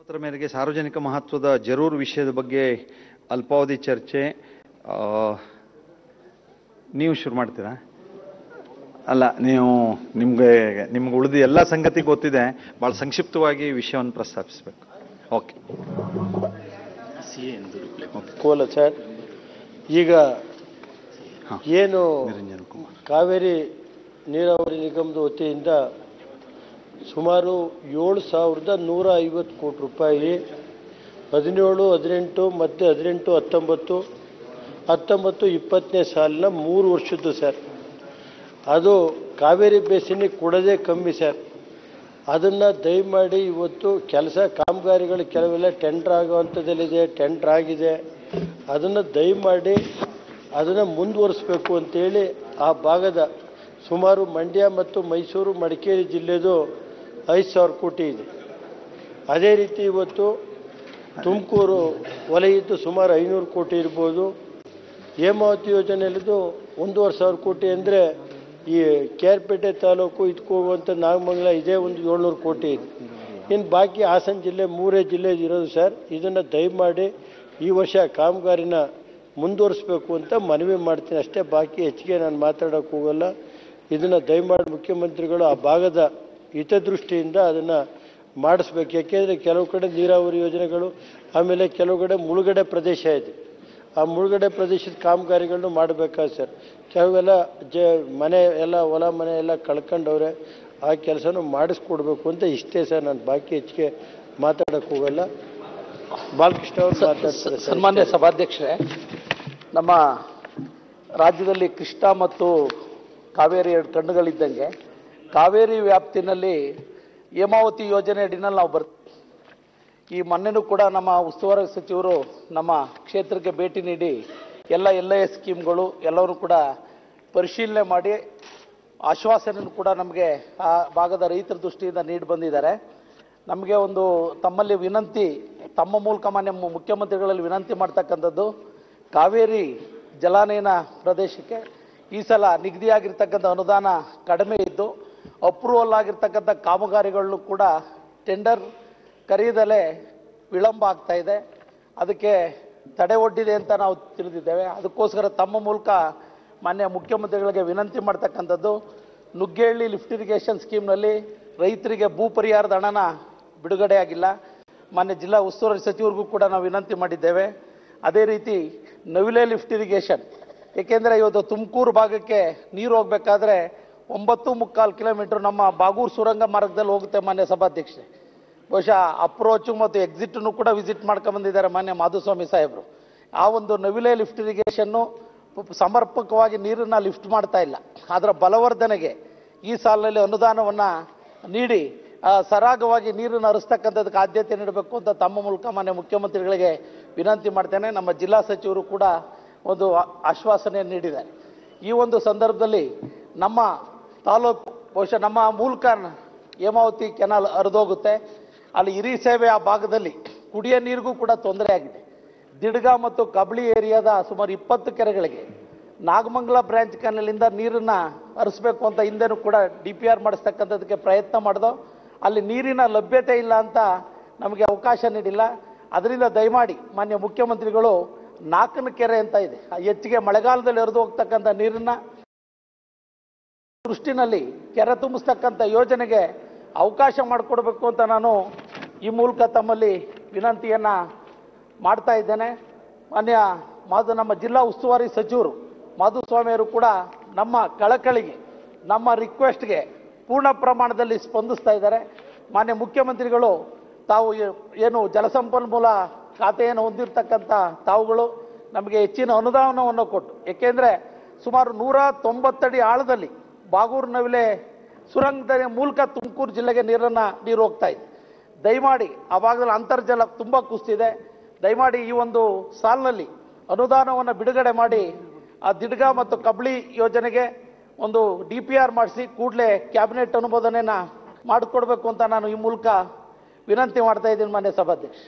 ಆಹ್ವಾನದ ಮೇರೆಗೆ ಸಾರ್ವಜನಿಕ ಮಹತ್ವದ ಜರೂರ್ ವಿಷಯದ ಬಗ್ಗೆ ಅಲ್ಪಾವಧಿ ಚರ್ಚೆ ಆ, ನೀವು ಶುರು ಮಾಡ್ತೀರಾ ಅಲ್ಲ ನೀವು ನಿಮ್ಗೆ ನಿಮ್ಗೆ ಉಳಿದ ಎಲ್ಲ ಸಂಗತಿ ಗೊತ್ತಿದೆ ಬಹಳ ಸಂಕ್ಷಿಪ್ತವಾಗಿ ವಿಷಯವನ್ನು ಪ್ರಸ್ತಾಪಿಸಬೇಕು ಓಕೆ ಕೋಲ ಸರ್ ಈಗ ಹಾ. ಏನು ನಿರಂಜನ್ ಕುಮಾರ್ ಕಾವೇರಿ ನೀರಾವರಿ ನಿಗಮದ ವತಿಯಿಂದ ಸುಮಾರು ಏಳು ಸಾವಿರದ ನೂರ ಐವತ್ತು ಕೋಟಿ ರೂಪಾಯಿ ಹದಿನೇಳು ಹದಿನೆಂಟು ಮತ್ತು ಹದಿನೆಂಟು ಹತ್ತೊಂಬತ್ತು ಹತ್ತೊಂಬತ್ತು ಇಪ್ಪತ್ತನೇ ಸಾಲಿನ ಮೂರು ವರ್ಷದ್ದು ಸರ್ ಅದು ಕಾವೇರಿ ಬೇಸಿನಿಗೆ ಕೊಡೋದೇ ಕಮ್ಮಿ ಸರ್ ಅದನ್ನು ದಯಮಾಡಿ ಇವತ್ತು ಕೆಲಸ ಕಾಮಗಾರಿಗಳು ಕೆಲವೆಲ್ಲ ಟೆಂಡರ್ ಆಗುವಂಥದ್ದಲ್ಲಿದೆ ಟೆಂಡರ್ ಆಗಿದೆ ಅದನ್ನು ದಯಮಾಡಿ ಅದನ್ನು ಮುಂದುವರಿಸ್ಬೇಕು ಅಂತೇಳಿ ಆ ಭಾಗದ ಸುಮಾರು ಮಂಡ್ಯ ಮತ್ತು ಮೈಸೂರು ಮಡಿಕೇರಿ ಜಿಲ್ಲೆದು ಐದು ಸಾವಿರ ಕೋಟಿ ಇದೆ ಅದೇ ರೀತಿ ಇವತ್ತು ತುಮಕೂರು ವಲಯದ್ದು ಸುಮಾರು ಐನೂರು ಕೋಟಿ ಇರ್ಬೋದು ಹೇಮಾವತಿ ಯೋಜನೆಯಲ್ಲಿದ್ದು ಒಂದೂವರೆ ಸಾವಿರ ಕೋಟಿ ಅಂದರೆ ಈ ಕೇರ್ಪೇಟೆ ತಾಲೂಕು ಇದಕ್ಕೆ ಹೋಗುವಂಥ ನಾಗಮಂಗಲ ಇದೇ ಒಂದು ಏಳ್ನೂರು ಕೋಟಿ ಇದೆ ಇನ್ನು ಬಾಕಿ ಹಾಸನ ಜಿಲ್ಲೆ ಮೂರೇ ಜಿಲ್ಲೆ ಇರೋದು ಸರ್ ಇದನ್ನು ದಯಮಾಡಿ ಈ ವರ್ಷ ಕಾಮಗಾರಿನ ಮುಂದುವರಿಸ್ಬೇಕು ಅಂತ ಮನವಿ ಮಾಡ್ತೀನಿ ಅಷ್ಟೇ ಬಾಕಿ ಹೆಚ್ಚಿಗೆ ನಾನು ಮಾತಾಡೋಕ್ಕೆ ಹೋಗಲ್ಲ ಇದನ್ನು ದಯಮಾಡಿ ಮುಖ್ಯಮಂತ್ರಿಗಳು ಆ ಭಾಗದ ಹಿತದೃಷ್ಟಿಯಿಂದ ಅದನ್ನು ಮಾಡಿಸ್ಬೇಕು ಯಾಕೆಂದರೆ ಕೆಲವು ಕಡೆ ನೀರಾವರಿ ಯೋಜನೆಗಳು ಆಮೇಲೆ ಕೆಲವು ಕಡೆ ಮುಳುಗಡೆ ಪ್ರದೇಶ ಇದೆ ಆ ಮುಳುಗಡೆ ಪ್ರದೇಶದ ಕಾಮಗಾರಿಗಳನ್ನು ಮಾಡಬೇಕಾದ್ರೆ ಸರ್ ಕೆಲವೆಲ್ಲ ಜ ಮನೆ ಎಲ್ಲ ಹೊಲ ಮನೆ ಎಲ್ಲ ಕಳ್ಕೊಂಡವ್ರೆ ಆ ಕೆಲಸನೂ ಮಾಡಿಸ್ಕೊಡ್ಬೇಕು ಅಂತ ಇಷ್ಟೇ ಸರ್ ನಾನು ಬಾಕಿ ಹೆಚ್ಚಿಗೆ ಮಾತಾಡೋಕ್ಕೆ ಹೋಗಲ್ಲ ಬಾಲಕೃಷ್ಣ ಅವರು ಮಾತಾಡ್ತಾರೆ ಸರ್ ಸನ್ಮಾನ್ಯ ಸಭಾಧ್ಯಕ್ಷರೇ ನಮ್ಮ ರಾಜ್ಯದಲ್ಲಿ ಕೃಷ್ಣ ಮತ್ತು ಕಾವೇರಿ ಎರಡು ಕಣ್ಣುಗಳಿದ್ದಂಗೆ ಕಾವೇರಿ ವ್ಯಾಪ್ತಿನಲ್ಲಿ ಹೇಮಾವತಿ ಯೋಜನೆ ಅಡಿನಲ್ಲಿ ನಾವು ಬರ್ತೀವಿ ಈ ಮೊನ್ನೆನೂ ಕೂಡ ನಮ್ಮ ಉಸ್ತುವಾರಿ ಸಚಿವರು ನಮ್ಮ ಕ್ಷೇತ್ರಕ್ಕೆ ಭೇಟಿ ನೀಡಿ ಎಲ್ಲ ಎಲ್ ಐ ಎಸ್ ಸ್ಕೀಮ್ಗಳು ಎಲ್ಲವನ್ನೂ ಕೂಡ ಪರಿಶೀಲನೆ ಮಾಡಿ ಆಶ್ವಾಸನೆಯನ್ನು ಕೂಡ ನಮಗೆ ಆ ಭಾಗದ ರೈತರ ದೃಷ್ಟಿಯಿಂದ ನೀಡಿ ಬಂದಿದ್ದಾರೆ ನಮಗೆ ಒಂದು ತಮ್ಮಲ್ಲಿ ವಿನಂತಿ ತಮ್ಮ ಮೂಲಕ ಮಾನ್ಯ ಮು- ಮುಖ್ಯಮಂತ್ರಿಗಳಲ್ಲಿ ವಿನಂತಿ ಮಾಡ್ತಕ್ಕಂಥದ್ದು ಕಾವೇರಿ ಜಲಾನಯನ ಪ್ರದೇಶಕ್ಕೆ ಈ ಸಲ ನಿಗದಿಯಾಗಿರ್ತಕ್ಕಂಥ ಅನುದಾನ ಕಡಿಮೆ ಇದ್ದು ಅಪ್ರೂವಲ್ ಆಗಿರ್ತಕ್ಕಂಥ ಕಾಮಗಾರಿಗಳನ್ನು ಕೂಡ ಟೆಂಡರ್ ಕರೆಯದಲೇ ವಿಳಂಬ ಆಗ್ತಾ ಇದೆ ಅದಕ್ಕೆ ತಡೆ ಒಡ್ಡಿದೆ ಅಂತ ನಾವು ತಿಳಿದಿದ್ದೇವೆ ಅದಕ್ಕೋಸ್ಕರ ತಮ್ಮ ಮೂಲಕ ಮಾನ್ಯ ಮುಖ್ಯಮಂತ್ರಿಗಳಿಗೆ ವಿನಂತಿ ಮಾಡ್ತಕ್ಕಂಥದ್ದು ನುಗ್ಗೇಹಳ್ಳಿ ಲಿಫ್ಟ್ ಇರಿಗೇಷನ್ ಸ್ಕೀಮ್ನಲ್ಲಿ ರೈತರಿಗೆ ಭೂ ಪರಿಹಾರದ ಹಣನ ಬಿಡುಗಡೆ ಆಗಿಲ್ಲ ಮಾನ್ಯ ಜಿಲ್ಲಾ ಉಸ್ತುವಾರಿ ಸಚಿವರಿಗೂ ಕೂಡ ನಾವು ವಿನಂತಿ ಮಾಡಿದ್ದೇವೆ ಅದೇ ರೀತಿ ನವಿಲೆ ಲಿಫ್ಟ್ ಇರಿಗೇಷನ್ ಏಕೆಂದರೆ ಇವತ್ತು ತುಮಕೂರು ಭಾಗಕ್ಕೆ ನೀರು ಹೋಗಬೇಕಾದ್ರೆ ಒಂಬತ್ತು ಮುಕ್ಕಾಲು ಕಿಲೋಮೀಟರ್ ನಮ್ಮ ಬಾಗೂರು ಸುರಂಗ ಮಾರ್ಗದಲ್ಲಿ ಹೋಗುತ್ತೆ ಮಾನ್ಯ ಸಭಾಧ್ಯಕ್ಷೆ ಬಹುಶಃ ಅಪ್ರೋಚು ಮತ್ತು ಎಕ್ಸಿಟ್ನು ಕೂಡ ವಿಸಿಟ್ ಮಾಡ್ಕೊಂಡ್ ಬಂದಿದ್ದಾರೆ ಮಾನ್ಯ ಮಾಧುಸ್ವಾಮಿ ಸಾಹೇಬರು ಆ ಒಂದು ನವಿಲೆ ಲಿಫ್ಟ್ ಇರಿಗೇಷನ್ನು ಸಮರ್ಪಕವಾಗಿ ನೀರನ್ನ ಲಿಫ್ಟ್ ಮಾಡ್ತಾ ಇಲ್ಲ ಅದರ ಬಲವರ್ಧನೆಗೆ ಈ ಸಾಲಿನಲ್ಲಿ ಅನುದಾನವನ್ನು ನೀಡಿ ಆ, ಸರಾಗವಾಗಿ ನೀರನ್ನು ಹರಿಸ್ತಕ್ಕಂಥದ್ದಕ್ಕೆ ಆದ್ಯತೆ ನೀಡಬೇಕು ಅಂತ ತಮ್ಮ ಮೂಲಕ ಮಾನ್ಯ ಮುಖ್ಯಮಂತ್ರಿಗಳಿಗೆ ವಿನಂತಿ ಮಾಡ್ತೇನೆ ನಮ್ಮ ಜಿಲ್ಲಾ ಸಚಿವರು ಕೂಡ ಒಂದು ಆ- ಆಶ್ವಾಸನೆಯನ್ನು ನೀಡಿದ್ದಾರೆ ಈ ಒಂದು ಸಂದರ್ಭದಲ್ಲಿ ನಮ್ಮ ತಾಲೂಕು ಬಹುಶಃ ನಮ್ಮ ಮೂಲಕ ಹೇಮಾವತಿ ಕೆನಾಲ್ ಹರಿದೋಗುತ್ತೆ ಅಲ್ಲಿ ಹಿರಿ ಸೇವೆ ಆ ಭಾಗದಲ್ಲಿ ಕುಡಿಯ ನೀರಿಗೂ ಕೂಡ ತೊಂದರೆ ಆಗಿದೆ ದಿಡ್ಗ ಮತ್ತು ಕಬಳಿ ಏರಿಯಾದ ಸುಮಾರು ಇಪ್ಪತ್ತು ಕೆರೆಗಳಿಗೆ ನಾಗಮಂಗಲ ಬ್ರಾಂಚ್ ಕೆನಲಿಂದ ನೀರನ್ನ ಹರಿಸ್ಬೇಕು ಅಂತ ಹಿಂದೆನೂ ಕೂಡ ಡಿ ಪಿ ಆರ್ ಮಾಡಿಸ್ತಕ್ಕಂಥದ್ದಕ್ಕೆ ಪ್ರಯತ್ನ ಮಾಡ್ದೋ ಅಲ್ಲಿ ನೀರಿನ ಲಭ್ಯತೆ ಇಲ್ಲ ಅಂತ ನಮಗೆ ಅವಕಾಶ ನೀಡಿಲ್ಲ ಅದರಿಂದ ದಯಮಾಡಿ ಮಾನ್ಯ ಮುಖ್ಯಮಂತ್ರಿಗಳು ನಾಲ್ಕನ ಕೆರೆ ಅಂತ ಇದೆ ಆ ಹೆಚ್ಚಿಗೆ ಮಳೆಗಾಲದಲ್ಲಿ ಹರಿದು ಹೋಗ್ತಕ್ಕಂಥ ನೀರನ್ನ ದೃಷ್ಟಿನಲ್ಲಿ ಕೆರೆ ತುಂಬಿಸ್ತಕ್ಕಂಥ ಯೋಜನೆಗೆ ಅವಕಾಶ ಮಾಡಿಕೊಡ್ಬೇಕು ಅಂತ ನಾನು ಈ ಮೂಲಕ ತಮ್ಮಲ್ಲಿ ವಿನಂತಿಯನ್ನ ಮಾಡ್ತಾ ಇದ್ದೇನೆ ಮಾನ್ಯ ಮಾಧು ನಮ್ಮ ಜಿಲ್ಲಾ ಉಸ್ತುವಾರಿ ಸಚಿವರು ಮಾಧುಸ್ವಾಮಿಯವರು ಕೂಡ ನಮ್ಮ ಕಳಕಳಿಗೆ ನಮ್ಮ ರಿಕ್ವೆಸ್ಟ್ಗೆ ಪೂರ್ಣ ಪ್ರಮಾಣದಲ್ಲಿ ಸ್ಪಂದಿಸ್ತಾ ಇದ್ದಾರೆ ಮಾನ್ಯ ಮುಖ್ಯಮಂತ್ರಿಗಳು ತಾವು ಏ- ಏನು ಜಲಸಂಪನ್ಮೂಲ ಖಾತೆಯನ್ನು ಹೊಂದಿರತಕ್ಕಂಥ ತಾವುಗಳು ನಮಗೆ ಹೆಚ್ಚಿನ ಅನುದಾನವನ್ನು ಕೊಟ್ಟು ಏಕೆಂದರೆ ಸುಮಾರು ನೂರ ತೊಂಬತ್ತಡಿ ಆಳದಲ್ಲಿ ಬಾಗೂರು ನವಿಲೆ ಸುರಂಗದ ಮೂಲಕ ತುಮಕೂರು ಜಿಲ್ಲೆಗೆ ನೀರನ್ನು ನೀರು ಹೋಗ್ತಾ ಇದೆ ದಯಮಾಡಿ ಆ ಭಾಗದಲ್ಲಿ ಅಂತರ್ಜಲ ತುಂಬ ಕುಸಿದಿದೆ ದಯಮಾಡಿ ಈ ಒಂದು ಸಾಲಿನಲ್ಲಿ ಅನುದಾನವನ್ನು ಬಿಡುಗಡೆ ಮಾಡಿ ಆ ದಿಡ್ಗ ಮತ್ತು ಕಬ್ಳಿ ಯೋಜನೆಗೆ ಒಂದು ಡಿ ಪಿ ಆರ್ ಮಾಡಿಸಿ ಕೂಡಲೇ ಕ್ಯಾಬಿನೆಟ್ ಅನುಮೋದನೆನ ಮಾಡಿಕೊಡ್ಬೇಕು ಅಂತ ನಾನು ಈ ಮೂಲಕ ವಿನಂತಿ ಮಾಡ್ತಾ ಇದ್ದೀನಿ ಮಾನ್ಯ ಸಭಾಧ್ಯಕ್ಷ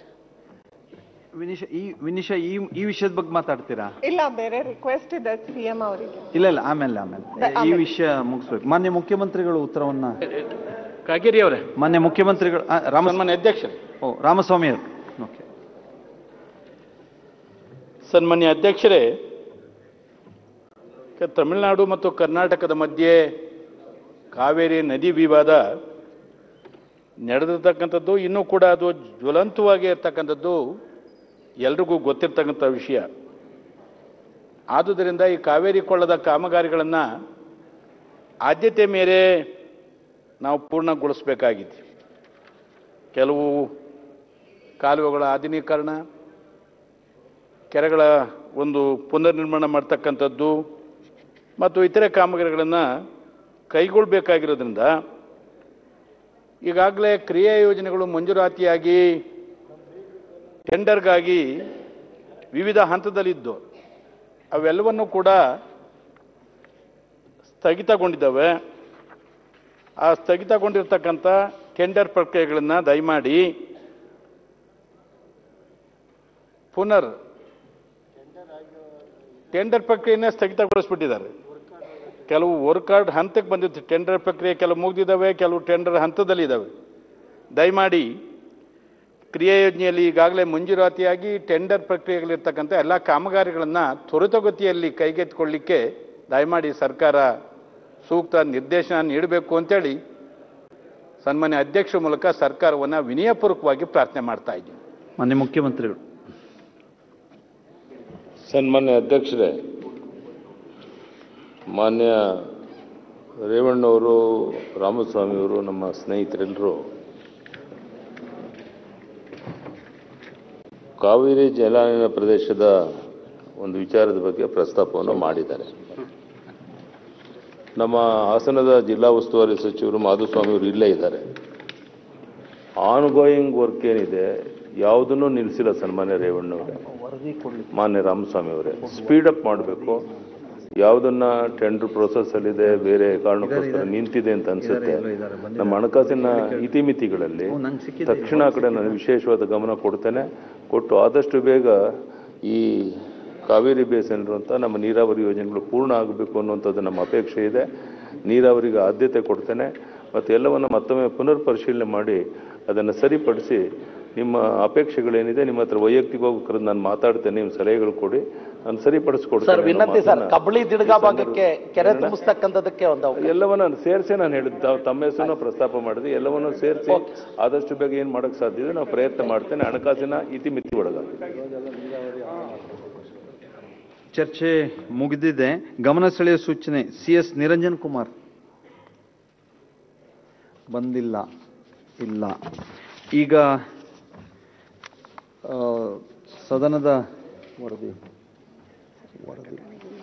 ವಿನಿಶ ಈ ವಿನಿಶ ಈ ಈ ವಿಷಯದ ಬಗ್ಗೆ ಮಾತಾಡ್ತೀರಾ ಇಲ್ಲ ಬೇರೆ ರಿಕ್ವೆಸ್ಟ್ ಇದೆ ಸಿಎಂ ಅವರಿಗೆ ಇಲ್ಲ ಇಲ್ಲ ಆಮೇಲೆ ಆಮೇಲೆ ಈ ವಿಷಯ ಮುಗಿಸ್ಬೇಕು ಮಾನ್ಯ ಮುಖ್ಯಮಂತ್ರಿಗಳು ಉತ್ತರವನ್ನ ಕಾಗೇರಿ ಅವರೇ ಮಾನ್ಯ ಮುಖ್ಯಮಂತ್ರಿಗಳು ಆ, ರಾಮ ಸನ್ಮಾನ್ಯ ಅಧ್ಯಕ್ಷರೇ ಓ ರಾಮಸ್ವಾಮಿ ಅವರು ಓಕೆ ಸನ್ಮಾನ್ಯ ಅಧ್ಯಕ್ಷರೇ ಕ- ತಮಿಳುನಾಡು ಮತ್ತು ಕರ್ನಾಟಕದ ಮಧ್ಯೆ ಕಾವೇರಿ ನದಿ ವಿವಾದ ನಡೆದಿರ್ತಕ್ಕಂಥದ್ದು ಇನ್ನೂ ಕೂಡ ಅದು ಜ್ವಲಂತವಾಗಿ ಇರ್ತಕ್ಕಂಥದ್ದು ಎಲ್ರಿಗೂ ಗೊತ್ತಿರ್ತಕ್ಕಂಥ ವಿಷಯ ಆದುದರಿಂದ ಈ ಕಾವೇರಿ ಕೊಳ್ಳದ ಕಾಮಗಾರಿಗಳನ್ನು ಆದ್ಯತೆ ಮೇರೆ ನಾವು ಪೂರ್ಣಗೊಳಿಸಬೇಕಾಗಿದೆ ಕೆಲವು ಕಾಲುವೆಗಳ ಆಧುನೀಕರಣ ಕೆರೆಗಳ ಒಂದು ಪುನರ್ನಿರ್ಮಾಣ ಮಾಡ್ತಕ್ಕಂಥದ್ದು ಮತ್ತು ಇತರೆ ಕಾಮಗಾರಿಗಳನ್ನು ಕೈಗೊಳ್ಳಬೇಕಾಗಿರೋದ್ರಿಂದ ಈಗಾಗಲೇ ಕ್ರಿಯಾ ಯೋಜನೆಗಳು ಮಂಜೂರಾತಿಯಾಗಿ ಟೆಂಡರ್ಗಾಗಿ ವಿವಿಧ ಹಂತದಲ್ಲಿದ್ದು ಅವೆಲ್ಲವನ್ನೂ ಕೂಡ ಸ್ಥಗಿತಗೊಂಡಿದ್ದಾವೆ ಆ ಸ್ಥಗಿತಗೊಂಡಿರ್ತಕ್ಕಂಥ ಟೆಂಡರ್ ಪ್ರಕ್ರಿಯೆಗಳನ್ನು ದಯಮಾಡಿ ಪುನರ್ ಟೆಂಡರ್ ಪ್ರಕ್ರಿಯೆನೇ ಸ್ಥಗಿತಗೊಳಿಸ್ಬಿಟ್ಟಿದ್ದಾರೆ ಕೆಲವು ವರ್ಕ್ ಕಾರ್ಡ್ ಹಂತಕ್ಕೆ ಬಂದಿತ್ತು ಟೆಂಡರ್ ಪ್ರಕ್ರಿಯೆ ಕೆಲವು ಮುಗಿದಿದ್ದಾವೆ ಕೆಲವು ಟೆಂಡರ್ ಹಂತದಲ್ಲಿದ್ದಾವೆ ದಯಮಾಡಿ ಕ್ರಿಯಾ ಯೋಜನೆಯಲ್ಲಿ ಈಗಾಗಲೇ ಮಂಜೂರಾತಿಯಾಗಿ ಟೆಂಡರ್ ಪ್ರಕ್ರಿಯೆಗಳಿರ್ತಕ್ಕಂಥ ಎಲ್ಲ ಕಾಮಗಾರಿಗಳನ್ನು ತ್ವರಿತಗತಿಯಲ್ಲಿ ಕೈಗೆತ್ತಿಕೊಳ್ಳಿಕ್ಕೆ ದಯಮಾಡಿ ಸರ್ಕಾರ ಸೂಕ್ತ ನಿರ್ದೇಶನ ನೀಡಬೇಕು ಅಂತೇಳಿ ಸನ್ಮಾನ್ಯ ಅಧ್ಯಕ್ಷರ ಮೂಲಕ ಸರ್ಕಾರವನ್ನು ವಿನಯಪೂರ್ವಕವಾಗಿ ಪ್ರಾರ್ಥನೆ ಮಾಡ್ತಾ ಇದ್ದೀನಿ ಮಾನ್ಯ ಮುಖ್ಯಮಂತ್ರಿಗಳು ಸನ್ಮಾನ್ಯ ಅಧ್ಯಕ್ಷರೇ ಮಾನ್ಯ ರೇವಣ್ಣವರು ರಾಮಸ್ವಾಮಿಯವರು ನಮ್ಮ ಸ್ನೇಹಿತರೆಲ್ಲರೂ ಕಾವೇರಿ ಜಲಾನಯನ ಪ್ರದೇಶದ ಒಂದು ವಿಚಾರದ ಬಗ್ಗೆ ಪ್ರಸ್ತಾಪವನ್ನು ಮಾಡಿದ್ದಾರೆ ನಮ್ಮ ಹಾಸನದ ಜಿಲ್ಲಾ ಉಸ್ತುವಾರಿ ಸಚಿವರು ಮಾಧುಸ್ವಾಮಿಯವರು ಇಲ್ಲೇ ಇದ್ದಾರೆ ಆನ್ಗೋಯಿಂಗ್ ವರ್ಕ್ ಏನಿದೆ ಯಾವುದನ್ನು ನಿಲ್ಲಿಸಿಲ್ಲ ಸನ್ಮಾನ್ಯ ರೇವಣ್ಣವರೇ ಮಾನ್ಯ ರಾಮಸ್ವಾಮಿ ಅವರೇ ಸ್ಪೀಡ್ ಅಪ್ ಮಾಡಬೇಕು ಯಾವುದನ್ನ ಟೆಂಡರ್ ಪ್ರೊಸೆಸ್ ಅಲ್ಲಿದೆ ಬೇರೆ ಕಾರಣಕ್ಕೋಸ್ಕರ ನಿಂತಿದೆ ಅಂತ ಅನ್ಸುತ್ತೆ ನಮ್ಮ ಹಣಕಾಸಿನ ಇತಿಮಿತಿಗಳಲ್ಲಿ ತಕ್ಷಣ ಆ ಕಡೆ ನಾನು ವಿಶೇಷವಾದ ಗಮನ ಕೊಡ್ತೇನೆ ಕೊಟ್ಟು ಆದಷ್ಟು ಬೇಗ ಈ ಕಾವೇರಿ ಬೇಸನ್ ಇರುವಂಥ ನಮ್ಮ ನೀರಾವರಿ ಯೋಜನೆಗಳು ಪೂರ್ಣ ಆಗಬೇಕು ಅನ್ನುವಂಥದ್ದು ನಮ್ಮ ಅಪೇಕ್ಷೆ ಇದೆ ನೀರಾವರಿಗೆ ಆದ್ಯತೆ ಕೊಡ್ತೇನೆ ಮತ್ತು ಎಲ್ಲವನ್ನು ಮತ್ತೊಮ್ಮೆ ಪುನರ್ ಪರಿಶೀಲನೆ ಮಾಡಿ ಅದನ್ನು ಸರಿಪಡಿಸಿ ನಿಮ್ಮ ಅಪೇಕ್ಷೆಗಳೇನಿದೆ ನಿಮ್ಮ ಹತ್ರ ವೈಯಕ್ತಿಕವಾಗಿ ಕರೆದು ನಾನು ಮಾತಾಡ್ತೇನೆ ನೀವು ಸಲಹೆಗಳು ಕೊಡಿ ನಾನು ಸರಿಪಡಿಸ್ಕೊಡ್ತೇನೆ ಸರ್ ಅನ್ನೋ ವಿನಂತಿ ಸರ್ ಮಾತನ್ನ ಕಬ್ಬಳಿ ದಿಡ್ಗ ಈ ಭಾಗಕ್ಕೆ ಸಂದರ್ಭ- ಕೆರೆ ಏನಣ್ಣ? ತುಂಬಿಸ್ತಕ್ಕಂಥದ್ದಕ್ಕೆ ಒಂದು ಅವಕಾಶ. ಎಲ್ಲವನ್ನ ಸೇರಿಸಿ ನಾನು ಹೇಳಿದ್ದು ತಾವು ತಮ್ಮ ಹೆಸರನ್ನು ಪ್ರಸ್ತಾಪ ಮಾಡಿದೆ ಎಲ್ಲವನ್ನೂ ಸೇರಿಸಿ ಆದಷ್ಟು ಬೇಗ ಏನು ಮಾಡಕ್ ಸಾಧ್ಯ ಇದೆ ನಾವು ಪ್ರಯತ್ನ ಮಾಡ್ತೇನೆ ಹಣಕಾಸಿನ ಇತಿಮಿತಿ ಒಳಗಾಗಿ ಚರ್ಚೆ ಮುಗಿದಿದೆ ಗಮನ ಸೆಳೆಯುವ ಸೂಚನೆ ಸಿ ಎಸ್ ನಿರಂಜನ್ ಕುಮಾರ್ ಬಂದಿಲ್ಲ ಇಲ್ಲ ಈಗ ಆ, ಸದನದ ವರದಿ ವರದಿ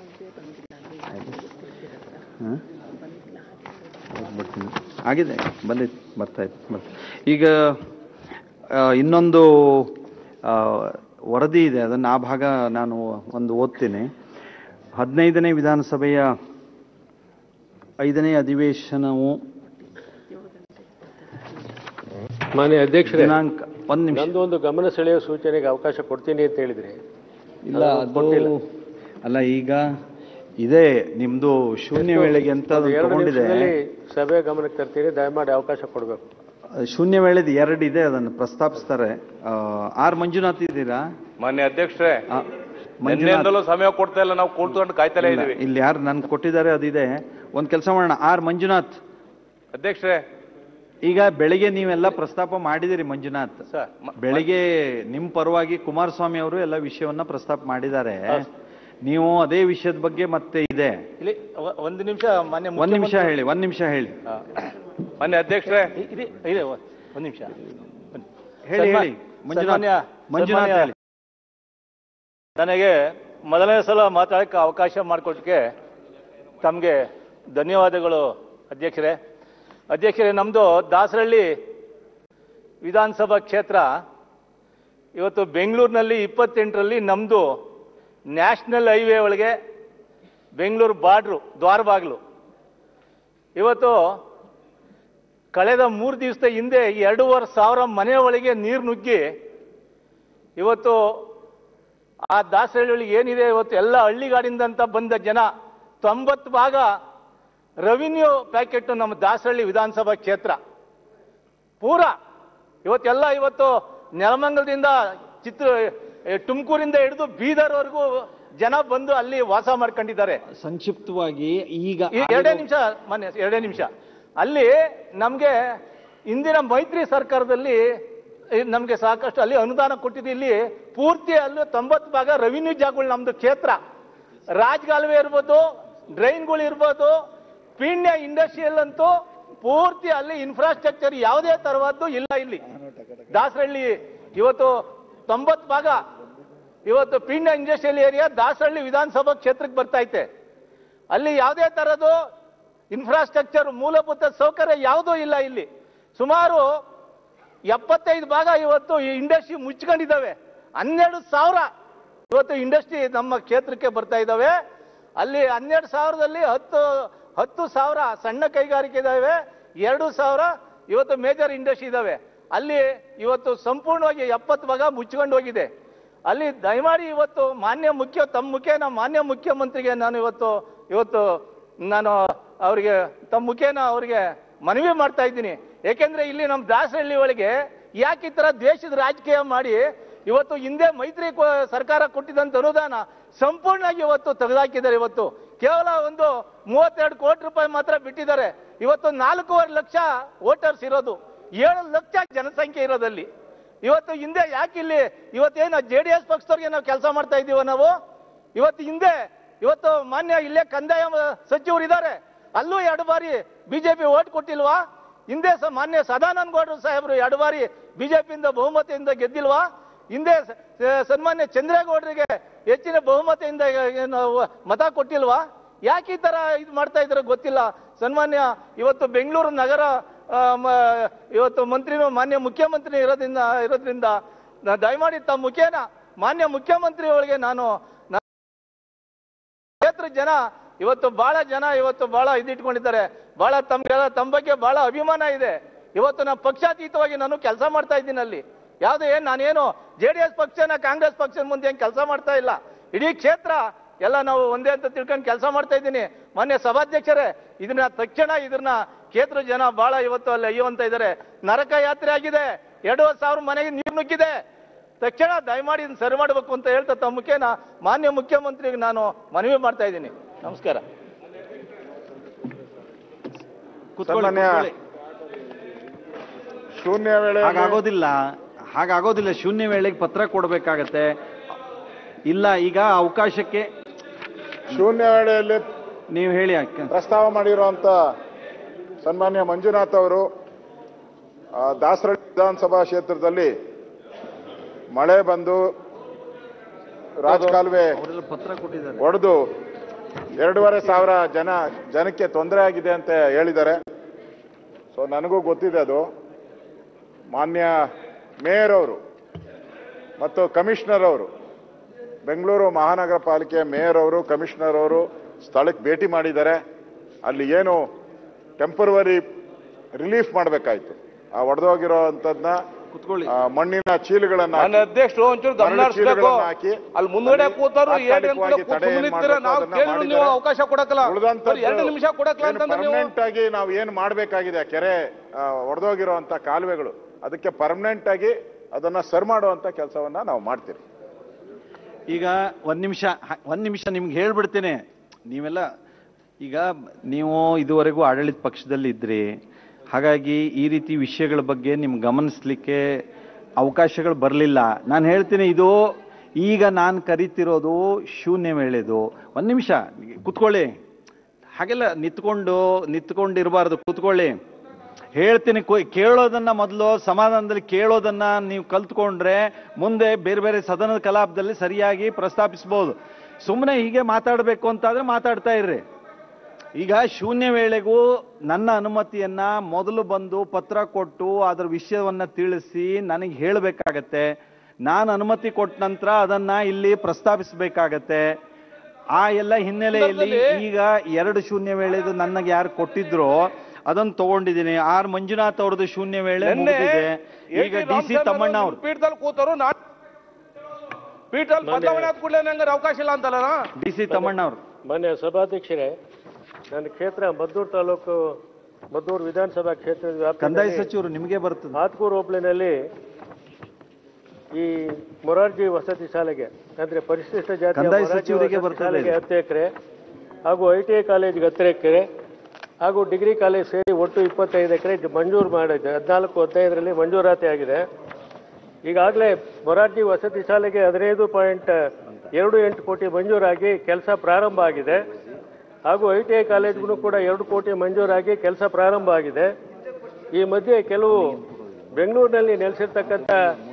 ಹ? ಹೋಗ್ಬಿಡ್ತೀನಿ. ಆಗಿದೆ ಬಂದಿತ್ತು ಬರ್ತಾ ಇತ್ತು ಬರ್ತಾ ಈಗ ಆ, ಇನ್ನೊಂದು ಆ, ವರದಿ ಇದೆ ಅದನ್ನು ಆ ಭಾಗ ನಾನು ಒಂದು ಓದ್ತೀನಿ ಹದಿನೈದನೇ ವಿಧಾನಸಭೆಯ ಐದನೇ ಅಧಿವೇಶನವು ಮಾನ್ಯ ಅಧ್ಯಕ್ಷರೇ ದಿನಾಂಕ ಒಂದು ನಿಮಿಷ ನಂದು ಒಂದು ಗಮನ ಸೆಳೆಯುವ ಸೂಚನೆಗೆ ಅವಕಾಶ ಕೊಡ್ತೀನಿ ಅಂತ ಹೇಳಿದ್ರೆ ಇಲ್ಲ ಅದು ಅಲ್ಲ ಈಗ ಇದೆ ನಿಮ್ದು ಶೂನ್ಯ ವೇಳೆಗೆ ಅಂತ ಅದು ಎರಡು ತಗೊಂಡಿದೆ ನಿಮಿಷದಲ್ಲಿ ಸಭೆ ಗಮನಕ್ಕೆ ತರ್ತೀನಿ ದಯಮಾಡಿ ಅವಕಾಶ ಕೊಡಬೇಕು ಶೂನ್ಯ ವೇಳೆದು ಎರಡು ಇದೆ ಅದನ್ನು ಪ್ರಸ್ತಾಪಿಸ್ತಾರೆ ಆ, ಆರ್ ಮಂಜುನಾಥ್ ಇದ್ದೀರಾ ಮಾನ್ಯ ಅಧ್ಯಕ್ಷರೇ ಆ, ಮಂಜುನಾಥ್ ನಿನ್ನೆಯಿಂದಲೂ ಸಮಯ ಕೊಡ್ತಾ ಇಲ್ಲ ನಾವು ಕೂತ್ಕೊಂಡು ಕಾಯ್ತಲೇ ಇಲ್ಲ, ಇದೀವಿ ಇಲ್ಲಿ ಯಾರು ನನ್ಗೆ ಕೊಟ್ಟಿದ್ದಾರೆ ಅದಿದೆ ಒಂದ್ ಕೆಲಸ ಮಾಡೋಣ ಆರ್ ಮಂಜುನಾಥ್ ಅಧ್ಯಕ್ಷರೇ ಈಗ ಬೆಳಿಗ್ಗೆ ನೀವೆಲ್ಲ ಪ್ರಸ್ತಾಪ ಮಾಡಿದಿರಿ ಮಂಜುನಾಥ್ ಸರ್ ಮ- ಬೆಳಿಗ್ಗೆ ನಿಮ್ ಪರವಾಗಿ ಕುಮಾರಸ್ವಾಮಿ ಅವರು ಎಲ್ಲ ವಿಷಯವನ್ನ ಪ್ರಸ್ತಾಪ ಮಾಡಿದ್ದಾರೆ ನೀವು ಅದೇ ವಿಷಯದ ಬಗ್ಗೆ ಮತ್ತೆ ಇದೆ ಇಲ್ಲಿ ಒ- ಒಂದು ನಿಮಿಷ ಮಾನ್ಯ ಒಂದ್ ನಿಮಿಷ ಹೇಳಿ ಒಂದ್ ನಿಮಿಷ ಹೇಳಿ ಹಾ. ಮಾನ್ಯ ಅಧ್ಯಕ್ಷರೇ ಇದೆ ಇದೆ ಒಂದು ನಿಮಿಷ ಹೇಳಿ ಸನ್ಮಾ- ಹೇಳಿ ಮಂಜುನಾಥ್ ಸನ್ಮಾನ್ಯ- ಮಂಜುನಾಥ್ ಸನ್ಮಾನ್ಯ- ಹೇಳಿ ನನಗೆ ಮೊದಲನೇ ಸಲ ಮಾತಾಡೋಕ್ಕೆ ಅವಕಾಶ ಮಾಡಿಕೊಟ್ಟಕ್ಕೆ ತಮಗೆ ಧನ್ಯವಾದಗಳು ಅಧ್ಯಕ್ಷರೇ ಅಧ್ಯಕ್ಷರೇ ನಮ್ಮದು ದಾಸರಳ್ಳಿ ವಿಧಾನಸಭಾ ಕ್ಷೇತ್ರ ಇವತ್ತು ಬೆಂಗಳೂರಿನಲ್ಲಿ ಇಪ್ಪತ್ತೆಂಟರಲ್ಲಿ ನಮ್ಮದು ನ್ಯಾಷನಲ್ ಹೈವೇ ಒಳಗೆ ಬೆಂಗಳೂರು ಬಾರ್ಡ್ರು ದ್ವಾರಬಾಗ್ಲು ಇವತ್ತು ಕಳೆದ ಮೂರು ದಿವಸದ ಹಿಂದೆ ಎರಡೂವರೆ ಸಾವಿರ ಮನೆ ಒಳಗೆ ನೀರು ನುಗ್ಗಿ ಇವತ್ತು ಆ ದಾಸರಳ್ಳಿ ಏನಿದೆ ಇವತ್ತು ಎಲ್ಲ ಹಳ್ಳಿಗಾಡಿಂದಂತ ಬಂದ ಜನ ತೊಂಬತ್ತು ಭಾಗ ರೆವಿನ್ಯೂ ಪ್ಯಾಕೆಟ್ ನಮ್ಮ ದಾಸರಳ್ಳಿ ವಿಧಾನಸಭಾ ಕ್ಷೇತ್ರ ಪೂರ ಇವತ್ತೆಲ್ಲ ಇವತ್ತು ನೆಲಮಂಗಲದಿಂದ ಚಿತ್ರ ಏ, ತುಮಕೂರಿಂದ ಹಿಡಿದು ಬೀದರ್ವರೆಗೂ ಜನ ಬಂದು ಅಲ್ಲಿ ವಾಸ ಮಾಡ್ಕೊಂಡಿದ್ದಾರೆ ಸಂಕ್ಷಿಪ್ತವಾಗಿ ಈಗ ಈ ಎರಡೇ ನಿಮಿಷ ಮೊನ್ನೆ ಎರಡೇ ನಿಮಿಷ ಅಲ್ಲಿ ನಮಗೆ ಇಂದಿನ ಮೈತ್ರಿ ಸರ್ಕಾರದಲ್ಲಿ ಈ ನಮ್ಗೆ ಸಾಕಷ್ಟು ಅಲ್ಲಿ ಅನುದಾನ ಕೊಟ್ಟಿದ್ದು ಇಲ್ಲಿ ಪೂರ್ತಿ ಅಲ್ಲಿ ತೊಂಬತ್ತು ಭಾಗ ರೆವಿನ್ಯೂ ಜಾಗಗಳು ನಮ್ದು ಕ್ಷೇತ್ರ ರಾಜಗಾಲುವೆ ಇರ್ಬೋದು ಡ್ರೈನ್ಗಳು ಇರ್ಬೋದು ಪೀಣ್ಯ ಇಂಡಸ್ಟ್ರಿಯಲ್ ಅಂತೂ ಪೂರ್ತಿ ಅಲ್ಲಿ ಇನ್ಫ್ರಾಸ್ಟ್ರಕ್ಚರ್ ಯಾವುದೇ ತರವಾದ್ದು ಇಲ್ಲ ಇಲ್ಲಿ ದಾಸರಳ್ಳಿ ಇವತ್ತು ತೊಂಬತ್ತು ಭಾಗ ಇವತ್ತು ಪೀಣ್ಯ ಇಂಡಸ್ಟ್ರಿಯಲ್ ಏರಿಯಾ ದಾಸರಳ್ಳಿ ವಿಧಾನಸಭಾ ಕ್ಷೇತ್ರಕ್ಕೆ ಬರ್ತಾ ಐತೆ ಅಲ್ಲಿ ಯಾವುದೇ ತರದ್ದು ಇನ್ಫ್ರಾಸ್ಟ್ರಕ್ಚರ್ ಮೂಲಭೂತ ಸೌಕರ್ಯ ಯಾವುದೂ ಇಲ್ಲ ಇಲ್ಲಿ ಸುಮಾರು ಎಪ್ಪತ್ತೈದು ಭಾಗ ಇವತ್ತು ಈ ಇಂಡಸ್ಟ್ರಿ ಮುಚ್ಕೊಂಡಿದ್ದಾವೆ ಹನ್ನೆರಡು ಸಾವಿರ ಇವತ್ತು ಇಂಡಸ್ಟ್ರಿ ನಮ್ಮ ಕ್ಷೇತ್ರಕ್ಕೆ ಬರ್ತಾ ಇದ್ದಾವೆ ಅಲ್ಲಿ ಹನ್ನೆರಡು ಸಾವಿರದಲ್ಲಿ ಹತ್ತು ಹತ್ತು ಸಾವಿರ ಸಣ್ಣ ಕೈಗಾರಿಕೆ ಇದ್ದಾವೆ ಎರಡು ಸಾವಿರ ಇವತ್ತು ಮೇಜರ್ ಇಂಡಸ್ಟ್ರಿ ಇದ್ದಾವೆ ಅಲ್ಲಿ ಇವತ್ತು ಸಂಪೂರ್ಣವಾಗಿ ಎಪ್ಪತ್ತು ಭಾಗ ಮುಚ್ಕೊಂಡು ಹೋಗಿದೆ ಅಲ್ಲಿ ದಯಮಾಡಿ ಇವತ್ತು ಮಾನ್ಯ ಮುಖ್ಯ ತಮ್ಮ ಮುಖೇನ ಮಾನ್ಯ ಮುಖ್ಯಮಂತ್ರಿಗೆ ನಾನು ಇವತ್ತು ಇವತ್ತು ನಾನು ಅವರಿಗೆ ತಮ್ಮ ಮುಖೇನ ಅವರಿಗೆ ಮನವಿ ಮಾಡ್ತಾ ಇದ್ದೀನಿ ಯಾಕೆಂದ್ರೆ ಇಲ್ಲಿ ನಮ್ಮ ದಾಸರಳ್ಳಿ ಒಳಗೆ ಯಾಕೆ ಈ ತರ ದ್ವೇಷದ ರಾಜಕೀಯ ಮಾಡಿ ಇವತ್ತು ಹಿಂದೆ ಮೈತ್ರಿ ಕೊ- ಸರ್ಕಾರ ಕೊಟ್ಟಿದ್ದಂತ ಅನುದಾನ ಸಂಪೂರ್ಣವಾಗಿ ಇವತ್ತು ತೆಗೆದುಹಾಕಿದ್ದಾರೆ ಇವತ್ತು ಕೇವಲ ಒಂದು ಮೂವತ್ತೆರಡು ಕೋಟಿ ರೂಪಾಯಿ ಮಾತ್ರ ಬಿಟ್ಟಿದ್ದಾರೆ ಇವತ್ತು ನಾಲ್ಕೂವರೆ ಲಕ್ಷ ವೋಟರ್ಸ್ ಇರೋದು ಏಳು ಲಕ್ಷ ಜನಸಂಖ್ಯೆ ಇರೋದಲ್ಲಿ ಇವತ್ತು ಹಿಂದೆ ಯಾಕೆ ಇಲ್ಲಿ ಇವತ್ತೇನು ಜೆ ಡಿ ಎಸ್ ಪಕ್ಷದವ್ರಿಗೆ ನಾವು ಕೆಲಸ ಮಾಡ್ತಾ ಇದ್ದೀವ ನಾವು ಇವತ್ತು ಹಿಂದೆ ಇವತ್ತು ಮಾನ್ಯ ಇಲ್ಲೇ ಕಂದಾಯ ಮ- ಸಚಿವರು ಇದ್ದಾರೆ ಅಲ್ಲೂ ಎರಡು ಬಾರಿ ಬಿಜೆಪಿ ಓಟ್ ಕೊಟ್ಟಿಲ್ವಾ ಹಿಂದೆ ಸ ಮಾನ್ಯ ಸದಾನಂದ ಗೌಡರು ಸಾಹೇಬರು ಎರಡು ಬಾರಿ ಬಿಜೆಪಿಯಿಂದ ಬಹುಮತದಿಂದ ಗೆದ್ದಿಲ್ವಾ ಹಿಂದೆ ಸ- ಸ- ಸನ್ಮಾನ್ಯ ಚಂದ್ರೇಗೌಡರಿಗೆ ಹೆಚ್ಚಿನ ಬಹುಮತದಿಂದ ಏನು ಮತ ಕೊಟ್ಟಿಲ್ವಾ ಯಾಕೆ ಈ ತರ ಇದು ಮಾಡ್ತಾ ಇದ್ದಾರೆ ಗೊತ್ತಿಲ್ಲ ಸನ್ಮಾನ್ಯ ಇವತ್ತು ಬೆಂಗಳೂರು ನಗರ ಆ, ಮ- ಇವತ್ತು ಮಂತ್ರಿನೂ ಮಾನ್ಯ ಮುಖ್ಯಮಂತ್ರಿ ಇರೋದ್ರಿಂದ ಇರೋದ್ರಿಂದ ನಾ ದಯಮಾಡಿ ತಮ್ಮ ಮುಖೇನ ಮಾನ್ಯ ಮುಖ್ಯಮಂತ್ರಿ ಒಳಗೆ ನಾನು ನ- ಕ್ಷೇತ್ರ ಜನ ಇವತ್ತು ಬಹಳ ಜನ ಇವತ್ತು ಬಹಳ ಇದಿಟ್ಕೊಂಡಿದ್ದಾರೆ ಬಹಳ ತಮ್ಗೆಲ್ಲ ತಮ್ಮ ಬಗ್ಗೆ ಬಹಳ ಅಭಿಮಾನ ಇದೆ ಇವತ್ತು ನಾನು ಪಕ್ಷಾತೀತವಾಗಿ ನಾನು ಕೆಲಸ ಮಾಡ್ತಾ ಇದ್ದೀನಿ ಅಲ್ಲಿ ಯಾವ್ದು ಏನ್ ನಾನೇನು ಜೆ ಡಿ ಎಸ್ ಪಕ್ಷನ ಕಾಂಗ್ರೆಸ್ ಪಕ್ಷದ ಮುಂದೆ ಏನ್ ಕೆಲಸ ಮಾಡ್ತಾ ಇಲ್ಲ ಇಡೀ ಕ್ಷೇತ್ರ ಎಲ್ಲ ನಾವು ಒಂದೇ ಅಂತ ತಿಳ್ಕೊಂಡು ಕೆಲಸ ಮಾಡ್ತಾ ಇದ್ದೀನಿ ಮಾನ್ಯ ಸಭಾಧ್ಯಕ್ಷರೇ ಇದನ್ನ ತಕ್ಷಣ ಇದನ್ನ ಕ್ಷೇತ್ರ ಜನ ಬಹಳ ಇವತ್ತು ಅಲ್ಲಿ ಅಯ್ಯೋ ಅಂತ ಇದ್ದಾರೆ ನರಕ ಯಾತ್ರೆ ಆಗಿದೆ ಎರಡೂವರೆ ಸಾವಿರ ಮನೆಗೆ ನೀರು ನುಗ್ಗಿದೆ ತಕ್ಷಣ ದಯಮಾಡಿ ಇದನ್ನ ಸರಿ ಮಾಡಬೇಕು ಅಂತ ಹೇಳ್ತಾ ತಮ್ಮ ಮುಖೇನ ಮಾನ್ಯ ಮುಖ್ಯಮಂತ್ರಿಗೆ ನಾನು ಮನವಿ ಮಾಡ್ತಾ ಇದ್ದೀನಿ ನಮಸ್ಕಾರ ಕೂತ್ಕೊಳ್ಳಿ, ಸನ್ಮಾನ್ಯ ಕೂತ್ಕೊಳ್ಳಿ. ಶೂನ್ಯ ವೇಳೆ ಹಾಗಾಗೋದಿಲ್ಲ ಹಾಗಾಗೋದಿಲ್ಲ ಶೂನ್ಯ ವೇಳೆಗೆ ಪತ್ರ ಕೊಡಬೇಕಾಗತ್ತೆ ಇಲ್ಲ ಈಗ ಅವಕಾಶಕ್ಕೆ ಶೂನ್ಯ ವೇಳೆಯಲ್ಲಿ ನೀವು ಹೇಳಿ ಅಕ್ಕ ಪ್ರಸ್ತಾವ ಮಾಡಿರುವಂತ ಸನ್ಮಾನ್ಯ ಮಂಜುನಾಥ್ ಅವರು ಆ, ದಾಸರಳ್ಳಿ ವಿಧಾನಸಭಾ ಕ್ಷೇತ್ರದಲ್ಲಿ ಮಳೆ ಬಂದು ರಾಜಕಾಲುವೆ ಅವರೆಲ್ಲ ಪತ್ರ ಕೊಟ್ಟಿದ್ದಾರೆ ಒಡೆದು ಎರಡೂವರೆ ಸಾವಿರ ಜನ ಜನಕ್ಕೆ ತೊಂದರೆ ಆಗಿದೆ ಅಂತ ಹೇಳಿದ್ದಾರೆ ಸೊ ನನಗೂ ಗೊತ್ತಿದೆ ಅದು ಮಾನ್ಯ ಮೇಯರ್ ಅವರು ಮತ್ತು ಕಮಿಷನರ್ ಅವರು ಬೆಂಗಳೂರು ಮಹಾನಗರ ಪಾಲಿಕೆ ಮೇಯರ್ ಅವರು ಕಮಿಷನರ್ ಅವರು ಸ್ಥಳಕ್ಕೆ ಭೇಟಿ ಮಾಡಿದ್ದಾರೆ ಅಲ್ಲಿ ಏನು ಟೆಂಪರವರಿ ರಿಲೀಫ್ ಮಾಡಬೇಕಾಯ್ತು ಆ ಒಡೆದೋಗಿರೋ ಅಂಥದ್ನ ಕುತ್ಕೊಳ್ಳಿ ಮಣ್ಣಿನ ಚೀಲಗಳನ್ನ ನನ್ನ ಅಧ್ಯಕ್ಷರು ಒಂಚೂರು ಗಮನ ಮರಳು ಹರಿಸ್ಬೇಕು ಚೀಲಗಳನ್ನ ಹಾಕಿ ಅಲ್ಲಿ ಮುಂದ್ಗಡೆ ಅಲ್ಲಿ ಕೂತವ್ರು ಏಳು ತಾತ್ಕಾಲಿಕವಾಗಿ ತಡೆ ಏನ್ ಮಾಡ್ಬೇಕು ನಾವು ಅದನ್ನ ಕೇಳಿದ್ರು ನೀವು ಮಾಡಿದ್ದಾರೆ. ಅವಕಾಶ ಕೊಡಕ್ಕಲ್ಲ ಉಳಿದಂಥದ್ದು ಎರಡು ನಿಮಿಷ ಕೊಡಕ್ಕಲ್ಲ ಅಂತಂದ್ರೆ ನೀವು ಪರ್ಮನೆಂಟ್ ಆಗಿ ನಾವು ಏನ್ ಮಾಡಬೇಕಾಗಿದೆ ಕೆರೆ ಒಡೆದೋಗಿರುವಂತ ಕಾಲುವೆಗಳು ಅದಕ್ಕೆ ಪರ್ಮನೆಂಟ್ ಆಗಿ ಅದನ್ನ ಸರ್ ಮಾಡುವಂತ ಕೆಲಸವನ್ನ ನಾವು ಮಾಡ್ತೀವಿ ಈಗ ಒಂದ್ ನಿಮಿಷ ಹ- ಒಂದ್ ನಿಮಿಷ ನಿಮ್ಗೆ ಹೇಳ್ಬಿಡ್ತೇನೆ ನೀವೆಲ್ಲ ಈಗ ನೀವು ಇದುವರೆಗೂ ಆಡಳಿತ ಪಕ್ಷದಲ್ಲಿ ಇದ್ರಿ ಹಾಗಾಗಿ ಈ ರೀತಿ ವಿಷಯಗಳ ಬಗ್ಗೆ ನಿಮ್ ಗಮನಿಸ್ಲಿಕ್ಕೆ ಅವಕಾಶಗಳು ಬರಲಿಲ್ಲ ನಾನು ಹೇಳ್ತೀನಿ ಇದು ಈಗ ನಾನು ಕರಿತಿರೋದು ಶೂನ್ಯ ವೇಳೆದು ಒಂದ್ ನಿಮಿಷ ಕುತ್ಕೊಳ್ಳಿ ಹಾಗೆಲ್ಲ ನಿಂತ್ಕೊಂಡು ನಿಂತ್ಕೊಂಡಿರಬಾರ್ದು ಕೂತ್ಕೊಳ್ಳಿ ಹೇಳ್ತೀನಿ ಕೊ- ಕೇಳೋದನ್ನ ಮೊದಲು ಸಮಾಧಾನದಲ್ಲಿ ಕೇಳೋದನ್ನ ನೀವು ಕಲ್ತ್ಕೊಂಡ್ರೆ ಮುಂದೆ ಬೇರೆ ಬೇರೆ ಸದನದ ಕಲಾಪದಲ್ಲಿ ಸರಿಯಾಗಿ ಪ್ರಸ್ತಾಪಿಸಬಹುದು ಸುಮ್ಮನೆ ಹೀಗೆ ಮಾತಾಡಬೇಕು ಅಂತಾದ್ರೆ ಮಾತಾಡ್ತಾ ಇರ್ರಿ ಈಗ ಶೂನ್ಯ ವೇಳೆಗೂ ನನ್ನ ಅನುಮತಿಯನ್ನ ಮೊದಲು ಬಂದು ಪತ್ರ ಕೊಟ್ಟು ಅದರ ವಿಷಯವನ್ನ ತಿಳಿಸಿ ನನಗೆ ಹೇಳಬೇಕಾಗತ್ತೆ ನಾನು ಅನುಮತಿ ಕೊಟ್ಟ ನಂತರ ಅದನ್ನ ಇಲ್ಲಿ ಪ್ರಸ್ತಾಪಿಸಬೇಕಾಗತ್ತೆ ಆ ಎಲ್ಲ ಹಿನ್ನೆಲೆಯಲ್ಲಿ ಈಗ ಎರಡು ಶೂನ್ಯ ವೇಳೆದು ನನಗೆ ಯಾರು ಕೊಟ್ಟಿದ್ರೋ ಅದನ್ನ ತಗೊಂಡಿದ್ದೀನಿ ಆರ್ ಮಂಜುನಾಥ್ ಅವ್ರದ್ದು ಶೂನ್ಯ ವೇಳೆ ನಿನ್ನೆ ಮುಗಿದಿದೆ ಈಗ ಡಿ ಸಿ ತಮ್ಮಣ್ಣ ಅವ್ರು ಪೀಠದಲ್ಲಿ ಕೂತರು ನಾ ಪೀಠದಲ್ಲಿ ಬದಲಾವಣೆ ಆದ ಕೂಡಲೇ ನಂಗೆ ಅವಕಾಶ ಇಲ್ಲ ಅಂತಲ್ಲ ಡಿ ಸಿ ತಮ್ಮಣ್ಣ ಅವ್ರು ಮಾನ್ಯ ಸಭಾಧ್ಯಕ್ಷರೇ ನನ್ನ ಕ್ಷೇತ್ರ ಮದ್ದೂರು ತಾಲೂಕು ಮದ್ದೂರು ವಿಧಾನಸಭಾ ಕ್ಷೇತ್ರದ ಕಂದಾಯ ವ್ಯಾಪ್ತಿಯಲ್ಲಿ ಸಚಿವರು ನಿಮಗೆ ಬರ್ತದೆ ಆತ್ಕೂರು ಹೋಬಳಿನಲ್ಲಿ ಈ ಮೊರಾರ್ಜಿ ವಸತಿ ಶಾಲೆಗೆ ಅಂದ್ರೆ ಪರಿಶಿಷ್ಟ ಜಾತಿಯ ಕಂದಾಯ ಮೊರಾರ್ಜಿ ಸಚಿವರಿಗೆ ವಸತಿ ಬರ್ತದೆ ಶಾಲೆಗೆ ಇದು. ಹತ್ತು ಎಕರೆ ಹಾಗೂ ಐ ಟಿ ಐ ಕಾಲೇಜ್ಗೆ ಹತ್ತು ಎಕರೆ ಹಾಗೂ ಡಿಗ್ರಿ ಕಾಲೇಜ್ ಸೇರಿ ಒಟ್ಟು ಇಪ್ಪತ್ತೈದು ಎಕರೆ ಮಂಜೂರು ಮಾಡಿದೆ ಹದಿನಾಲ್ಕು ಹದಿನೈದರಲ್ಲಿ ಮಂಜೂರಾತಿ ಆಗಿದೆ ಈಗಾಗಲೇ ಮೊರಾರ್ಜಿ ವಸತಿ ಶಾಲೆಗೆ ಹದಿನೈದು ಪಾಯಿಂಟ್ ಎರಡು ಎಂಟು ಕೋಟಿ ಮಂಜೂರಾಗಿ ಕೆಲಸ ಪ್ರಾರಂಭ ಆಗಿದೆ ಹಾಗೂ ಐ ಟಿ ಐ ಕಾಲೇಜ್ಗೂ ಕೂಡ ಎರಡು ಕೋಟಿ ಮಂಜೂರಾಗಿ ಕೆಲಸ ಪ್ರಾರಂಭ ಆಗಿದೆ ಈ ಮಧ್ಯೆ ಕೆಲವು ಬೆಂಗಳೂರಿನಲ್ಲಿ ನೆಲೆಸಿರ್ತಕ್ಕಂಥ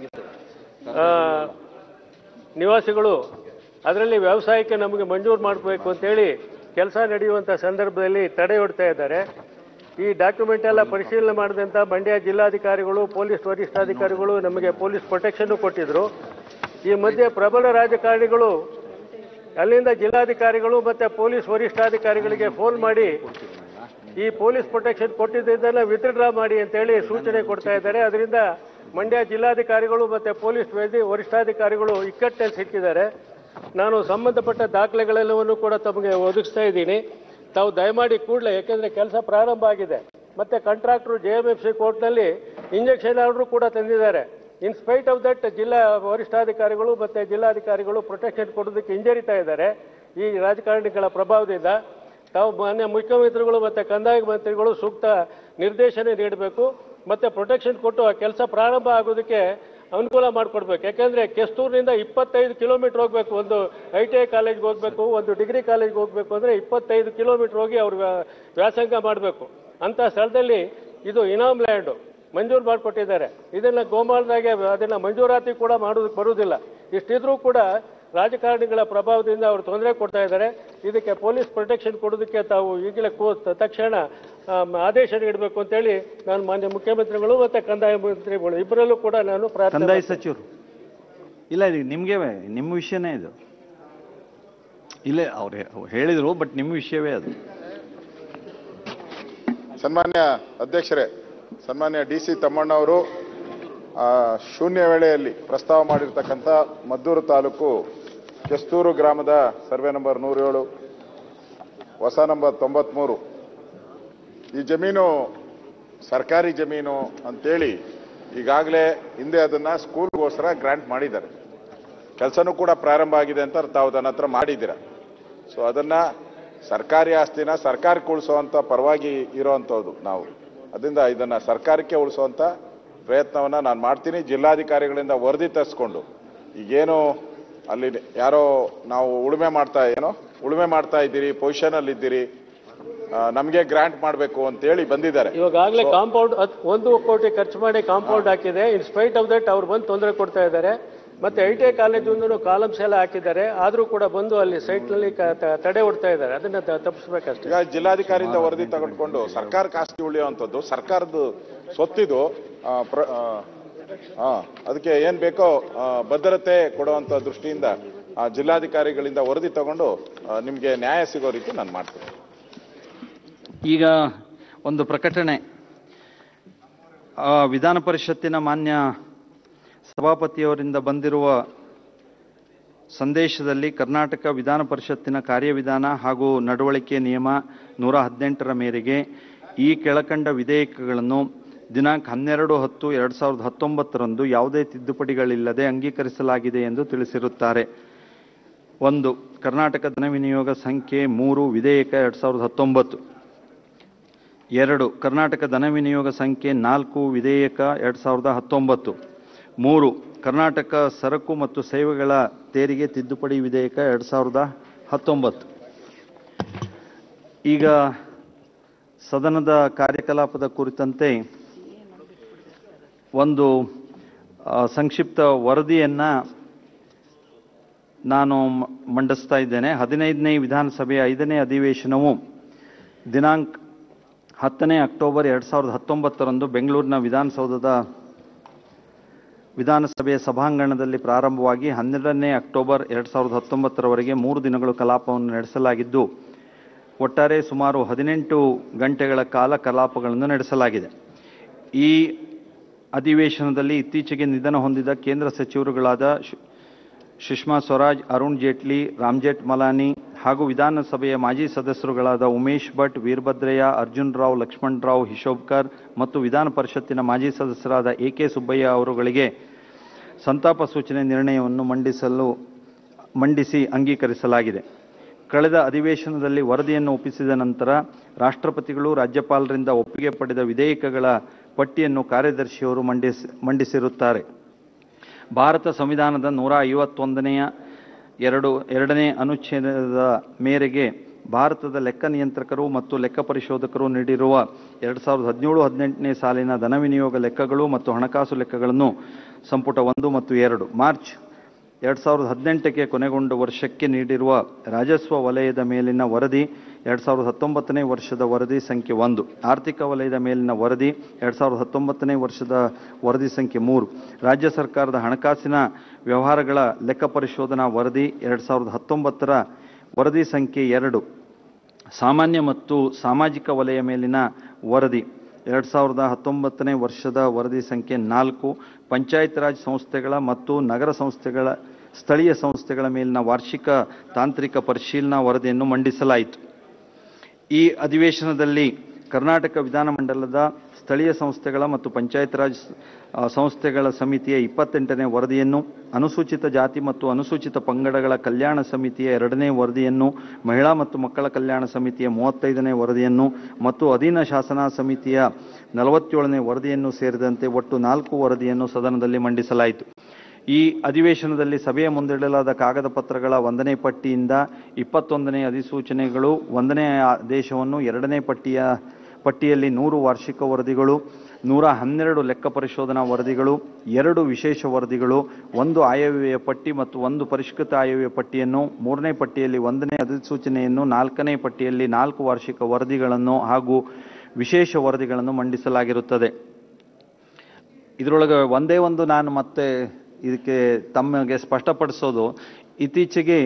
ಆ, ನಿವಾಸಿಗಳು ಅದರಲ್ಲಿ ವ್ಯವಸಾಯಕ್ಕೆ ನಮಗೆ ಮಂಜೂರು ಮಾಡಬೇಕು ಅಂತೇಳಿ ಕೆಲಸ ನಡೆಯುವಂಥ ಸಂದರ್ಭದಲ್ಲಿ ತಡೆ ಒಡ್ತಾ ಇದ್ದಾರೆ ಈ ಡಾಕ್ಯುಮೆಂಟ್ ಎಲ್ಲ ಪರಿಶೀಲನೆ ಮಾಡಿದಂಥ ಮಂಡ್ಯ ಜಿಲ್ಲಾಧಿಕಾರಿಗಳು ಪೊಲೀಸ್ ವರಿಷ್ಠಾಧಿಕಾರಿಗಳು ನಮಗೆ ಪೊಲೀಸ್ ಪ್ರೊಟೆಕ್ಷನ್ ಕೊಟ್ಟಿದ್ರು ಈ ಮಧ್ಯೆ ಪ್ರಬಲ ರಾಜಕಾರಣಿಗಳು ಅಲ್ಲಿಂದ ಜಿಲ್ಲಾಧಿಕಾರಿಗಳು ಮತ್ತೆ ಪೊಲೀಸ್ ವರಿಷ್ಠಾಧಿಕಾರಿಗಳಿಗೆ ಫೋನ್ ಮಾಡಿ ಈ ಪೊಲೀಸ್ ಪ್ರೊಟೆಕ್ಷನ್ ಕೊಟ್ಟಿದ್ದೆಲ್ಲ ವಿತ್ಡ್ರಾ ಮಾಡಿ ಅಂತೇಳಿ ಸೂಚನೆ ಕೊಡ್ತಾ ಇದ್ದಾರೆ ಅದರಿಂದ ಮಂಡ್ಯ ಜಿಲ್ಲಾಧಿಕಾರಿಗಳು ಮತ್ತೆ ಪೊಲೀಸ್ ವೈದ್ಯ ವರಿಷ್ಠಾಧಿಕಾರಿಗಳು ಇಕ್ಕಟ್ಟಲ್ಲಿ ಸಿಕ್ಕಿದ್ದಾರೆ ನಾನು ಸಂಬಂಧಪಟ್ಟ ದಾಖಲೆಗಳೆಲ್ಲವನ್ನು ಕೂಡ ತಮಗೆ ಒದಗಿಸ್ತಾ ಇದ್ದೀನಿ ತಾವು ದಯಮಾಡಿ ಕೂಡಲೇ ಯಾಕೆಂದ್ರೆ ಕೆಲಸ ಪ್ರಾರಂಭ ಆಗಿದೆ ಮತ್ತೆ contractor J M F C ಕೋರ್ಟ್ನಲ್ಲಿ ಇಂಜೆಕ್ಷನ್ ಆರ್ಡರ್ ಕೂಡ ತಂದಿದ್ದಾರೆ ಇನ್ ಸ್ಪೈಟ್ ಆಫ್ ದಟ್ ಜಿಲ್ಲಾ ವರಿಷ್ಠಾಧಿಕಾರಿಗಳು ಮತ್ತೆ ಜಿಲ್ಲಾಧಿಕಾರಿಗಳು ಪ್ರೊಟೆಕ್ಷನ್ ಕೊಡೋದಕ್ಕೆ ಹಿಂಜರಿತಾ ಇದ್ದಾರೆ ಈ ರಾಜಕಾರಣಿಗಳ ಪ್ರಭಾವದಿಂದ ತಾವು ಮಾನ್ಯ ಮುಖ್ಯಮಂತ್ರಿಗಳು ಮತ್ತೆ ಕಂದಾಯ ಮಂತ್ರಿಗಳು ಸೂಕ್ತ ನಿರ್ದೇಶನ ನೀಡಬೇಕು ಮತ್ತೆ ಪ್ರೊಟೆಕ್ಷನ್ ಕೊಟ್ಟು ಆ ಕೆಲಸ ಪ್ರಾರಂಭ ಆಗೋದಕ್ಕೆ ಅನುಕೂಲ ಮಾಡಿಕೊಡ್ಬೇಕು ಯಾಕೆಂದ್ರೆ ಕೆಸ್ತೂರಿನಿಂದ ಇಪ್ಪತ್ತೈದು ಕಿಲೋಮೀಟರ್ ಹೋಗ್ಬೇಕು ಒಂದು ಐ ಟಿ ಐ ಕಾಲೇಜ್ಗೆ ಹೋಗ್ಬೇಕು ಒಂದು ಡಿಗ್ರಿ ಕಾಲೇಜ್ಗೆ ಹೋಗ್ಬೇಕು ಅಂದ್ರೆ ಇಪ್ಪತ್ತೈದು ಕಿಲೋಮೀಟರ್ ಹೋಗಿ ಅವ್ರು ವ್ಯಾ- ವ್ಯಾಸಂಗ ಮಾಡಬೇಕು ಅಂತ ಸ್ಥಳದಲ್ಲಿ ಇದು ಇನಾಮ್ ಲ್ಯಾಂಡು ಮಂಜೂರು ಮಾಡಿಕೊಟ್ಟಿದ್ದಾರೆ ಇದನ್ನ ಗೋಮಾಳದಾಗೆ ಅದನ್ನ ಮಂಜೂರಾತಿ ಕೂಡ ಮಾಡೋದಕ್ಕೆ ಬರುವುದಿಲ್ಲ ಇಷ್ಟಿದ್ರೂ ಕೂಡ ರಾಜಕಾರಣಿಗಳ ಪ್ರಭಾವದಿಂದ ಅವರು ತೊಂದರೆ ಕೊಡ್ತಾ ಇದ್ದಾರೆ ಇದಕ್ಕೆ ಪೊಲೀಸ್ ಪ್ರೊಟೆಕ್ಷನ್ ಕೊಡೋದಕ್ಕೆ ತಾವು ಈಗಲೇ ಕೂ- ತಕ್ಷಣ ಆಮ್, ಆದೇಶ ನೀಡಬೇಕು ಅಂತೇಳಿ ನಾನು ಮಾನ್ಯ ಮುಖ್ಯಮಂತ್ರಿಗಳು ಮತ್ತೆ ಕಂದಾಯ ಮಂತ್ರಿಗಳು ಇಬ್ಬರಲ್ಲೂ ಕೂಡ ನಾನು ಪ್ರಾರ್ಥನೆ ಕಂದಾಯ ಮಾಡ್ತೀನಿ. ಸಚಿವರು ಇಲ್ಲ ಇದು ನಿಮ್ಗೆ ನಿಮ್ಮ ವಿಷಯನೇ ಇದು ಇಲ್ಲ ಅವ್ರು ಹೇಳಿದ್ರು ಬಟ್ ನಿಮ್ಮ ವಿಷಯವೇ ಅದು ಸನ್ಮಾನ್ಯ ಅಧ್ಯಕ್ಷರೇ ಸನ್ಮಾನ್ಯ ಡಿ ಸಿ ತಮ್ಮಣ್ಣವರು ಆ, ಶೂನ್ಯ ವೇಳೆಯಲ್ಲಿ ಪ್ರಸ್ತಾವ ಮಾಡಿರ್ತಕ್ಕಂಥ ಮದ್ದೂರು ತಾಲೂಕು ಕೆಸ್ತೂರು ಗ್ರಾಮದ ಸರ್ವೆ ನಂಬರ್ ನೂರೇಳು ಹೊಸ ನಂಬರ್ ತೊಂಬತ್ಮೂರು ಈ ಜಮೀನು ಸರ್ಕಾರಿ ಜಮೀನು ಅಂತೇಳಿ ಈಗಾಗಲೇ ಹಿಂದೆ ಅದನ್ನ ಸ್ಕೂಲ್ಗೋಸ್ಕರ ಗ್ರಾಂಟ್ ಮಾಡಿದ್ದಾರೆ ಕೆಲಸನೂ ಕೂಡ ಪ್ರಾರಂಭ ಆಗಿದೆ ಅಂತ ತಾವು ನನ್ನ ಹತ್ರ ಮಾಡಿದ್ದೀರ ಸೊ ಅದನ್ನ ಸರ್ಕಾರಿ ಆಸ್ತಿನ ಸರ್ಕಾರಕ್ಕೆ ಉಳಿಸುವಂತ ಪರವಾಗಿ ಇರೋವಂಥದ್ದು ನಾವು ಅದರಿಂದ ಇದನ್ನ ಸರ್ಕಾರಕ್ಕೆ ಉಳಿಸುವಂತ ಪ್ರಯತ್ನವನ್ನ ನಾನು ಮಾಡ್ತೀನಿ ಜಿಲ್ಲಾಧಿಕಾರಿಗಳಿಂದ ವರದಿ ತರಿಸ್ಕೊಂಡು ಈಗೇನು ಅಲ್ಲಿ ಯಾರೋ ನಾವು ಉಳುಮೆ ಮಾಡ್ತಾ ಏನೋ ಉಳುಮೆ ಮಾಡ್ತಾ ಇದ್ದೀರಿ ಪೊಸಿಷನ್ ಅಲ್ಲಿ ಇದ್ದೀರಿ ಆ, ನಮ್ಗೆ ಗ್ರಾಂಟ್ ಮಾಡಬೇಕು ಅಂತೇಳಿ ಬಂದಿದ್ದಾರೆ ಇವಾಗಲೇ ಕಾಂಪೌಂಡ್ ಒಂದು ಕೋಟಿ ಖರ್ಚು ಮಾಡಿ ಕಾಂಪೌಂಡ್ ಹಾಕಿದೆ ಇನ್ ಸ್ಪೈಟ್ ಆಫ್ ದಟ್ ಅವ್ರು ಬಂದು ತೊಂದರೆ ಕೊಡ್ತಾ ಇದ್ದಾರೆ ಮತ್ತೆ ಐ ಟಿ ಐ ಕಾಲೇಜಿಂದನೂ ಕಾಲಮ್ಸ್ ಎಲ್ಲ ಹಾಕಿದ್ದಾರೆ ಆದ್ರೂ ಕೂಡ ಬಂದು ಅಲ್ಲಿ ಸೈಟ್ನಲ್ಲಿ ತಡೆ ಹೊಡ್ತಾ ಇದ್ದಾರೆ ಅದನ್ನ ತ- ತಪ್ಪಿಸ್ಬೇಕಷ್ಟೇ ಈಗ ಜಿಲ್ಲಾಧಿಕಾರಿಯಿಂದ ವರದಿ ತಗೊಂಡ್ಕೊಂಡು ಸರ್ಕಾರಕ್ಕೆ ಆಸ್ತಿ ಉಳಿಯುವಂಥದ್ದು ಸರ್ಕಾರದ ಸ್ವತ್ತಿದು ಆ, ಪ್ರ- ಆ, ಆ, ಅದಕ್ಕೆ ಏನ್ ಬೇಕೋ ಆ, ಭದ್ರತೆ ಕೊಡುವಂತ ದೃಷ್ಟಿಯಿಂದ ಆ, ಜಿಲ್ಲಾಧಿಕಾರಿಗಳಿಂದ ವರದಿ ತಗೊಂಡು ಆ, ನಿಮ್ಗೆ ನ್ಯಾಯ ಸಿಗೋ ರೀತಿ ನಾನು ಮಾಡ್ತೀನಿ ಈಗ ಒಂದು ಪ್ರಕಟಣೆ ಆ, ವಿಧಾನ ಪರಿಷತ್ತಿನ ಮಾನ್ಯ ಸಭಾಪತಿಯವರಿಂದ ಬಂದಿರುವ ಸಂದೇಶದಲ್ಲಿ ಕರ್ನಾಟಕ ವಿಧಾನ ಪರಿಷತ್ತಿನ ಕಾರ್ಯವಿಧಾನ ಹಾಗೂ ನಡವಳಿಕೆ ನಿಯಮ ನೂರ ಹದಿನೆಂಟರ ಮೇರೆಗೆ ಈ ಕೆಳಕಂಡ ವಿಧೇಯಕಗಳನ್ನು ದಿನಾಂಕ ಹನ್ನೆರಡು ಹತ್ತು ಎರಡು ಸಾವಿರದ ಹತ್ತೊಂಬತ್ತರಂದು ಯಾವುದೇ ತಿದ್ದುಪಡಿಗಳಿಲ್ಲದೆ ಅಂಗೀಕರಿಸಲಾಗಿದೆ ಎಂದು ತಿಳಿಸಿರುತ್ತಾರೆ ಒಂದು ಕರ್ನಾಟಕ ಧನ ವಿನಿಯೋಗ ಸಂಖ್ಯೆ ಮೂರು ವಿಧೇಯಕ ಎರಡು ಸಾವಿರದ ಹತ್ತೊಂಬತ್ತು ಎರಡು ಕರ್ನಾಟಕ ಧನ ವಿನಿಯೋಗ ಸಂಖ್ಯೆ ನಾಲ್ಕು ವಿಧೇಯಕ ಎರಡು ಸಾವಿರದ ಹತ್ತೊಂಬತ್ತು ಮೂರು ಕರ್ನಾಟಕ ಸರಕು ಮತ್ತು ಸೇವೆಗಳ ತೆರಿಗೆ ತಿದ್ದುಪಡಿ ವಿಧೇಯಕ ಎರಡು ಸಾವಿರದ ಹತ್ತೊಂಬತ್ತು ಈಗ ಸದನದ ಕಾರ್ಯಕಲಾಪದ ಕುರಿತಂತೆ ಒಂದು ಆ, ಸಂಕ್ಷಿಪ್ತ ವರದಿಯನ್ನ ನಾನು ಮ- ಮಂಡಿಸ್ತಾ ಇದ್ದೇನೆ ಹದಿನೈದನೇ ವಿಧಾನಸಭೆಯ ಐದನೇ ಅಧಿವೇಶನವು ದಿನಾಂಕ ಹತ್ತನೇ ಅಕ್ಟೋಬರ್ ಎರಡು ಸಾವಿರದ ಹತ್ತೊಂಬತ್ತರಂದು ಬೆಂಗಳೂರಿನ ವಿಧಾನಸೌಧದ ವಿಧಾನಸಭೆಯ ಸಭಾಂಗಣದಲ್ಲಿ ಪ್ರಾರಂಭವಾಗಿ ಹನ್ನೆರಡನೇ ಅಕ್ಟೋಬರ್ ಎರಡು ಸಾವಿರದ ಹತ್ತೊಂಬತ್ತರವರೆಗೆ ಮೂರು ದಿನಗಳು ಕಲಾಪವನ್ನು ನಡೆಸಲಾಗಿದ್ದು ಒಟ್ಟಾರೆ ಸುಮಾರು ಹದಿನೆಂಟು ಗಂಟೆಗಳ ಕಾಲ ಕಲಾಪಗಳನ್ನು ನಡೆಸಲಾಗಿದೆ ಈ ಅಧಿವೇಶನದಲ್ಲಿ ಇತ್ತೀಚೆಗೆ ನಿಧನ ಹೊಂದಿದ ಕೇಂದ್ರ ಸಚಿವರುಗಳಾದ ಶು- ಸುಷ್ಮಾ ಸ್ವರಾಜ್ ಅರುಣ್ ಜೇಟ್ಲಿ ರಾಮ್ ಜೇಠ್ಮಲಾನಿ ಹಾಗೂ ವಿಧಾನಸಭೆಯ ಮಾಜಿ ಸದಸ್ಯರುಗಳಾದ ಉಮೇಶ್ ಭಟ್ ವೀರಭದ್ರಯ್ಯ ಅರ್ಜುನ್ ರಾವ್ ಲಕ್ಷ್ಮಣ್ ರಾವ್ ಹಿಶೋಬ್ಕರ್ ಮತ್ತು ವಿಧಾನ ಪರಿಷತ್ತಿನ ಮಾಜಿ ಸದಸ್ಯರಾದ ಎ ಕೆ ಸುಬ್ಬಯ್ಯ ಅವರುಗಳಿಗೆ ಸಂತಾಪ ಸೂಚನೆ ನಿರ್ಣಯವನ್ನು ಮಂಡಿಸಲು ಮಂಡಿಸಿ ಅಂಗೀಕರಿಸಲಾಗಿದೆ ಕಳೆದ ಅಧಿವೇಶನದಲ್ಲಿ ವರದಿಯನ್ನು ಒಪ್ಪಿಸಿದ ನಂತರ ರಾಷ್ಟ್ರಪತಿಗಳು ರಾಜ್ಯಪಾಲರಿಂದ ಒಪ್ಪಿಗೆ ಪಡೆದ ವಿಧೇಯಕಗಳ ಪಟ್ಟಿಯನ್ನು ಕಾರ್ಯದರ್ಶಿಯವರು ಮಂಡಿಸಿ ಮಂಡಿಸಿರುತ್ತಾರೆ ಭಾರತ ಸಂವಿಧಾನದ ನೂರ ಐವತ್ತೊಂದನೆಯ ಎರಡು ಎರಡನೇ ಅನುಚ್ಛೇದದ ಮೇರೆಗೆ ಭಾರತದ ಲೆಕ್ಕ ನಿಯಂತ್ರಕರು ಮತ್ತು ಲೆಕ್ಕ ಪರಿಶೋಧಕರು ನೀಡಿರುವ ಎರಡು ಸಾವಿರದ ಹದಿನೇಳು ಹದಿನೆಂಟನೇ ಸಾಲಿನ ಧನ ವಿನಿಯೋಗ ಲೆಕ್ಕಗಳು ಮತ್ತು ಹಣಕಾಸು ಲೆಕ್ಕಗಳನ್ನು ಸಂಪುಟ ಒಂದು ಮತ್ತು ಎರಡು ಮಾರ್ಚ್ ಎರಡು ಸಾವಿರದ ಹದಿನೆಂಟಕ್ಕೆ ಕೊನೆಗೊಂಡ ವರ್ಷಕ್ಕೆ ನೀಡಿರುವ ರಾಜಸ್ವ ವಲಯದ ಮೇಲಿನ ವರದಿ ಎರಡು ಸಾವಿರದ ಹತ್ತೊಂಬತ್ತನೇ ವರ್ಷದ ವರದಿ ಸಂಖ್ಯೆ ಒಂದು ಆರ್ಥಿಕ ವಲಯದ ಮೇಲಿನ ವರದಿ ಎರಡು ಸಾವಿರದ ಹತ್ತೊಂಬತ್ತನೇ ವರ್ಷದ ವರದಿ ಸಂಖ್ಯೆ ಮೂರು ರಾಜ್ಯ ಸರ್ಕಾರದ ಹಣಕಾಸಿನ ವ್ಯವಹಾರಗಳ ಲೆಕ್ಕ ಪರಿಶೋಧನಾ ವರದಿ ಎರಡು ಸಾವಿರದ ಹತ್ತೊಂಬತ್ತರ ವರದಿ ಸಂಖ್ಯೆ ಎರಡು ಸಾಮಾನ್ಯ ಮತ್ತು ಸಾಮಾಜಿಕ ವಲಯ ಮೇಲಿನ ವರದಿ ಎರಡು ಸಾವಿರದ ಹತ್ತೊಂಬತ್ತನೇ ವರ್ಷದ ವರದಿ ಸಂಖ್ಯೆ ನಾಲ್ಕು ಪಂಚಾಯತ್ ರಾಜ್ ಸಂಸ್ಥೆಗಳ ಮತ್ತು ನಗರ ಸಂಸ್ಥೆಗಳ ಸ್ಥಳೀಯ ಸಂಸ್ಥೆಗಳ ಮೇಲಿನ ವಾರ್ಷಿಕ ತಾಂತ್ರಿಕ ಪರಿಶೀಲನಾ ವರದಿಯನ್ನು ಮಂಡಿಸಲಾಯಿತು ಈ ಅಧಿವೇಶನದಲ್ಲಿ ಕರ್ನಾಟಕ ವಿಧಾನಮಂಡಲದ ಸ್ಥಳೀಯ ಸಂಸ್ಥೆಗಳ ಮತ್ತು ಪಂಚಾಯತ್ ರಾಜ್ ಆ, ಸಂಸ್ಥೆಗಳ ಸಮಿತಿಯ ಇಪ್ಪತ್ತೆಂಟನೇ ವರದಿಯನ್ನು ಅನುಸೂಚಿತ ಜಾತಿ ಮತ್ತು ಅನುಸೂಚಿತ ಪಂಗಡಗಳ ಕಲ್ಯಾಣ ಸಮಿತಿಯ ಎರಡನೇ ವರದಿಯನ್ನು ಮಹಿಳಾ ಮತ್ತು ಮಕ್ಕಳ ಕಲ್ಯಾಣ ಸಮಿತಿಯ ಮೂವತ್ತೈದನೇ ವರದಿಯನ್ನು ಮತ್ತು ಅಧೀನ ಶಾಸನ ಸಮಿತಿಯ ನಲವತ್ತೇಳನೇ ವರದಿಯನ್ನು ಸೇರಿದಂತೆ ಒಟ್ಟು ನಾಲ್ಕು ವರದಿಯನ್ನು ಸದನದಲ್ಲಿ ಮಂಡಿಸಲಾಯಿತು ಈ ಅಧಿವೇಶನದಲ್ಲಿ ಸಭೆಯ ಮುಂದಿಡಲಾದ ಕಾಗದ ಪತ್ರಗಳ ಒಂದನೇ ಪಟ್ಟಿಯಿಂದ ಇಪ್ಪತ್ತೊಂದನೇ ಅಧಿಸೂಚನೆಗಳು ಒಂದನೇ ಆದೇಶವನ್ನು ಎರಡನೇ ಪಟ್ಟಿಯ ಪಟ್ಟಿಯಲ್ಲಿ ನೂರು ವಾರ್ಷಿಕ ವರದಿಗಳು ನೂರ ಹನ್ನೆರಡು ಲೆಕ್ಕ ಪರಿಶೋಧನಾ ವರದಿಗಳು ಎರಡು ವಿಶೇಷ ವರದಿಗಳು ಒಂದು ಆಯವ್ಯಯ ಪಟ್ಟಿ ಮತ್ತು ಒಂದು ಪರಿಷ್ಕೃತ ಆಯವ್ಯಯ ಪಟ್ಟಿಯನ್ನು ಮೂರನೇ ಪಟ್ಟಿಯಲ್ಲಿ ಒಂದನೇ ಅಧಿಸೂಚನೆಯನ್ನು ನಾಲ್ಕನೇ ಪಟ್ಟಿಯಲ್ಲಿ ನಾಲ್ಕು ವಾರ್ಷಿಕ ವರದಿಗಳನ್ನು ಹಾಗೂ ವಿಶೇಷ ವರದಿಗಳನ್ನು ಮಂಡಿಸಲಾಗಿರುತ್ತದೆ ಇದರೊಳಗೆ ಒಂದೇ ಒಂದು ನಾನು ಮತ್ತೆ ಇದಕ್ಕೆ ತಮಗೆ ಸ್ಪಷ್ಟಪಡಿಸೋದು ಇತ್ತೀಚೆಗೆ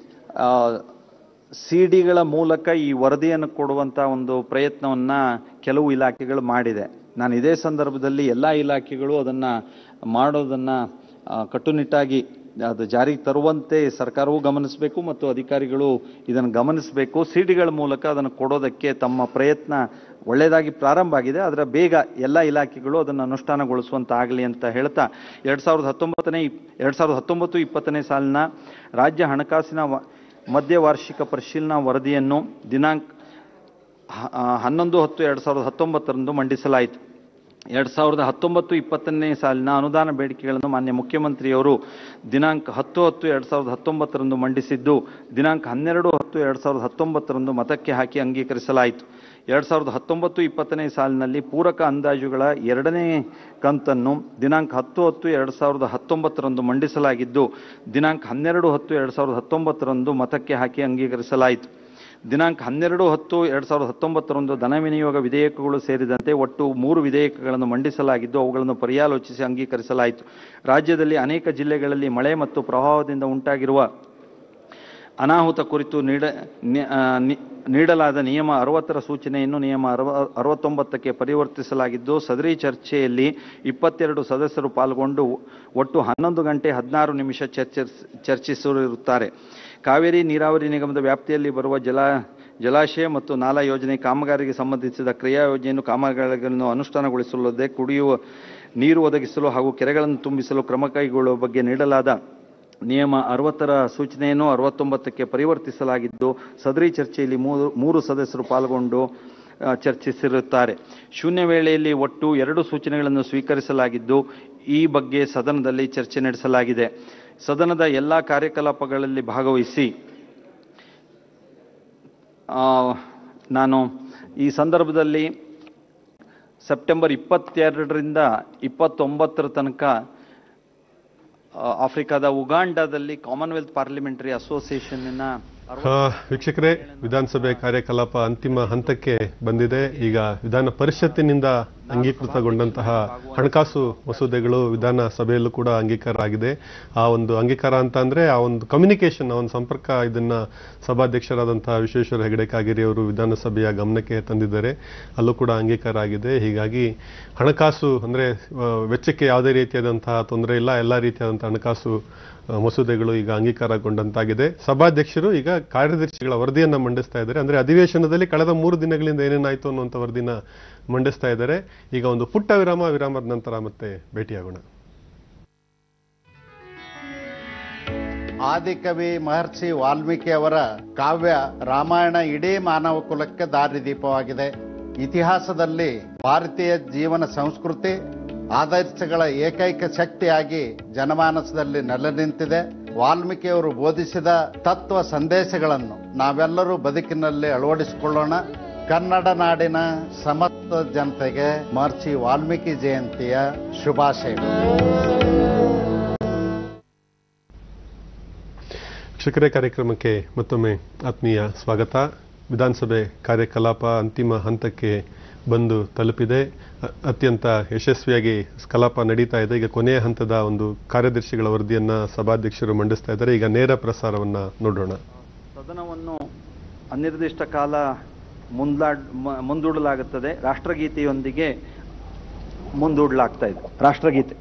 ಸಿ ಡಿಗಳ ಮೂಲಕ ಈ ವರದಿಯನ್ನು ಕೊಡುವಂಥ ಒಂದು ಪ್ರಯತ್ನವನ್ನು ಕೆಲವು ಇಲಾಖೆಗಳು ಮಾಡಿದೆ ನಾನು ಇದೇ ಸಂದರ್ಭದಲ್ಲಿ ಎಲ್ಲ ಇಲಾಖೆಗಳು ಅದನ್ನು ಮಾಡೋದನ್ನು ಕಟ್ಟುನಿಟ್ಟಾಗಿ ಅದು ಜಾರಿಗೆ ತರುವಂತೆ ಸರ್ಕಾರವೂ ಗಮನಿಸಬೇಕು ಮತ್ತು ಅಧಿಕಾರಿಗಳು ಇದನ್ನು ಗಮನಿಸಬೇಕು ಸಿ ಡಿಗಳ ಮೂಲಕ ಅದನ್ನು ಕೊಡೋದಕ್ಕೆ ತಮ್ಮ ಪ್ರಯತ್ನ ಒಳ್ಳೆಯದಾಗಿ ಪ್ರಾರಂಭ ಆಗಿದೆ ಆದರೆ ಬೇಗ ಎಲ್ಲ ಇಲಾಖೆಗಳು ಅದನ್ನು ಅನುಷ್ಠಾನಗೊಳಿಸುವಂತಾಗಲಿ ಅಂತ ಹೇಳ್ತಾ ಎರಡು ಸಾವಿರದ ಹತ್ತೊಂಬತ್ತನೇ ಎರಡು ಸಾವಿರದ ಹತ್ತೊಂಬತ್ತು ಇಪ್ಪತ್ತನೇ ಸಾಲಿನ ರಾಜ್ಯ ಹಣಕಾಸಿನ ವ- ಮಧ್ಯ ವಾರ್ಷಿಕ ಪರಿಶೀಲನಾ ವರದಿಯನ್ನು ದಿನಾಂಕ ಹ- ಆ, ಹನ್ನೊಂದು ಹತ್ತು ಎರಡು ಸಾವಿರದ ಹತ್ತೊಂಬತ್ತರಂದು ಮಂಡಿಸಲಾಯಿತು ಎರಡು ಸಾವಿರದ ಹತ್ತೊಂಬತ್ತು ಇಪ್ಪತ್ತನೇ ಸಾಲಿನ ಅನುದಾನ ಬೇಡಿಕೆಗಳನ್ನು ಮಾನ್ಯ ಮುಖ್ಯಮಂತ್ರಿಯವರು ದಿನಾಂಕ ಹತ್ತು ಹತ್ತು ಎರಡು ಸಾವಿರದ ಹತ್ತೊಂಬತ್ತರಂದು ಮಂಡಿಸಿದ್ದು ದಿನಾಂಕ ಹನ್ನೆರಡು ಹತ್ತು ಎರಡು ಸಾವಿರದ ಹತ್ತೊಂಬತ್ತರಂದು ಮತಕ್ಕೆ ಹಾಕಿ ಅಂಗೀಕರಿಸಲಾಯಿತು ಎರಡು ಸಾವಿರದ ಹತ್ತೊಂಬತ್ತು ಇಪ್ಪತ್ತನೇ ಸಾಲಿನಲ್ಲಿ ಪೂರಕ ಅಂದಾಜುಗಳ ಎರಡನೇ ಕಂತನ್ನು ದಿನಾಂಕ ಹತ್ತು ಹತ್ತು ಎರಡು ಸಾವಿರದ ಹತ್ತೊಂಬತ್ತರಂದು ಮಂಡಿಸಲಾಗಿದ್ದು ದಿನಾಂಕ ಹನ್ನೆರಡು ಹತ್ತು ಎರಡು ಸಾವಿರದ ಹತ್ತೊಂಬತ್ತರಂದು ಮತಕ್ಕೆ ಹಾಕಿ ಅಂಗೀಕರಿಸಲಾಯಿತು ದಿನಾಂಕ ಹನ್ನೆರಡು ಹತ್ತು ಎರಡು ಸಾವಿರದ ಹತ್ತೊಂಬತ್ತರಂದು ಧನ ವಿನಿಯೋಗ ವಿಧೇಯಕಗಳು ಸೇರಿದಂತೆ ಒಟ್ಟು ಮೂರು ವಿಧೇಯಕಗಳನ್ನು ಮಂಡಿಸಲಾಗಿದ್ದು ಅವುಗಳನ್ನು ಪರ್ಯಾಲೋಚಿಸಿ ಅಂಗೀಕರಿಸಲಾಯಿತು ರಾಜ್ಯದಲ್ಲಿ ಅನೇಕ ಜಿಲ್ಲೆಗಳಲ್ಲಿ ಮಳೆ ಮತ್ತು ಪ್ರವಾಹದಿಂದ ಉಂಟಾಗಿರುವ ಅನಾಹುತ ಕುರಿತು ನೀಡ ನಿ- ಆ, ನಿ- ನೀಡಲಾದ ನಿಯಮ ಅರವತ್ತರ ಸೂಚನೆಯನ್ನು ನಿಯಮ ಅರವ ಅರವತ್ತೊಂಬತ್ತಕ್ಕೆ ಪರಿವರ್ತಿಸಲಾಗಿದ್ದು ಸದರಿ ಚರ್ಚೆಯಲ್ಲಿ ಇಪ್ಪತ್ತೆರಡು ಸದಸ್ಯರು ಪಾಲ್ಗೊಂಡು ಒಟ್ಟು ಹನ್ನೊಂದು ಗಂಟೆ ಹದಿನಾರು ನಿಮಿಷ ಚರ್ಚಿಸ್ ಚರ್ಚಿಸಿರುತ್ತಾರೆ ಕಾವೇರಿ ನೀರಾವರಿ ನಿಗಮದ ವ್ಯಾಪ್ತಿಯಲ್ಲಿ ಬರುವ ಜಲ ಜಲಾಶಯ ಮತ್ತು ನಾಲಾ ಯೋಜನೆ ಕಾಮಗಾರಿಗೆ ಸಂಬಂಧಿಸಿದ ಕ್ರಿಯಾ ಯೋಜನೆಯನ್ನು ಕಾಮಗಾರಿಗಳನ್ನು ಅನುಷ್ಠಾನಗೊಳಿಸಲದೆ ಕುಡಿಯುವ ನೀರು ಒದಗಿಸಲು ಹಾಗೂ ಕೆರೆಗಳನ್ನು ತುಂಬಿಸಲು ಕ್ರಮ ಕೈಗೊಳ್ಳುವ ಬಗ್ಗೆ ನೀಡಲಾದ ನಿಯಮ ಅರವತ್ತರ ಸೂಚನೆಯನ್ನು ಅರವತ್ತೊಂಬತ್ತಕ್ಕೆ ಪರಿವರ್ತಿಸಲಾಗಿದ್ದು ಸದರಿ ಚರ್ಚೆಯಲ್ಲಿ ಮೂರು ಮೂರು ಸದಸ್ಯರು ಪಾಲ್ಗೊಂಡು ಆ, ಚರ್ಚಿಸಿರುತ್ತಾರೆ ಶೂನ್ಯ ವೇಳೆಯಲ್ಲಿ ಒಟ್ಟು ಎರಡು ಸೂಚನೆಗಳನ್ನು ಸ್ವೀಕರಿಸಲಾಗಿದ್ದು ಈ ಬಗ್ಗೆ ಸದನದಲ್ಲಿ ಚರ್ಚೆ ನಡೆಸಲಾಗಿದೆ ಸದನದ ಎಲ್ಲ ಕಾರ್ಯಕಲಾಪಗಳಲ್ಲಿ ಭಾಗವಹಿಸಿ ಆ, ನಾನು ಈ ಸಂದರ್ಭದಲ್ಲಿ ಸೆಪ್ಟೆಂಬರ್ ಇಪ್ಪತ್ತೆರಡರಿಂದ ಇಪ್ಪತ್ತೊಂಬತ್ತರ ತನಕ ಆ, ಆಫ್ರಿಕಾದ ಉಗಾಂಡಾದಲ್ಲಿ ಕಾಮನ್ವೆಲ್ತ್ ಪಾರ್ಲಿಮೆಂಟರಿ ಅಸೋಸಿಯೇಷನ್ನ ಆ, ವೀಕ್ಷಕರೇ ವಿಧಾನಸಭೆ ಕಾರ್ಯಕಲಾಪ ಅಂತಿಮ ಹಂತಕ್ಕೆ ಬಂದಿದೆ ಈಗ ವಿಧಾನ ಪರಿಷತ್ತಿನಿಂದ ಅಂಗೀಕೃತಗೊಂಡಂತಹ ಹಣಕಾಸು ಮಸೂದೆಗಳು ವಿಧಾನ ಸಭೆಯಲ್ಲೂ ಕೂಡ ಅಂಗೀಕಾರ ಆಗಿದೆ ಆ ಒಂದು ಅಂಗೀಕಾರ ಅಂತ ಅಂದ್ರೆ ಆ ಒಂದು ಕಮ್ಯುನಿಕೇಶನ್ ಆ ಒಂದು ಸಂಪರ್ಕ ಇದನ್ನ ಸಭಾಧ್ಯಕ್ಷರಾದಂತಹ ವಿಶ್ವೇಶ್ವರ ಹೆಗಡೆ ಕಾಗೇರಿ ಅವರು ವಿಧಾನಸಭೆಯ ಗಮನಕ್ಕೆ ತಂದಿದ್ದಾರೆ ಅಲ್ಲೂ ಕೂಡ ಅಂಗೀಕಾರ ಆಗಿದೆ ಹೀಗಾಗಿ ಹಣಕಾಸು ಅಂದ್ರೆ ಆ, ವೆಚ್ಚಕ್ಕೆ ಯಾವುದೇ ರೀತಿಯಾದಂತಹ ತೊಂದರೆ ಇಲ್ಲ ಎಲ್ಲ ರೀತಿಯಾದಂತಹ ಹಣಕಾಸು ಆ, ಮಸೂದೆಗಳು ಈಗ ಅಂಗೀಕಾರಗೊಂಡಂತಾಗಿದೆ ಸಭಾಧ್ಯಕ್ಷರು ಈಗ ಕಾರ್ಯದರ್ಶಿಗಳ ವರದಿಯನ್ನ ಮಂಡಿಸ್ತಾ ಇದ್ದಾರೆ ಅಂದ್ರೆ ಅಧಿವೇಶನದಲ್ಲಿ ಕಳೆದ ಮೂರು ದಿನಗಳಿಂದ ಏನೇನಾಯ್ತು ಅನ್ನುವಂಥ ವರದಿನ ಮಂಡಿಸ್ತಾ ಇದ್ದಾರೆ ಈಗ ಒಂದು ಪುಟ್ಟ ವಿರಾಮ ವಿರಾಮದ ನಂತರ ಮತ್ತೆ ಭೇಟಿಯಾಗೋಣ ಆದಿಕವಿ ಮಹರ್ಷಿ ವಾಲ್ಮೀಕಿ ಅವರ ಕಾವ್ಯ ರಾಮಾಯಣ ಇಡೀ ಮಾನವ ಕುಲಕ್ಕೆ ದಾರಿದೀಪವಾಗಿದೆ ಇತಿಹಾಸದಲ್ಲಿ ಭಾರತೀಯ ಜೀವನ ಸಂಸ್ಕೃತಿ ಆದರ್ಶಗಳ ಏಕೈಕ ಶಕ್ತಿಯಾಗಿ ಜನಮಾನಸದಲ್ಲಿ ನೆಲೆ ನಿಂತಿದೆ ವಾಲ್ಮೀಕಿಯವರು ಬೋಧಿಸಿದ ತತ್ವ ಸಂದೇಶಗಳನ್ನು ನಾವೆಲ್ಲರೂ ಬದುಕಿನಲ್ಲಿ ಅಳವಡಿಸಿಕೊಳ್ಳೋಣ ಕನ್ನಡ ನಾಡಿನ ಸಮಸ್ತ ಜನತೆಗೆ ಮಹರ್ಷಿ ವಾಲ್ಮೀಕಿ ಜಯಂತಿಯ ಶುಭಾಶಯಗಳು ಶಿಖರೆ ಕಾರ್ಯಕ್ರಮಕ್ಕೆ ಮತ್ತೊಮ್ಮೆ ಆತ್ಮೀಯ ಸ್ವಾಗತ ವಿಧಾನಸಭೆ ಕಾರ್ಯಕಲಾಪ ಅಂತಿಮ ಹಂತಕ್ಕೆ ಬಂದು ತಲುಪಿದೆ ಅ- ಅತ್ಯಂತ ಯಶಸ್ವಿಯಾಗಿ ಕಲಾಪ ನಡೀತಾ ಇದೆ ಈಗ ಕೊನೆಯ ಹಂತದ ಒಂದು ಕಾರ್ಯದರ್ಶಿಗಳ ವರದಿಯನ್ನ ಸಭಾಧ್ಯಕ್ಷರು ಮಂಡಿಸ್ತಾ ಇದ್ದಾರೆ ಈಗ ನೇರ ಪ್ರಸಾರವನ್ನ ನೋಡೋಣ ಸದನವನ್ನು ಅನಿರ್ದಿಷ್ಟ ಕಾಲ ಮುಂದಾಡ್ ಮ- ಮುಂದೂಡಲಾಗುತ್ತದೆ ರಾಷ್ಟ್ರಗೀತೆಯೊಂದಿಗೆ ಮುಂದೂಡಲಾಗ್ತಾ ಇದೆ ರಾಷ್ಟ್ರಗೀತೆ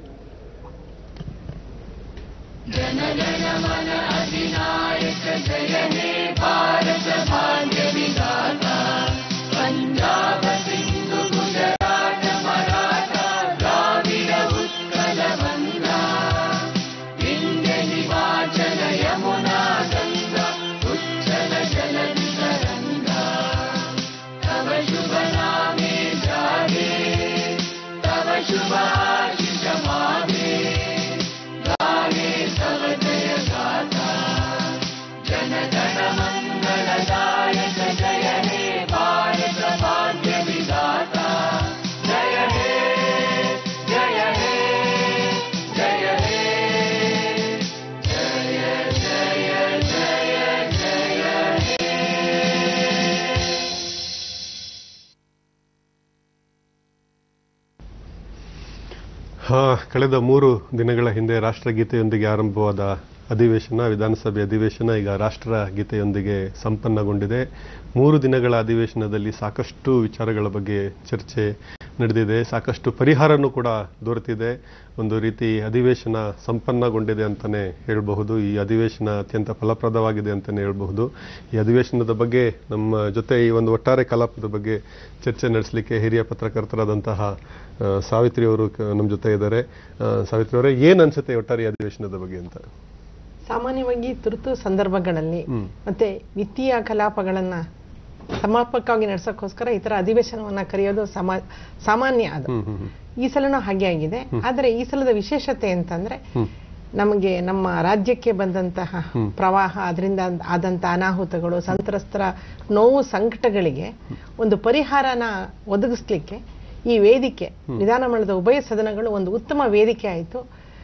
ಹಾ ಕಳೆದ ಮೂರು ದಿನಗಳ ಹಿಂದೆ ರಾಷ್ಟ್ರಗೀತೆಯೊಂದಿಗೆ ಆರಂಭವಾದ ಅಧಿವೇಶನ ವಿಧಾನಸಭೆ ಅಧಿವೇಶನ ಈಗ ರಾಷ್ಟ್ರಗೀತೆಯೊಂದಿಗೆ ಸಂಪನ್ನಗೊಂಡಿದೆ ಮೂರು ದಿನಗಳ ಅಧಿವೇಶನದಲ್ಲಿ ಸಾಕಷ್ಟು ವಿಚಾರಗಳ ಬಗ್ಗೆ ಚರ್ಚೆ ನಡೆದಿದೆ ಸಾಕಷ್ಟು ಪರಿಹಾರನೂ ಕೂಡ ದೊರೆತಿದೆ ಒಂದು ರೀತಿ ಅಧಿವೇಶನ ಸಂಪನ್ನಗೊಂಡಿದೆ ಅಂತಾನೆ ಹೇಳಬಹುದು ಈ ಅಧಿವೇಶನ ಅತ್ಯಂತ ಫಲಪ್ರದವಾಗಿದೆ ಅಂತಾನೆ ಹೇಳಬಹುದು ಈ ಅಧಿವೇಶನದ ಬಗ್ಗೆ ನಮ್ಮ ಜೊತೆ ಈ ಒಂದು ಒಟ್ಟಾರೆ ಕಲಾಪದ ಬಗ್ಗೆ ಚರ್ಚೆ ನಡೆಸಲಿಕ್ಕೆ ಹಿರಿಯ ಪತ್ರಕರ್ತರಾದಂತಹ ಆ, ಸಾವಿತ್ರಿ ಅವರು ಕ- ನಮ್ಮ ಜೊತೆ ಇದ್ದಾರೆ ಆ, ಸಾವಿತ್ರಿ ಅವರೇ ಏನ್ ಅನ್ಸುತ್ತೆ ಒಟ್ಟಾರೆ ಈ ಅಧಿವೇಶನದ ಬಗ್ಗೆ ಅಂತ ಸಾಮಾನ್ಯವಾಗಿ ತುರ್ತು ಸಂದರ್ಭಗಳಲ್ಲಿ ಹ್ಮ್. ಮತ್ತೆ ವಿತ್ತೀಯ ಕಲಾಪಗಳನ್ನ ಸಮರ್ಪಕವಾಗಿ ನಡೆಸೋಕ್ಕೋಸ್ಕರ ಈ ತರ ಅಧಿವೇಶನವನ್ನ ಕರೆಯೋದು ಸಮಾ ಸಾಮಾನ್ಯ ಅದು ಹ್ಮ್ ಹ್ಮ್ ಹ್ಮ್. ಈ ಸಲನೂ ಹಾಗೆ ಆಗಿದೆ ಆದ್ರೆ ಈ ಸಲದ ವಿಶೇಷತೆ ಅಂತಂದ್ರೆ ನಮಗೆ ನಮ್ಮ ರಾಜ್ಯಕ್ಕೆ ಬಂದಂತಹ ಪ್ರವಾಹ ಅದರಿಂದ ಆದಂತ ಅನಾಹುತಗಳು ಸಂತ್ರಸ್ತರ ನೋವು ಸಂಕಟಗಳಿಗೆ ಒಂದು ಪರಿಹಾರನ ಒದಗಿಸ್ಲಿಕ್ಕೆ ಈ ವೇದಿಕೆ ವಿಧಾನಮಂಡಲದ ಉಭಯ ಸದನಗಳು ಒಂದು ಉತ್ತಮ ವೇದಿಕೆ ಆಯಿತು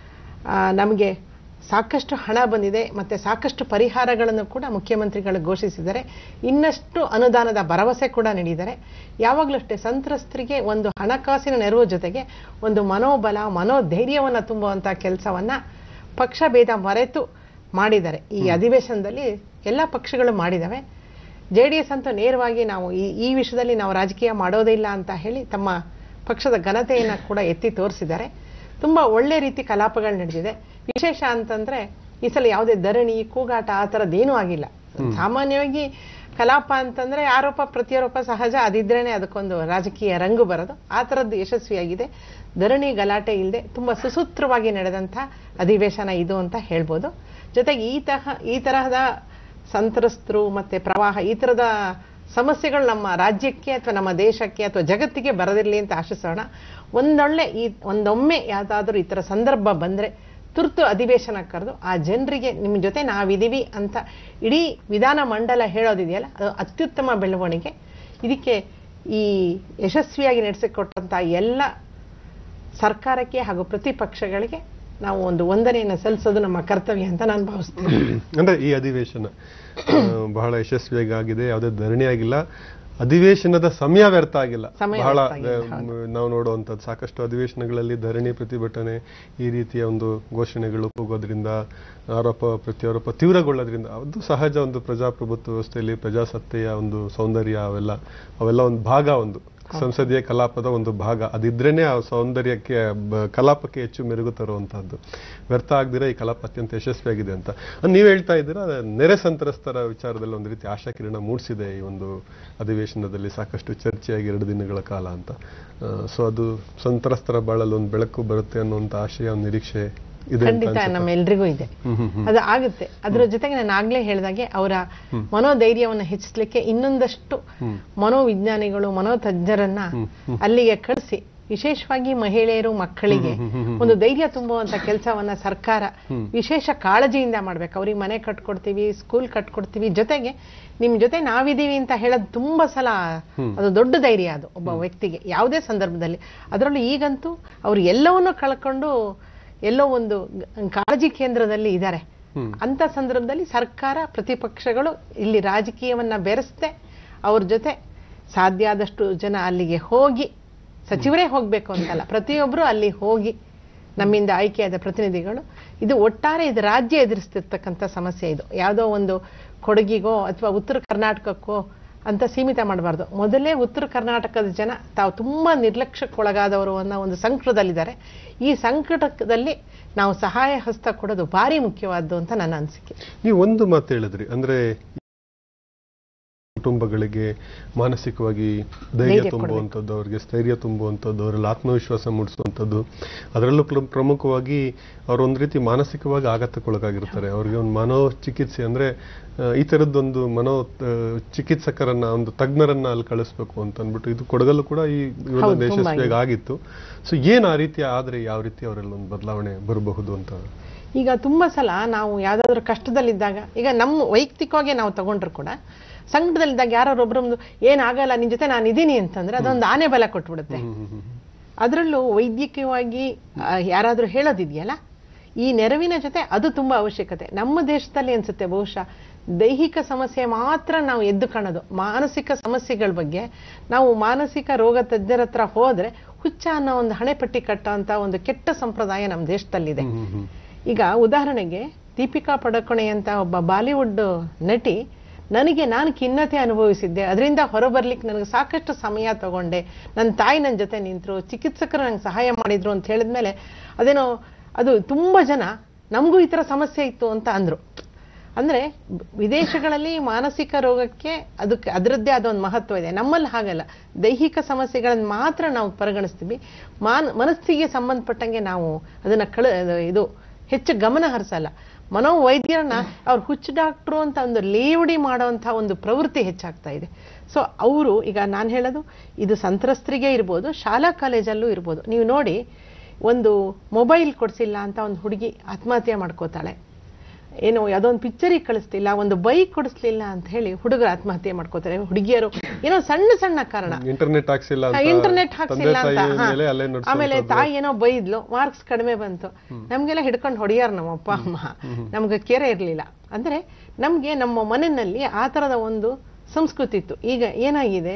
ನಮಗೆ ಸಾಕಷ್ಟು ಹಣ ಬಂದಿದೆ ಮತ್ತೆ ಸಾಕಷ್ಟು ಪರಿಹಾರಗಳನ್ನು ಕೂಡ ಮುಖ್ಯಮಂತ್ರಿಗಳು ಘೋಷಿಸಿದ್ದಾರೆ ಇನ್ನಷ್ಟು ಅನುದಾನದ ಭರವಸೆ ಕೂಡ ನೀಡಿದ್ದಾರೆ ಯಾವಾಗಲೂ ಅಷ್ಟೇ ಸಂತ್ರಸ್ತರಿಗೆ ಒಂದು ಹಣಕಾಸಿನ ನೆರವು ಜೊತೆಗೆ ಒಂದು ಮನೋಬಲ ಮನೋಧೈರ್ಯವನ್ನು ತುಂಬುವಂಥ ಕೆಲಸವನ್ನ ಪಕ್ಷ ಭೇದ ಮರೆತು ಮಾಡಿದ್ದಾರೆ ಈ ಅಧಿವೇಶನದಲ್ಲಿ ಎಲ್ಲ ಪಕ್ಷಗಳು ಮಾಡಿದಾವೆ ಜೆ ಡಿ ಎಸ್ ಅಂತೂ ನೇರವಾಗಿ ನಾವು ಈ ಈ ವಿಷಯದಲ್ಲಿ ನಾವು ರಾಜಕೀಯ ಮಾಡೋದೇ ಇಲ್ಲ ಅಂತ ಹೇಳಿ ತಮ್ಮ ಪಕ್ಷದ ಘನತೆಯನ್ನು ಕೂಡ ಎತ್ತಿ ತೋರಿಸಿದ್ದಾರೆ ತುಂಬಾ ಒಳ್ಳೆ ರೀತಿ ಕಲಾಪಗಳು ನಡೆದಿದೆ ವಿಶೇಷ ಅಂತಂದ್ರೆ ಈ ಸಲ ಯಾವುದೇ ಧರಣಿ ಕೂಗಾಟ ಆ ಥರದ್ದೇನೂ ಆಗಿಲ್ಲ ಸಾಮಾನ್ಯವಾಗಿ ಕಲಾಪ ಅಂತಂದ್ರೆ ಆರೋಪ ಪ್ರತ್ಯಾರೋಪ ಸಹಜ ಅದಿದ್ರೇನೆ ಅದಕ್ಕೊಂದು ರಾಜಕೀಯ ರಂಗು ಬರೋದು ಆ ಥರದ್ದು ಯಶಸ್ವಿಯಾಗಿದೆ ಧರಣಿ ಗಲಾಟೆ ಇಲ್ಲದೆ ತುಂಬಾ ಸುಸೂತ್ರವಾಗಿ ನಡೆದಂಥ ಅಧಿವೇಶನ ಇದು ಅಂತ ಹೇಳ್ಬೋದು ಜೊತೆಗೆ ಈ ತಹ ಈ ತರಹದ ಸಂತ್ರಸ್ತರು ಮತ್ತೆ ಪ್ರವಾಹ ಈ ತರದ ಸಮಸ್ಯೆಗಳು ನಮ್ಮ ರಾಜ್ಯಕ್ಕೆ ಅಥವಾ ನಮ್ಮ ದೇಶಕ್ಕೆ ಅಥವಾ ಜಗತ್ತಿಗೆ ಬರದಿರಲಿ ಅಂತ ಆಶಿಸೋಣ ಒಂದೊಳ್ಳೆ ಈ ಒಂದೊಮ್ಮೆ ಯಾವ್ದಾದ್ರು ಈ ತರ ಸಂದರ್ಭ ಬಂದ್ರೆ ತುರ್ತು ಅಧಿವೇಶನ ಕರೆದು ಆ ಜನರಿಗೆ ನಿಮ್ಮ ಜೊತೆ ನಾವಿದೀವಿ ಅಂತ ಇಡೀ ವಿಧಾನ ಮಂಡಲ ಹೇಳೋದಿದೆಯಲ್ಲ ಅದು ಅತ್ಯುತ್ತಮ ಬೆಳವಣಿಗೆ ಇದಕ್ಕೆ ಈ ಯಶಸ್ವಿಯಾಗಿ ನಡೆಸಿಕೊಟ್ಟಂತ ಎಲ್ಲ ಸರ್ಕಾರಕ್ಕೆ ಹಾಗೂ ಪ್ರತಿಪಕ್ಷಗಳಿಗೆ ನಾವು ಒಂದು ವಂದನೆಯನ್ನು ಸಲ್ಲಿಸೋದು ನಮ್ಮ ಕರ್ತವ್ಯ ಅಂತ ನಾನು ಭಾವಿಸ್ತೇನೆ ಅಂದ್ರೆ ಈ ಅಧಿವೇಶನ ಆ, ಬಹಳ ಯಶಸ್ವಿಯಾಗಿ ಆಗಿದೆ ಯಾವುದೇ ಧರಣಿ ಆಗಿಲ್ಲ ಅಧಿವೇಶನದ ಸಮಯ ವ್ಯರ್ಥ ಆಗಿಲ್ಲ ಸಮಯ ಬಹಳ ವ್ಯರ್ಥ ಆಗಿಲ್ಲ, ಆ, ಮ್, ನಾವು ನೋಡುವಂಥದ್ದು ಸಾಕಷ್ಟು ಅಧಿವೇಶನಗಳಲ್ಲಿ ಧರಣಿ ಪ್ರತಿಭಟನೆ ಈ ರೀತಿಯ ಒಂದು ಘೋಷಣೆಗಳು ಹೋಗೋದ್ರಿಂದ ಆರೋಪ ಪ್ರತ್ಯಾರೋಪ ತೀವ್ರಗೊಳ್ಳೋದ್ರಿಂದ ಅದು ಸಹಜ ಒಂದು ಪ್ರಜಾಪ್ರಭುತ್ವ ವ್ಯವಸ್ಥೆಯಲ್ಲಿ ಪ್ರಜಾಸತ್ತೆಯ ಒಂದು ಸೌಂದರ್ಯ ಅವೆಲ್ಲ ಅವೆಲ್ಲ ಒಂದು ಭಾಗ ಒಂದು ಸಂಸದೀಯ ಕಲಾಪದ ಒಂದು ಭಾಗ ಅದಿದ್ರೇನೆ ಆ ಸೌಂದರ್ಯಕ್ಕೆ ಬ- ಕಲಾಪಕ್ಕೆ ಹೆಚ್ಚು ಮೆರುಗು ತರುವಂತಹದ್ದು ವ್ಯರ್ಥ ಆಗದಿರ ಈ ಕಲಾಪ ಅತ್ಯಂತ ಯಶಸ್ವಿಯಾಗಿದೆ ಅಂತ ಅದ್ ನೀವ್ ಹೇಳ್ತಾ ಇದ್ದೀರಾ ನೆರೆ ಸಂತ್ರಸ್ತರ ವಿಚಾರದಲ್ಲಿ ಒಂದು ರೀತಿ ಆಶಾಕಿರಣ ಮೂಡಿಸಿದೆ ಈ ಒಂದು ಅಧಿವೇಶನದಲ್ಲಿ ಸಾಕಷ್ಟು ಚರ್ಚೆಯಾಗಿ ಎರಡು ದಿನಗಳ ಕಾಲ ಅಂತ ಸೊ ಅದು ಸಂತ್ರಸ್ತರ ಬಾಳಲ್ಲಿ ಒಂದು ಬೆಳಕು ಬರುತ್ತೆ ಅನ್ನುವಂಥ ಆಶಯ ಒಂದು ನಿರೀಕ್ಷೆ ಇದೆ ಅಂತ ಖಂಡಿತ ಅನ್ಸುತ್ತಾ? ನಮ್ಮೆಲ್ರಿಗೂ ಇದೆ ಹ್ಮ್ ಹ್ಮ್ ಹ್ಮ್. ಅದು ಆಗುತ್ತೆ ಅದ್ರ ಜೊತೆಗೆ ನಾನು ಆಗ್ಲೇ ಹೇಳಿದಾಗೆ ಅವರ ಮನೋಧೈರ್ಯವನ್ನು ಹೆಚ್ಚಿಸ್ಲಿಕ್ಕೆ ಇನ್ನೊಂದಷ್ಟು ಮನೋವಿಜ್ಞಾನಿಗಳು ಮನೋತಜ್ಞರನ್ನ ಅಲ್ಲಿಗೆ ಕಳಿಸಿ ವಿಶೇಷವಾಗಿ ಮಹಿಳೆಯರು ಮಕ್ಕಳಿಗೆ ಒಂದು ಧೈರ್ಯ ತುಂಬುವಂತ ಕೆಲಸವನ್ನ ಸರ್ಕಾರ ವಿಶೇಷ ಕಾಳಜಿಯಿಂದ ಮಾಡ್ಬೇಕು ಅವ್ರಿಗೆ ಮನೆ ಕಟ್ಕೊಡ್ತೀವಿ ಸ್ಕೂಲ್ ಕಟ್ಕೊಡ್ತೀವಿ ಜೊತೆಗೆ ನಿಮ್ ಜೊತೆ ನಾವಿದೀವಿ ಅಂತ ಹೇಳೋದು ತುಂಬಾ ಸಲ ಅದು ದೊಡ್ಡ ಧೈರ್ಯ ಅದು ಒಬ್ಬ ವ್ಯಕ್ತಿಗೆ ಯಾವುದೇ ಸಂದರ್ಭದಲ್ಲಿ ಅದರಲ್ಲೂ ಈಗಂತೂ ಅವ್ರು ಎಲ್ಲವನ್ನೂ ಕಳ್ಕೊಂಡು ಎಲ್ಲೋ ಒಂದು ಗ- ಕಾಳಜಿ ಕೇಂದ್ರದಲ್ಲಿ ಇದ್ದಾರೆ ಅಂತ ಸಂದರ್ಭದಲ್ಲಿ ಸರ್ಕಾರ ಪ್ರತಿಪಕ್ಷಗಳು ಇಲ್ಲಿ ರಾಜಕೀಯವನ್ನ ಬೆರೆಸದೆ ಅವ್ರ ಜೊತೆ ಸಾಧ್ಯ ಆದಷ್ಟು ಜನ ಅಲ್ಲಿಗೆ ಹೋಗಿ ಸಚಿವರೇ ಹೋಗ್ಬೇಕು ಅಂತಲ್ಲ ಪ್ರತಿಯೊಬ್ಬರು ಅಲ್ಲಿ ಹೋಗಿ ನಮ್ಮಿಂದ ಆಯ್ಕೆಯಾದ ಪ್ರತಿನಿಧಿಗಳು ಇದು ಒಟ್ಟಾರೆ ಇದು ರಾಜ್ಯ ಎದುರಿಸ್ತಿರ್ತಕ್ಕಂಥ ಸಮಸ್ಯೆ ಇದು ಯಾವುದೋ ಒಂದು ಕೊಡಗಿಗೋ ಅಥವಾ ಉತ್ತರ ಕರ್ನಾಟಕಕ್ಕೋ ಅಂತ ಸೀಮಿತ ಮಾಡಬಾರ್ದು ಮೊದಲೇ ಉತ್ತರ ಕರ್ನಾಟಕದ ಜನ ತಾವು ತುಂಬಾ ನಿರ್ಲಕ್ಷ್ಯಕ್ಕೊಳಗಾದವರು ಅನ್ನೋ ಒಂದು ಸಂಕಟದಲ್ಲಿದ್ದಾರೆ ಈ ಸಂಕಟದಲ್ಲಿ ನಾವು ಸಹಾಯ ಹಸ್ತ ಕೊಡೋದು ಭಾರಿ ಮುಖ್ಯವಾದ್ದು ಅಂತ ನನ್ನ ಅನಿಸಿಕೆ ನೀವು ಒಂದು ಮಾತು ಹೇಳಿದ್ರಿ ಅಂದ್ರೆ ಕುಟುಂಬಗಳಿಗೆ ಮಾನಸಿಕವಾಗಿ ಧೈರ್ಯ ಧೈರ್ಯ ತುಂಬುವಂಥದ್ದು ಅವರಿಗೆ ಸ್ಥೈರ್ಯ ತುಂಬುವಂಥದ್ದು ಅವರಲ್ಲಿ ಆತ್ಮವಿಶ್ವಾಸ ಮೂಡಿಸುವಂಥದ್ದು ಅದರಲ್ಲೂ ಪ್ರ- ಪ್ರಮುಖವಾಗಿ ಅವರು ಒಂದು ರೀತಿ ಮಾನಸಿಕವಾಗಿ ಆಘಾತಕ್ಕೊಳಗಾಗಿರ್ತಾರೆ ಅವರಿಗೆ ಒಂದು ಮನೋಚಿಕಿತ್ಸೆ ಅಂದ್ರೆ ಆ, ಈ ಥರದ್ದೊಂದು ಮನೋ ಆ, ಚಿಕಿತ್ಸಕರನ್ನ ಒಂದು ತಜ್ಞರನ್ನ ಅಲ್ಲಿ ಕಳಿಸ್ಬೇಕು ಅಂತ ಅಂದ್ಬಿಟ್ಟು ಇದು ಕೊಡಗಲ್ಲೂ ಕೂಡ ಈ ಹೌದು, ಒಂದು ತುಂಬಾ ಯಶಸ್ವಿಯಾಗಿ ಆಗಿತ್ತು ಸೊ ಏನ್ ಆ ರೀತಿ ಆದ್ರೆ ಯಾವ ರೀತಿ ಅವರೆಲ್ಲ ಒಂದು ಬದಲಾವಣೆ ಬರಬಹುದು ಅಂತ ಈಗ ತುಂಬಾ ಸಲ ನಾವು ಯಾವ್ದಾದ್ರು ಕಷ್ಟದಲ್ಲಿದ್ದಾಗ ಈಗ ನಮ್ಮ ವೈಯಕ್ತಿಕವಾಗಿ ನಾವು ತಗೊಂಡ್ರು ಕೂಡ ಸಂಕಟದಲ್ಲಿದ್ದಾಗ ಯಾರೋ ಒಬ್ರೊಂದು ಏನಾಗಲ್ಲ ನಿನ್ ಜೊತೆ ನಾನು ಇದೀನಿ ಅಂತಂದ್ರೆ ಅದೊಂದು ಆನೆ ಬಲ ಕೊಟ್ಬಿಡುತ್ತೆ ಅದರಲ್ಲೂ ವೈದ್ಯಕೀಯವಾಗಿ ಆ, ಯಾರಾದ್ರೂ ಹೇಳೋದಿದೆಯಲ್ಲ ಈ ನೆರವಿನ ಜೊತೆ ಅದು ತುಂಬಾ ಅವಶ್ಯಕತೆ ನಮ್ಮ ದೇಶದಲ್ಲಿ ಅನ್ಸುತ್ತೆ ಬಹುಶಃ ದೈಹಿಕ ಸಮಸ್ಯೆ ಮಾತ್ರ ನಾವು ಎದ್ದು ಕಾಣೋದು ಮಾನಸಿಕ ಸಮಸ್ಯೆಗಳ ಬಗ್ಗೆ ನಾವು ಮಾನಸಿಕ ರೋಗ ತಜ್ಞರ ಹತ್ರ ಹೋದ್ರೆ ಹುಚ್ಚ ಅನ್ನೋ ಒಂದು ಹಣೆಪಟ್ಟಿ ಕಟ್ಟೋಂತ ಒಂದು ಕೆಟ್ಟ ಸಂಪ್ರದಾಯ ನಮ್ಮ ದೇಶದಲ್ಲಿದೆ ಈಗ ಉದಾಹರಣೆಗೆ ದೀಪಿಕಾ ಪಡುಕೋಣೆ ಅಂತ ಒಬ್ಬ ಬಾಲಿವುಡ್ ನಟಿ ನನಗೆ ನಾನು ಖಿನ್ನತೆ ಅನುಭವಿಸಿದ್ದೆ ಅದರಿಂದ ಹೊರಬರ್ಲಿಕ್ಕೆ ನನಗೆ ಸಾಕಷ್ಟು ಸಮಯ ತಗೊಂಡೆ ನನ್ನ ತಾಯಿ ನನ್ನ ಜೊತೆ ನಿಂತರು ಚಿಕಿತ್ಸಕರು ನಂಗೆ ಸಹಾಯ ಮಾಡಿದ್ರು ಅಂತ ಹೇಳಿದ್ಮೇಲೆ ಅದೇನೋ ಅದು ತುಂಬಾ ಜನ ನಮಗೂ ಈ ತರ ಸಮಸ್ಯೆ ಇತ್ತು ಅಂತ ಅಂದ್ರು ಅಂದ್ರೆ ಬ- ವಿದೇಶಗಳಲ್ಲಿ ಮಾನಸಿಕ ರೋಗಕ್ಕೆ ಅದಕ್ಕೆ ಅದರದ್ದೇ ಆದ ಒಂದು ಮಹತ್ವ ಇದೆ ನಮ್ಮಲ್ಲಿ ಹಾಗಲ್ಲ ದೈಹಿಕ ಸಮಸ್ಯೆಗಳನ್ನ ಮಾತ್ರ ನಾವು ಪರಿಗಣಿಸ್ತೀವಿ ಮಾನ್ ಮನಸ್ಸಿಗೆ ಸಂಬಂಧಪಟ್ಟಂಗೆ ನಾವು ಅದನ್ನ ಕಳ ಇದು ಹೆಚ್ಚು ಗಮನ ಹರಿಸಲ್ಲ ಮನೋವೈದ್ಯರನ್ನ ಅವ್ರು ಹುಚ್ಚು ಡಾಕ್ಟ್ರು ಅಂತ ಒಂದು ಲೇವಡಿ ಮಾಡುವಂತ ಒಂದು ಪ್ರವೃತ್ತಿ ಹೆಚ್ಚಾಗ್ತಾ ಇದೆ ಸೊ ಅವರು ಈಗ ನಾನು ಹೇಳೋದು ಇದು ಸಂತ್ರಸ್ತರಿಗೆ ಇರ್ಬೋದು ಶಾಲಾ ಕಾಲೇಜಲ್ಲೂ ಇರ್ಬೋದು ನೀವು ನೋಡಿ ಒಂದು ಮೊಬೈಲ್ ಕೊಡಿಸಿಲ್ಲ ಅಂತ ಒಂದು ಹುಡುಗಿ ಆತ್ಮಹತ್ಯೆ ಮಾಡ್ಕೋತಾಳೆ ಏನೋ ಯಾವುದೋ ಒಂದು ಪಿಕ್ಚರಿಗೆ ಕಳಿಸ್ತಿಲ್ಲ ಒಂದು ಬೈಕ್ ಕೊಡಿಸ್ಲಿಲ್ಲ ಅಂತ ಹೇಳಿ ಹುಡುಗರು ಆತ್ಮಹತ್ಯೆ ಮಾಡ್ಕೋತಾರೆ ಹುಡುಗಿಯರು ಏನೋ ಸಣ್ಣ ಸಣ್ಣ ಕಾರಣ ಇಂಟರ್ನೆಟ್ ಹಾಕ್ಸಿಲ್ಲ ಅಂತ ಇಂಟರ್ನೆಟ್ ತಂದೆ ಹಾಕ್ಸಿಲ್ಲ ಅಂತ ತಾಯಿ ಹಾ. ಮೇಲೆ ಅಲ್ಲೇ ಆಮೇಲೆ ನಡೆಸುವಂಥದ್ದು. ತಾಯಿ ಏನೋ ಬೈದ್ಲು ಮಾರ್ಕ್ಸ್ ಕಡಿಮೆ ಬಂತು ನಮ್ಗೆಲ್ಲ ಹಿಡ್ಕೊಂಡು ಹೊಡಿಯಾರ ನಮ್ಮ ಅಪ್ಪ ಅಮ್ಮ ನಮ್ಗೆ ಕೆರೆ ಇರ್ಲಿಲ್ಲ ಅಂದ್ರೆ ನಮ್ಗೆ ನಮ್ಮ ಮನೆಯಲ್ಲಿ ಆ ತರದ ಒಂದು ಸಂಸ್ಕೃತಿ ಇತ್ತು ಈಗ ಏನಾಗಿದೆ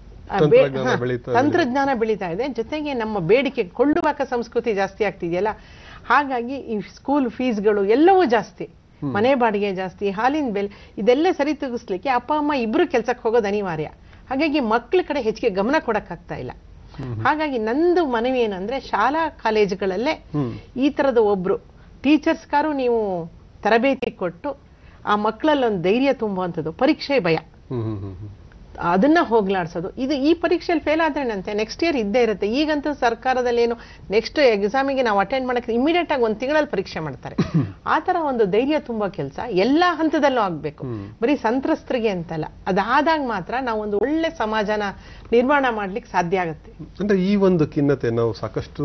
ಆ ಬೇ- ತಂತ್ರಜ್ಞಾನ ಹಾ, ಬೆಳೀತಾ ಇದೆ. ತಂತ್ರಜ್ಞಾನ ಬೆಳೀತಾ ಇದೆ ಜೊತೆಗೆ ನಮ್ಮ ಬೇಡಿಕೆ ಕೊಳ್ಳುವಾಕ ಸಂಸ್ಕೃತಿ ಜಾಸ್ತಿ ಆಗ್ತಿದೆಯಲ್ಲ ಹಾಗಾಗಿ ಈ ಸ್ಕೂಲ್ ಫೀಸ್ಗಳು ಎಲ್ಲವೂ ಜಾಸ್ತಿ ಮನೆ ಬಾಡಿಗೆ ಜಾಸ್ತಿ ಹಾಲಿನ ಬೆಲೆ ಇದೆಲ್ಲ ಸರಿ ತೂಗಿಸ್ಲಿಕ್ಕೆ ಅಪ್ಪ ಅಮ್ಮ ಇಬ್ರು ಕೆಲ್ಸಕ್ಕೆ ಹೋಗೋದು ಅನಿವಾರ್ಯ ಹಾಗಾಗಿ ಮಕ್ಕಳ ಕಡೆ ಹೆಚ್ಚಿಗೆ ಗಮನ ಕೊಡಕ್ಕಾಗ್ತಾ ಇಲ್ಲ ಹಾಗಾಗಿ ನಂದು ಮನವಿ ಏನಂದ್ರೆ ಶಾಲಾ ಕಾಲೇಜುಗಳಲ್ಲೇ ಈ ತರದ ಒಬ್ರು ಟೀಚರ್ಸ್ಗಾರು ನೀವು ತರಬೇತಿ ಕೊಟ್ಟು ಆ ಮಕ್ಕಳಲ್ಲಿ ಒಂದು ಧೈರ್ಯ ತುಂಬುವಂಥದ್ದು ಪರೀಕ್ಷೆ ಭಯ ಹ್ಮ್ ಹ್ಮ್ ಹ್ಮ್ ಹ್ಮ್. ಅದನ್ನ ಹೋಗ್ಲಾಡ್ಸೋದು ಇದು ಈ ಪರೀಕ್ಷೆಯಲ್ಲಿ ಫೇಲ್ ಆದ್ರೇನಂತೆ ನೆಕ್ಸ್ಟ್ ಇಯರ್ ಇದ್ದೇ ಇರುತ್ತೆ ಈಗಂತೂ ಸರ್ಕಾರದಲ್ಲಿ ಏನು ನೆಕ್ಸ್ಟ್ ಎಕ್ಸಾಮಿಗೆ ನಾವು ಅಟೆಂಡ್ ಮಾಡಕ್ಕೆ ಇಮಿಡಿಯೇಟ್ ಆಗಿ ಒಂದು ತಿಂಗಳಲ್ಲಿ ಪರೀಕ್ಷೆ ಮಾಡ್ತಾರೆ ಆ ತರ ಒಂದು ಧೈರ್ಯ ತುಂಬೋ ಕೆಲಸ ಎಲ್ಲಾ ಹಂತದಲ್ಲೂ ಆಗ್ಬೇಕು ಬರೀ ಸಂತ್ರಸ್ತರಿಗೆ ಅಂತಲ್ಲ ಅದಾದಾಗ ಮಾತ್ರ ನಾವು ಒಂದು ಒಳ್ಳೆ ಸಮಾಜನ ನಿರ್ಮಾಣ ಮಾಡ್ಲಿಕ್ಕೆ ಸಾಧ್ಯ ಆಗುತ್ತೆ ಅಂದ್ರೆ ಈ ಒಂದು ಖಿನ್ನತೆ ನಾವು ಸಾಕಷ್ಟು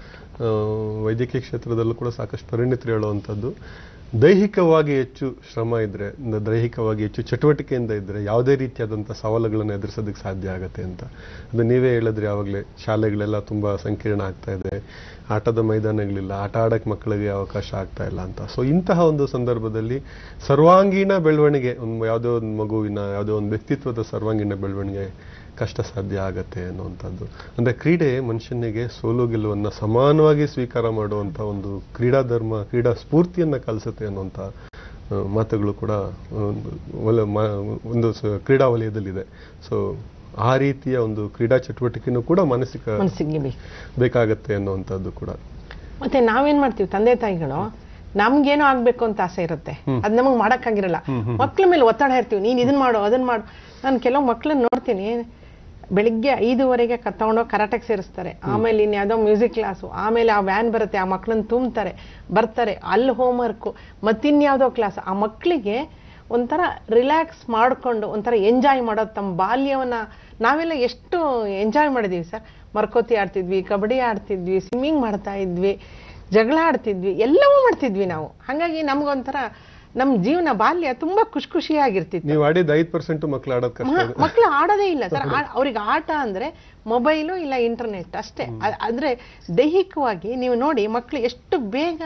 ಆ, ವೈದ್ಯಕೀಯ ಕ್ಷೇತ್ರದಲ್ಲೂ ಕೂಡ ಸಾಕಷ್ಟು ಪರಿಣಿತರು ಹೇಳುವಂಥದ್ದು ದೈಹಿಕವಾಗಿ ಹೆಚ್ಚು ಶ್ರಮ ಇದ್ರೆ ಅಂದ್ರೆ ದೈಹಿಕವಾಗಿ ಹೆಚ್ಚು ಚಟುವಟಿಕೆಯಿಂದ ಇದ್ರೆ ಯಾವುದೇ ರೀತಿಯಾದಂಥ ಸವಾಲುಗಳನ್ನು ಎದುರಿಸೋದಕ್ಕೆ ಸಾಧ್ಯ ಆಗತ್ತೆ ಅಂತ ಅದು ನೀವೇ ಹೇಳಿದ್ರಿ ಯಾವಾಗಲೇ ಶಾಲೆಗಳೆಲ್ಲ ತುಂಬಾ ಸಂಕೀರ್ಣ ಆಗ್ತಾ ಇದೆ ಆಟದ ಮೈದಾನಗಳಿಲ್ಲ ಆಟ ಆಡಕ್ಕೆ ಮಕ್ಕಳಿಗೆ ಅವಕಾಶ ಆಗ್ತಾ ಇಲ್ಲ ಅಂತ ಸೊ ಇಂತಹ ಒಂದು ಸಂದರ್ಭದಲ್ಲಿ ಸರ್ವಾಂಗೀಣ ಬೆಳವಣಿಗೆ ಒಂದು ಯಾವುದೋ ಒಂದು ಮಗುವಿನ ಯಾವುದೋ ಒಂದು ವ್ಯಕ್ತಿತ್ವದ ಸರ್ವಾಂಗೀಣ ಬೆಳವಣಿಗೆ ಕಷ್ಟ ಸಾಧ್ಯ ಆಗತ್ತೆ ಅನ್ನುವಂಥದ್ದು ಅಂದ್ರೆ ಕ್ರೀಡೆ ಮನುಷ್ಯನಿಗೆ ಸೋಲು ಗೆಲುವನ್ನ ಸಮಾನವಾಗಿ ಸ್ವೀಕಾರ ಮಾಡುವಂತ ಒಂದು ಕ್ರೀಡಾ ಧರ್ಮ ಕ್ರೀಡಾ ಸ್ಫೂರ್ತಿಯನ್ನ ಕಲಿಸುತ್ತೆ ಅನ್ನುವಂಥ ಆ, ಮಾತುಗಳು ಕೂಡ ಒಂದು ಒಲ- ಮ- ಒಂದು ಸ- ಕ್ರೀಡಾ ವಲಯದಲ್ಲಿದೆ ಸೊ ಆ ರೀತಿಯ ಒಂದು ಕ್ರೀಡಾ ಚಟುವಟಿಕೆನೂ ಕೂಡ ಮಾನಸಿಕ ಮನಸ್ಸಿಗೆ ಬೇಕು ಬೇಕಾಗತ್ತೆ ಅನ್ನುವಂಥದ್ದು ಕೂಡ ಮತ್ತೆ ನಾವೇನ್ ಮಾಡ್ತೀವಿ ತಂದೆ ತಾಯಿಗಳು ನಮ್ಗೇನೋ ಆಗ್ಬೇಕು ಅಂತ ಆಸೆ ಇರುತ್ತೆ ಅದ್ ನಮಗ್ ಮಾಡಕ್ಕಾಗಿರಲ್ಲ ಮಕ್ಳ ಮೇಲೆ ಒತ್ತಡ ಇರ್ತೀವಿ ನೀನ್ ಇದನ್ ಮಾಡು ಅದನ್ ಮಾಡು ನಾನು ಕೆಲವು ಮಕ್ಳನ್ನ ನೋಡ್ತೀನಿ ಬೆಳಿಗ್ಗೆ ಐದುವರೆಗೆ ಕ- ತಗೊಂಡೋಗಿ ಕರಾಟೆಗೆ ಸೇರಿಸ್ತಾರೆ ಆಮೇಲೆ ಇನ್ಯಾವುದೋ ಮ್ಯೂಸಿಕ್ ಕ್ಲಾಸು ಆಮೇಲೆ ಆ ವ್ಯಾನ್ ಬರುತ್ತೆ ಆ ಮಕ್ಳನ್ನ ತುಂಬ್ತಾರೆ ಬರ್ತಾರೆ ಅಲ್ಲಿ ಹೋಮ್ವರ್ಕು ಮತ್ತಿನ್ಯಾವುದೋ ಕ್ಲಾಸ್ ಆ ಮಕ್ಕಳಿಗೆ ಒಂಥರ ರಿಲ್ಯಾಕ್ಸ್ ಮಾಡ್ಕೊಂಡು ಒಂಥರ ಎಂಜಾಯ್ ಮಾಡೋದು ತಮ್ಮ ಬಾಲ್ಯವನ್ನ ನಾವೆಲ್ಲ ಎಷ್ಟು ಎಂಜಾಯ್ ಮಾಡಿದೀವಿ ಸರ್ ಮರ್ಕೋತಿ ಆಡ್ತಿದ್ವಿ ಕಬಡ್ಡಿ ಆಡ್ತಿದ್ವಿ ಸ್ವಿಮ್ಮಿಂಗ್ ಮಾಡ್ತಾ ಇದ್ವಿ ಜಗಳ ಆಡ್ತಿದ್ವಿ ಎಲ್ಲವೂ ಮಾಡ್ತಿದ್ವಿ ನಾವು ಹಾಗಾಗಿ ನಮ್ಗೊಂಥರ ನಮ್ಮ ಜೀವನ ಬಾಲ್ಯ ತುಂಬಾ ಖುಷಿ ಖುಷಿಯಾಗಿರ್ತಿತ್ತು ನೀವು ಆಡಿದ ಐದು ಪರ್ಸೆಂಟ್ ಮಕ್ಳು ಆಡೋದು ಕಷ್ಟ ಇದೆ. ಮಕ್ಕಳು ಆಡೋದೇ ಇಲ್ಲ ಸರ್ ಅವ್ರಿಗೆ ಆಟ ಅಂದ್ರೆ ಮೊಬೈಲು ಇಲ್ಲ ಇಂಟರ್ನೆಟ್ ಅಷ್ಟೇ ಅ- ಆದ್ರೆ ದೈಹಿಕವಾಗಿ ನೀವು ನೋಡಿ ಮಕ್ಕಳು ಎಷ್ಟು ಬೇಗ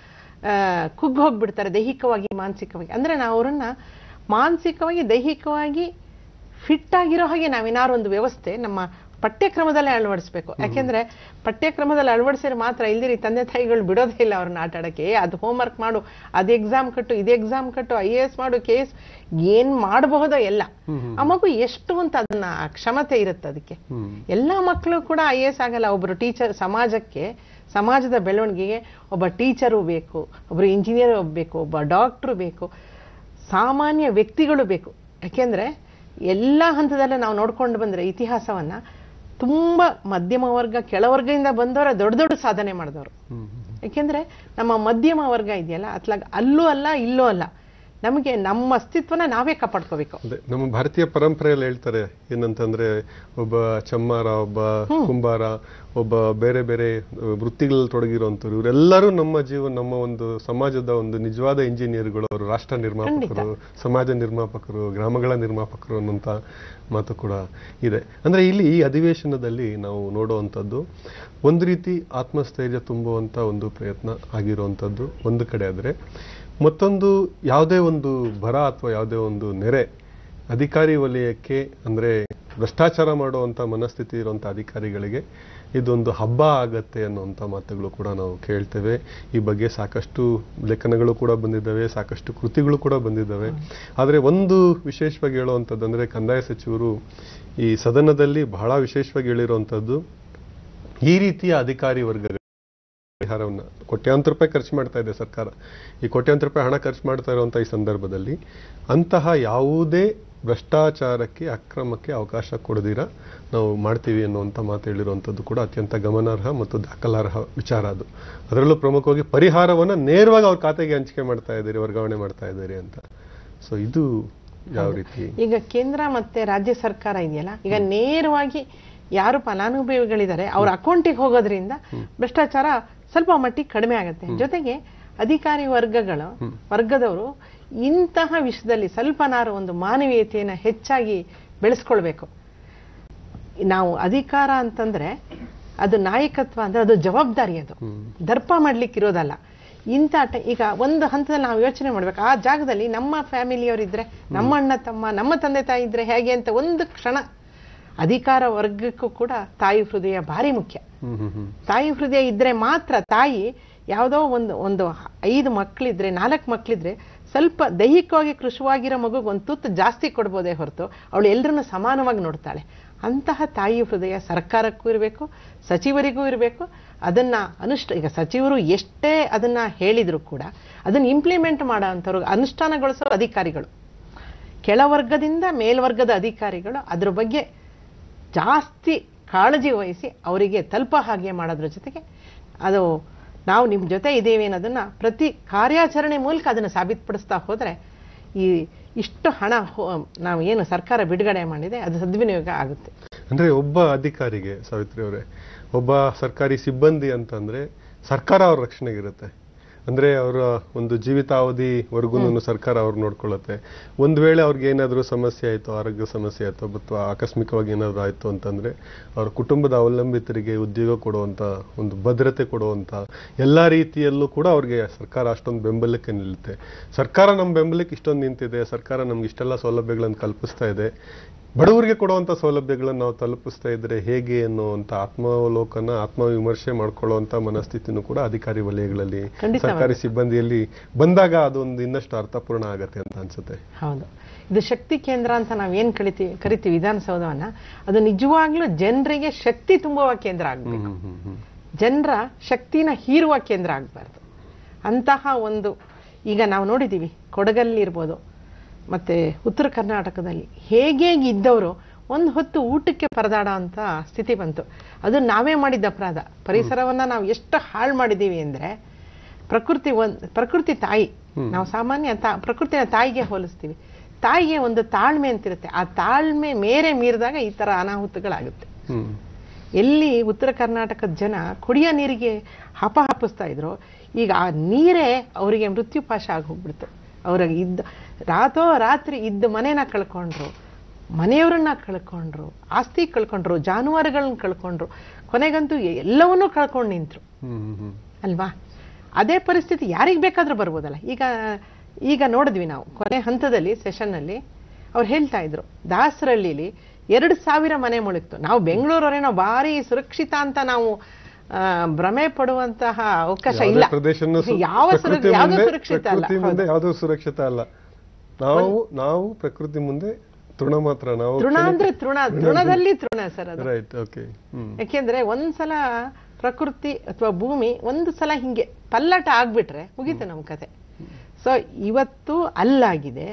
ಕುಗ್ಗಿ ಹೋಗ್ಬಿಡ್ತಾರೆ ದೈಹಿಕವಾಗಿ ಮಾನಸಿಕವಾಗಿ ಅಂದ್ರೆ ನಾವು ಅವ್ರನ್ನ ಮಾನಸಿಕವಾಗಿ ದೈಹಿಕವಾಗಿ ಫಿಟ್ ಆಗಿರೋ ಹಾಗೆ ನಾವೇನಾರು ಒಂದು ವ್ಯವಸ್ಥೆ ನಮ್ಮ ಪಠ್ಯಕ್ರಮದಲ್ಲೇ ಅಳವಡಿಸ್ಬೇಕು ಯಾಕೆಂದ್ರೆ ಪಠ್ಯಕ್ರಮದಲ್ಲಿ ಅಳವಡಿಸಿದ್ರೆ ಮಾತ್ರ ಇಲ್ದಿರಿ ತಂದೆ ತಾಯಿಗಳು ಬಿಡೋದೇ ಇಲ್ಲ ಅವ್ರನ್ನ ಆಟ ಆಡಕ್ಕೆ ಏ, ಅದು ಹೋಮ್ವರ್ಕ್ ಮಾಡು ಅದು ಎಕ್ಸಾಮ್ ಕಟ್ಟು ಇದು ಎಕ್ಸಾಮ್ ಕಟ್ಟು ಐ ಎ ಎಸ್ ಮಾಡು ಕೆ ಎಸ್ ಏನ್ ಮಾಡಬಹುದೋ ಎಲ್ಲ ಆ ಮಗು ಎಷ್ಟು ಅಂತ ಅದನ್ನ ಆ ಕ್ಷಮತೆ ಇರುತ್ತೆ ಅದಕ್ಕೆ ಎಲ್ಲಾ ಮಕ್ಕಳು ಕೂಡ ಐ ಎಸ್ ಆಗಲ್ಲ ಒಬ್ರು ಟೀಚರ್ ಸಮಾಜಕ್ಕೆ ಸಮಾಜದ ಬೆಳವಣಿಗೆಗೆ ಒಬ್ಬ ಟೀಚರು ಬೇಕು ಒಬ್ರು ಇಂಜಿನಿಯರ್ ಬೇಕು ಒಬ್ಬ ಡಾಕ್ಟ್ರು ಬೇಕು ಸಾಮಾನ್ಯ ವ್ಯಕ್ತಿಗಳು ಬೇಕು ಯಾಕೆಂದ್ರೆ ಎಲ್ಲ ಹಂತದಲ್ಲೂ ನಾವು ನೋಡ್ಕೊಂಡು ಬಂದ್ರೆ ಇತಿಹಾಸವನ್ನ ತುಂಬಾ ಮಧ್ಯಮ ವರ್ಗ ಕೆಳವರ್ಗದಿಂದ ಬಂದವರ ದೊಡ್ಡ ದೊಡ್ಡ ಸಾಧನೆ ಮಾಡಿದವರು ಯಾಕೆಂದ್ರೆ ನಮ್ಮ ಮಧ್ಯಮ ವರ್ಗ ಇದೆಯಲ್ಲ ಅತ್ಲಾಗ ಅಲ್ಲೂ ಅಲ್ಲ ಇಲ್ಲೂ ಅಲ್ಲ ನಮಗೆ ನಮ್ಮ ಅಸ್ತಿತ್ವನ ನಾವೇ ಕಾಪಾಡ್ಕೋಬೇಕು ಅದೇ ನಮ್ಮ ಭಾರತೀಯ ಪರಂಪರೆಯಲ್ಲಿ ಹೇಳ್ತಾರೆ ಏನಂತಂದ್ರೆ ಒಬ್ಬ ಚಮ್ಮಾರ ಒಬ್ಬ ಕುಂಬಾರ ಒಬ್ಬ ಬೇರೆ ಬೇರೆ ಅಹ್, ವೃತ್ತಿಗಳಲ್ಲಿ ತೊಡಗಿರುವಂತವ್ರು ಇವರೆಲ್ಲರೂ ನಮ್ಮ ಜೀವನ ನಮ್ಮ ಒಂದು ಸಮಾಜದ ಒಂದು ನಿಜವಾದ ಇಂಜಿನಿಯರ್ಗಳು ಅವರು ರಾಷ್ಟ್ರ ನಿರ್ಮಾಪಕರು ಸಮಾಜ ನಿರ್ಮಾಪಕರು ಗ್ರಾಮಗಳ ನಿರ್ಮಾಪಕರು ಅನ್ನೋಂಥ ಮಾತು ಕೂಡ ಇದೆ ಅಂದ್ರೆ ಇಲ್ಲಿ ಈ ಅಧಿವೇಶನದಲ್ಲಿ ನಾವು ನೋಡುವಂಥದ್ದು ಒಂದು ರೀತಿ ಆತ್ಮಸ್ಥೈರ್ಯ ತುಂಬುವಂತ ಒಂದು ಪ್ರಯತ್ನ ಆಗಿರುವಂಥದ್ದು ಒಂದು ಕಡೆ ಆದ್ರೆ ಮತ್ತೊಂದು ಯಾವುದೇ ಒಂದು ಬರ ಅಥವಾ ಯಾವುದೇ ಒಂದು ನೆರೆ ಅಧಿಕಾರಿ ವಲಯಕ್ಕೆ ಅಂದ್ರೆ ಭ್ರಷ್ಟಾಚಾರ ಮಾಡುವಂತ ಮನಸ್ಥಿತಿ ಇರುವಂತ ಅಧಿಕಾರಿಗಳಿಗೆ ಇದೊಂದು ಹಬ್ಬ ಆಗತ್ತೆ ಅನ್ನುವಂಥ ಮಾತುಗಳು ಕೂಡ ನಾವು ಕೇಳ್ತೇವೆ ಈ ಬಗ್ಗೆ ಸಾಕಷ್ಟು ಲೇಖನಗಳು ಕೂಡ ಬಂದಿದ್ದಾವೆ ಸಾಕಷ್ಟು ಕೃತಿಗಳು ಕೂಡ ಬಂದಿದ್ದಾವೆ ಆದರೆ ಒಂದು ವಿಶೇಷವಾಗಿ ಹೇಳುವಂಥದ್ದು ಅಂದ್ರೆ ಕಂದಾಯ ಸಚಿವರು ಈ ಸದನದಲ್ಲಿ ಬಹಳ ವಿಶೇಷವಾಗಿ ಹೇಳಿರುವಂಥದ್ದು ಈ ರೀತಿಯ ಅಧಿಕಾರಿ ವರ್ಗಗಳು ಪರಿಹಾರವನ್ನ ಕೋಟ್ಯಾಂತರ ರೂಪಾಯಿ ಖರ್ಚು ಮಾಡ್ತಾ ಇದೆ ಸರ್ಕಾರ ಈ ಕೋಟ್ಯಾಂತರ ರೂಪಾಯಿ ಹಣ ಖರ್ಚು ಮಾಡ್ತಾ ಇರುವಂತಹ ಈ ಸಂದರ್ಭದಲ್ಲಿ ಅಂತಹ ಯಾವುದೇ ಭ್ರಷ್ಟಾಚಾರಕ್ಕೆ ಅಕ್ರಮಕ್ಕೆ ಅವಕಾಶ ಕೊಡದಿರ ನಾವು ಮಾಡ್ತೀವಿ ಅನ್ನುವಂಥ ಮಾತು ಹೇಳಿರುವಂಥದ್ದು ಕೂಡ ಅತ್ಯಂತ ಗಮನಾರ್ಹ ಮತ್ತು ದಾಖಲಾರ್ಹ ವಿಚಾರ ಅದು ಅದರಲ್ಲೂ ಪ್ರಮುಖವಾಗಿ ಪರಿಹಾರವನ್ನ ನೇರವಾಗಿ ಅವ್ರ ಖಾತೆಗೆ ಹಂಚಿಕೆ ಮಾಡ್ತಾ ಇದ್ದೀರಿ ವರ್ಗಾವಣೆ ಮಾಡ್ತಾ ಇದ್ದೀರಿ ಅಂತ ಸೊ ಇದು ಯಾವ ರೀತಿ ಈಗ ಕೇಂದ್ರ ಮತ್ತೆ ರಾಜ್ಯ ಸರ್ಕಾರ ಇದೆಯಲ್ಲ ಈಗ ನೇರವಾಗಿ ಯಾರು ಫಲಾನುಭವಿಗಳಿದ್ದಾರೆ ಅವ್ರ ಅಕೌಂಟಿಗೆ ಹೋಗೋದ್ರಿಂದ ಭ್ರಷ್ಟಾಚಾರ ಸ್ವಲ್ಪ ಮಟ್ಟಿಗೆ ಕಡಿಮೆ ಆಗುತ್ತೆ ಜೊತೆಗೆ ಅಧಿಕಾರಿ ವರ್ಗಗಳು ವರ್ಗದವರು ಇಂತಹ ವಿಷಯದಲ್ಲಿ ಸ್ವಲ್ಪನಾರು ಒಂದು ಮಾನವೀಯತೆಯನ್ನ ಹೆಚ್ಚಾಗಿ ಬೆಳೆಸ್ಕೊಳ್ಬೇಕು ನಾವು ಅಧಿಕಾರ ಅಂತಂದ್ರೆ ಅದು ನಾಯಕತ್ವ ಅಂದ್ರೆ ಅದು ಜವಾಬ್ದಾರಿ ಅದು ದರ್ಪ ಮಾಡ್ಲಿಕ್ಕೆ ಇರೋದಲ್ಲ ಇಂಥ ಟ- ಈಗ ಒಂದು ಹಂತದಲ್ಲಿ ನಾವು ಯೋಚನೆ ಮಾಡ್ಬೇಕು ಆ ಜಾಗದಲ್ಲಿ ನಮ್ಮ ಫ್ಯಾಮಿಲಿಯವರಿದ್ರೆ ನಮ್ಮ ಅಣ್ಣ ತಮ್ಮ ನಮ್ಮ ತಂದೆ ತಾಯಿ ಇದ್ರೆ ಹೇಗೆ ಅಂತ ಒಂದು ಕ್ಷಣ ಅಧಿಕಾರ ವರ್ಗಕ್ಕೂ ಕೂಡ ತಾಯಿ ಹೃದಯ ಭಾರಿ ಮುಖ್ಯ ಹ್ಮ್ ಹ್ಮ್ ಹ್ಮ್ ತಾಯಿ ಹೃದಯ ಇದ್ರೆ ಮಾತ್ರ ತಾಯಿ ಯಾವುದೋ ಒಂದು ಒಂದು ಐದು ಮಕ್ಕಳಿದ್ರೆ ನಾಲ್ಕು ಮಕ್ಕಳಿದ್ರೆ ಸ್ವಲ್ಪ ದೈಹಿಕವಾಗಿ ಕೃಶವಾಗಿರೋ ಮಗುಗೆ ಒಂದು ತುತ್ತು ಜಾಸ್ತಿ ಕೊಡ್ಬೋದೇ ಹೊರತು ಅವಳು ಎಲ್ಲರನ್ನು ಸಮಾನವಾಗಿ ನೋಡ್ತಾಳೆ ಅಂತಹ ತಾಯಿ ಹೃದಯ ಸರ್ಕಾರಕ್ಕೂ ಇರಬೇಕು ಸಚಿವರಿಗೂ ಇರಬೇಕು ಅದನ್ನ ಅನುಷ್ಠ ಈಗ ಸಚಿವರು ಎಷ್ಟೇ ಅದನ್ನ ಹೇಳಿದ್ರು ಕೂಡ ಅದನ್ನ ಇಂಪ್ಲಿಮೆಂಟ್ ಮಾಡೋ ಅಂಥವ್ರು ಅನುಷ್ಠಾನಗೊಳಿಸೋ ಅಧಿಕಾರಿಗಳು ಕೆಳವರ್ಗದಿಂದ ಮೇಲ್ವರ್ಗದ ಅಧಿಕಾರಿಗಳು ಅದ್ರ ಬಗ್ಗೆ ಜಾಸ್ತಿ ಕಾಳಜಿ ವಹಿಸಿ ಅವರಿಗೆ ತಲುಪ ಹಾಗೆ ಮಾಡೋದ್ರ ಜೊತೆಗೆ ಅದು ನಾವು ನಿಮ್ಮ ಜೊತೆ ಇದ್ದೇವೆ ಅನ್ನೋದನ್ನ ಪ್ರತಿ ಕಾರ್ಯಾಚರಣೆ ಮೂಲಕ ಅದನ್ನು ಸಾಬೀತುಪಡಿಸ್ತಾ ಹೋದ್ರೆ ಈ ಇಷ್ಟು ಹಣ ಹೋ- ನಾವು ಏನು ಸರ್ಕಾರ ಬಿಡುಗಡೆ ಮಾಡಿದೆ ಅದು ಸದ್ವಿನಿಯೋಗ ಆಗುತ್ತೆ ಅಂದ್ರೆ ಒಬ್ಬ ಅಧಿಕಾರಿಗೆ ಸಾವಿತ್ರಿ ಅವರೇ ಒಬ್ಬ ಸರ್ಕಾರಿ ಸಿಬ್ಬಂದಿ ಅಂತಂದ್ರೆ ಸರ್ಕಾರ ಅವ್ರ ರಕ್ಷಣೆಗಿರುತ್ತೆ ಅಂದ್ರೆ ಅವರ ಒಂದು ಜೀವಿತಾವಧಿವರೆಗೂ ಸರ್ಕಾರ ಅವ್ರು ನೋಡ್ಕೊಳ್ಳುತ್ತೆ ಒಂದ್ ವೇಳೆ ಅವ್ರಿಗೆ ಏನಾದರೂ ಸಮಸ್ಯೆ ಆಯ್ತು ಆರೋಗ್ಯ ಸಮಸ್ಯೆ ಆಯ್ತು ಅಥವಾ ಆಕಸ್ಮಿಕವಾಗಿ ಏನಾದ್ರು ಆಯ್ತು ಅಂತಂದ್ರೆ ಅವ್ರ ಕುಟುಂಬದ ಅವಲಂಬಿತರಿಗೆ ಉದ್ಯೋಗ ಕೊಡುವಂತ ಒಂದು ಭದ್ರತೆ ಕೊಡುವಂತ ಎಲ್ಲಾ ರೀತಿಯಲ್ಲೂ ಕೂಡ ಅವ್ರಿಗೆ ಸರ್ಕಾರ ಅಷ್ಟೊಂದು ಬೆಂಬಲಕ್ಕೆ ನಿಲ್ಲುತ್ತೆ ಸರ್ಕಾರ ನಮ್ಮ ಬೆಂಬಲಕ್ಕೆ ಇಷ್ಟೊಂದು ನಿಂತಿದೆ ಸರ್ಕಾರ ನಮ್ಗೆ ಇಷ್ಟೆಲ್ಲ ಸೌಲಭ್ಯಗಳನ್ನು ಕಲ್ಪಿಸ್ತಾ ಇದೆ ಬಡವರಿಗೆ ಕೊಡುವಂತ ಸೌಲಭ್ಯಗಳನ್ನು ನಾವು ತಲುಪಿಸ್ತಾ ಇದ್ರೆ ಹೇಗೆ ಅನ್ನುವಂತ ಆತ್ಮಾವಲೋಕನ ಆತ್ಮವಿಮರ್ಶೆ ಮಾಡ್ಕೊಳ್ಳುವಂತ ಮನಸ್ಥಿತಿನೂ ಕೂಡ ಅಧಿಕಾರಿ ವಲಯಗಳಲ್ಲಿ ಖಂಡಿತವಾಗಿ. ಸರ್ಕಾರಿ ಸಿಬ್ಬಂದಿಯಲ್ಲಿ ಬಂದಾಗ ಅದೊಂದು ಇನ್ನಷ್ಟು ಅರ್ಥಪೂರ್ಣ ಆಗತ್ತೆ ಅಂತ ಅನ್ಸುತ್ತೆ ಹೌದು ಇದು ಶಕ್ತಿ ಕೇಂದ್ರ ಅಂತ ನಾವು ಏನ್ ಕಳಿತೀವಿ ಕರಿತೀವಿ ವಿಧಾನಸೌಧವನ್ನ ಅದು ನಿಜವಾಗ್ಲೂ ಜನರಿಗೆ ಶಕ್ತಿ ತುಂಬುವ ಕೇಂದ್ರ ಆಗ್ಬೇಕು ಹ್ಮ್ ಹ್ಮ್ ಹ್ಮ್ ಜನರ ಶಕ್ತಿನ ಹೀರುವ ಕೇಂದ್ರ ಆಗಬಾರ್ದು ಅಂತಹ ಒಂದು ಈಗ ನಾವು ನೋಡಿದ್ದೀವಿ ಕೊಡಗಲ್ಲಿ ಇರ್ಬೋದು ಮತ್ತೆ ಉತ್ತರ ಕರ್ನಾಟಕದಲ್ಲಿ ಹೇಗೆ ಇದ್ದವರು ಒಂದು ಹೊತ್ತು ಊಟಕ್ಕೆ ಪರದಾಡೋ ಅಂತ ಸ್ಥಿತಿ ಬಂತು ಅದು ನಾವೇ ಮಾಡಿದ್ದ ಅಪರಾಧ ಪರಿಸರವನ್ನ ನಾವು ಎಷ್ಟು ಹಾಳು ಮಾಡಿದ್ದೀವಿ ಅಂದ್ರೆ ಪ್ರಕೃತಿ ಒಂದ್ ಪ್ರಕೃತಿ ತಾಯಿ ನಾವು ಸಾಮಾನ್ಯ ತಾ- ಪ್ರಕೃತಿನ ತಾಯಿಗೆ ಹೋಲಿಸ್ತೀವಿ ತಾಯಿಗೆ ಒಂದು ತಾಳ್ಮೆ ಅಂತಿರುತ್ತೆ ಆ ತಾಳ್ಮೆ ಮೇರೆ ಮೀರಿದಾಗ ಈ ತರ ಅನಾಹುತಗಳಾಗುತ್ತೆ ಹ್ಮ್ ಎಲ್ಲಿ ಉತ್ತರ ಕರ್ನಾಟಕದ ಜನ ಕುಡಿಯೋ ನೀರಿಗೆ ಹಪ ಹಪಿಸ್ತಾ ಇದ್ರು ಈಗ ಆ ನೀರೇ ಅವರಿಗೆ ಮೃತ್ಯುಪಾಶ ಆಗಿ ಹೋಗ್ಬಿಡ್ತು ಅವ್ರಿಗೆ ಇದ್ದ ರಾತೋ ರಾತ್ರಿ ಇದ್ದ ಮನೆನ ಕಳ್ಕೊಂಡ್ರು ಮನೆಯವರನ್ನ ಕಳ್ಕೊಂಡ್ರು ಆಸ್ತಿ ಕಳ್ಕೊಂಡ್ರು ಜಾನುವಾರುಗಳನ್ನ ಕಳ್ಕೊಂಡ್ರು ಕೊನೆಗಂತೂ ಎಲ್ಲವನ್ನೂ ಕಳ್ಕೊಂಡು ನಿಂತ್ರು ಹ್ಮ್ ಹ್ಮ್ ಹ್ಮ್ ಅಲ್ವಾ ಅದೇ ಪರಿಸ್ಥಿತಿ ಯಾರಿಗೆ ಬೇಕಾದ್ರೂ ಬರ್ಬೋದಲ್ಲ ಈಗ ಈಗ ನೋಡಿದ್ವಿ ನಾವು ಕೊನೆ ಹಂತದಲ್ಲಿ ಸೆಷನ್ನಲ್ಲಿ ಅವ್ರು ಹೇಳ್ತಾ ಇದ್ರು ದಾಸರಳ್ಳಿಲಿ ಎರಡು ಸಾವಿರ ಮನೆ ಮುಳುಗ್ತು ನಾವು ಬೆಂಗಳೂರವರೇನೋ ಭಾರಿ ಸುರಕ್ಷಿತ ಅಂತ ನಾವು ಆ, ಭ್ರಮೆ ಪಡುವಂತಹ ಅವಕಾಶ ಯಾವುದೇ ಇಲ್ಲ ಪ್ರದೇಶನೂ ಸು- ಯಾವ ಸುರ- ಪ್ರಕೃತಿ ಯಾವ್ದೂ ಮುಂದೆ- ಸುರಕ್ಷಿತ ಅಲ್ಲ ಪ್ರಕೃತಿ ಮುಂದೆ ಹೌದು. ಯಾವುದೂ ಸುರಕ್ಷಿತ ಅಲ್ಲ ನಾವು ನಾವು ಪ್ರಕೃತಿ ಮುಂದೆ ತೃಣ ಮಾತ್ರ ನಾವು ತೃಣ ಅಂದ್ರೆ ತೃಣ ತೃಣದಲ್ಲಿ ತೃಣ ಸರ್ ಅದು ರೈಟ್ ಓಕೆ ಹ್ಮ್ ಯಾಕೆಂದ್ರೆ ಒಂದ್ಸಲ ಪ್ರಕೃತಿ ಅಥವಾ ಭೂಮಿ ಒಂದು ಸಲ ಹಿಂಗೆ ಪಲ್ಲಟ ಆಗ್ಬಿಟ್ರೆ ಮುಗೀತು ನಮ್ಮ ಕತೆ ಸೊ ಇವತ್ತು ಅಲ್ಲಾಗಿದೆ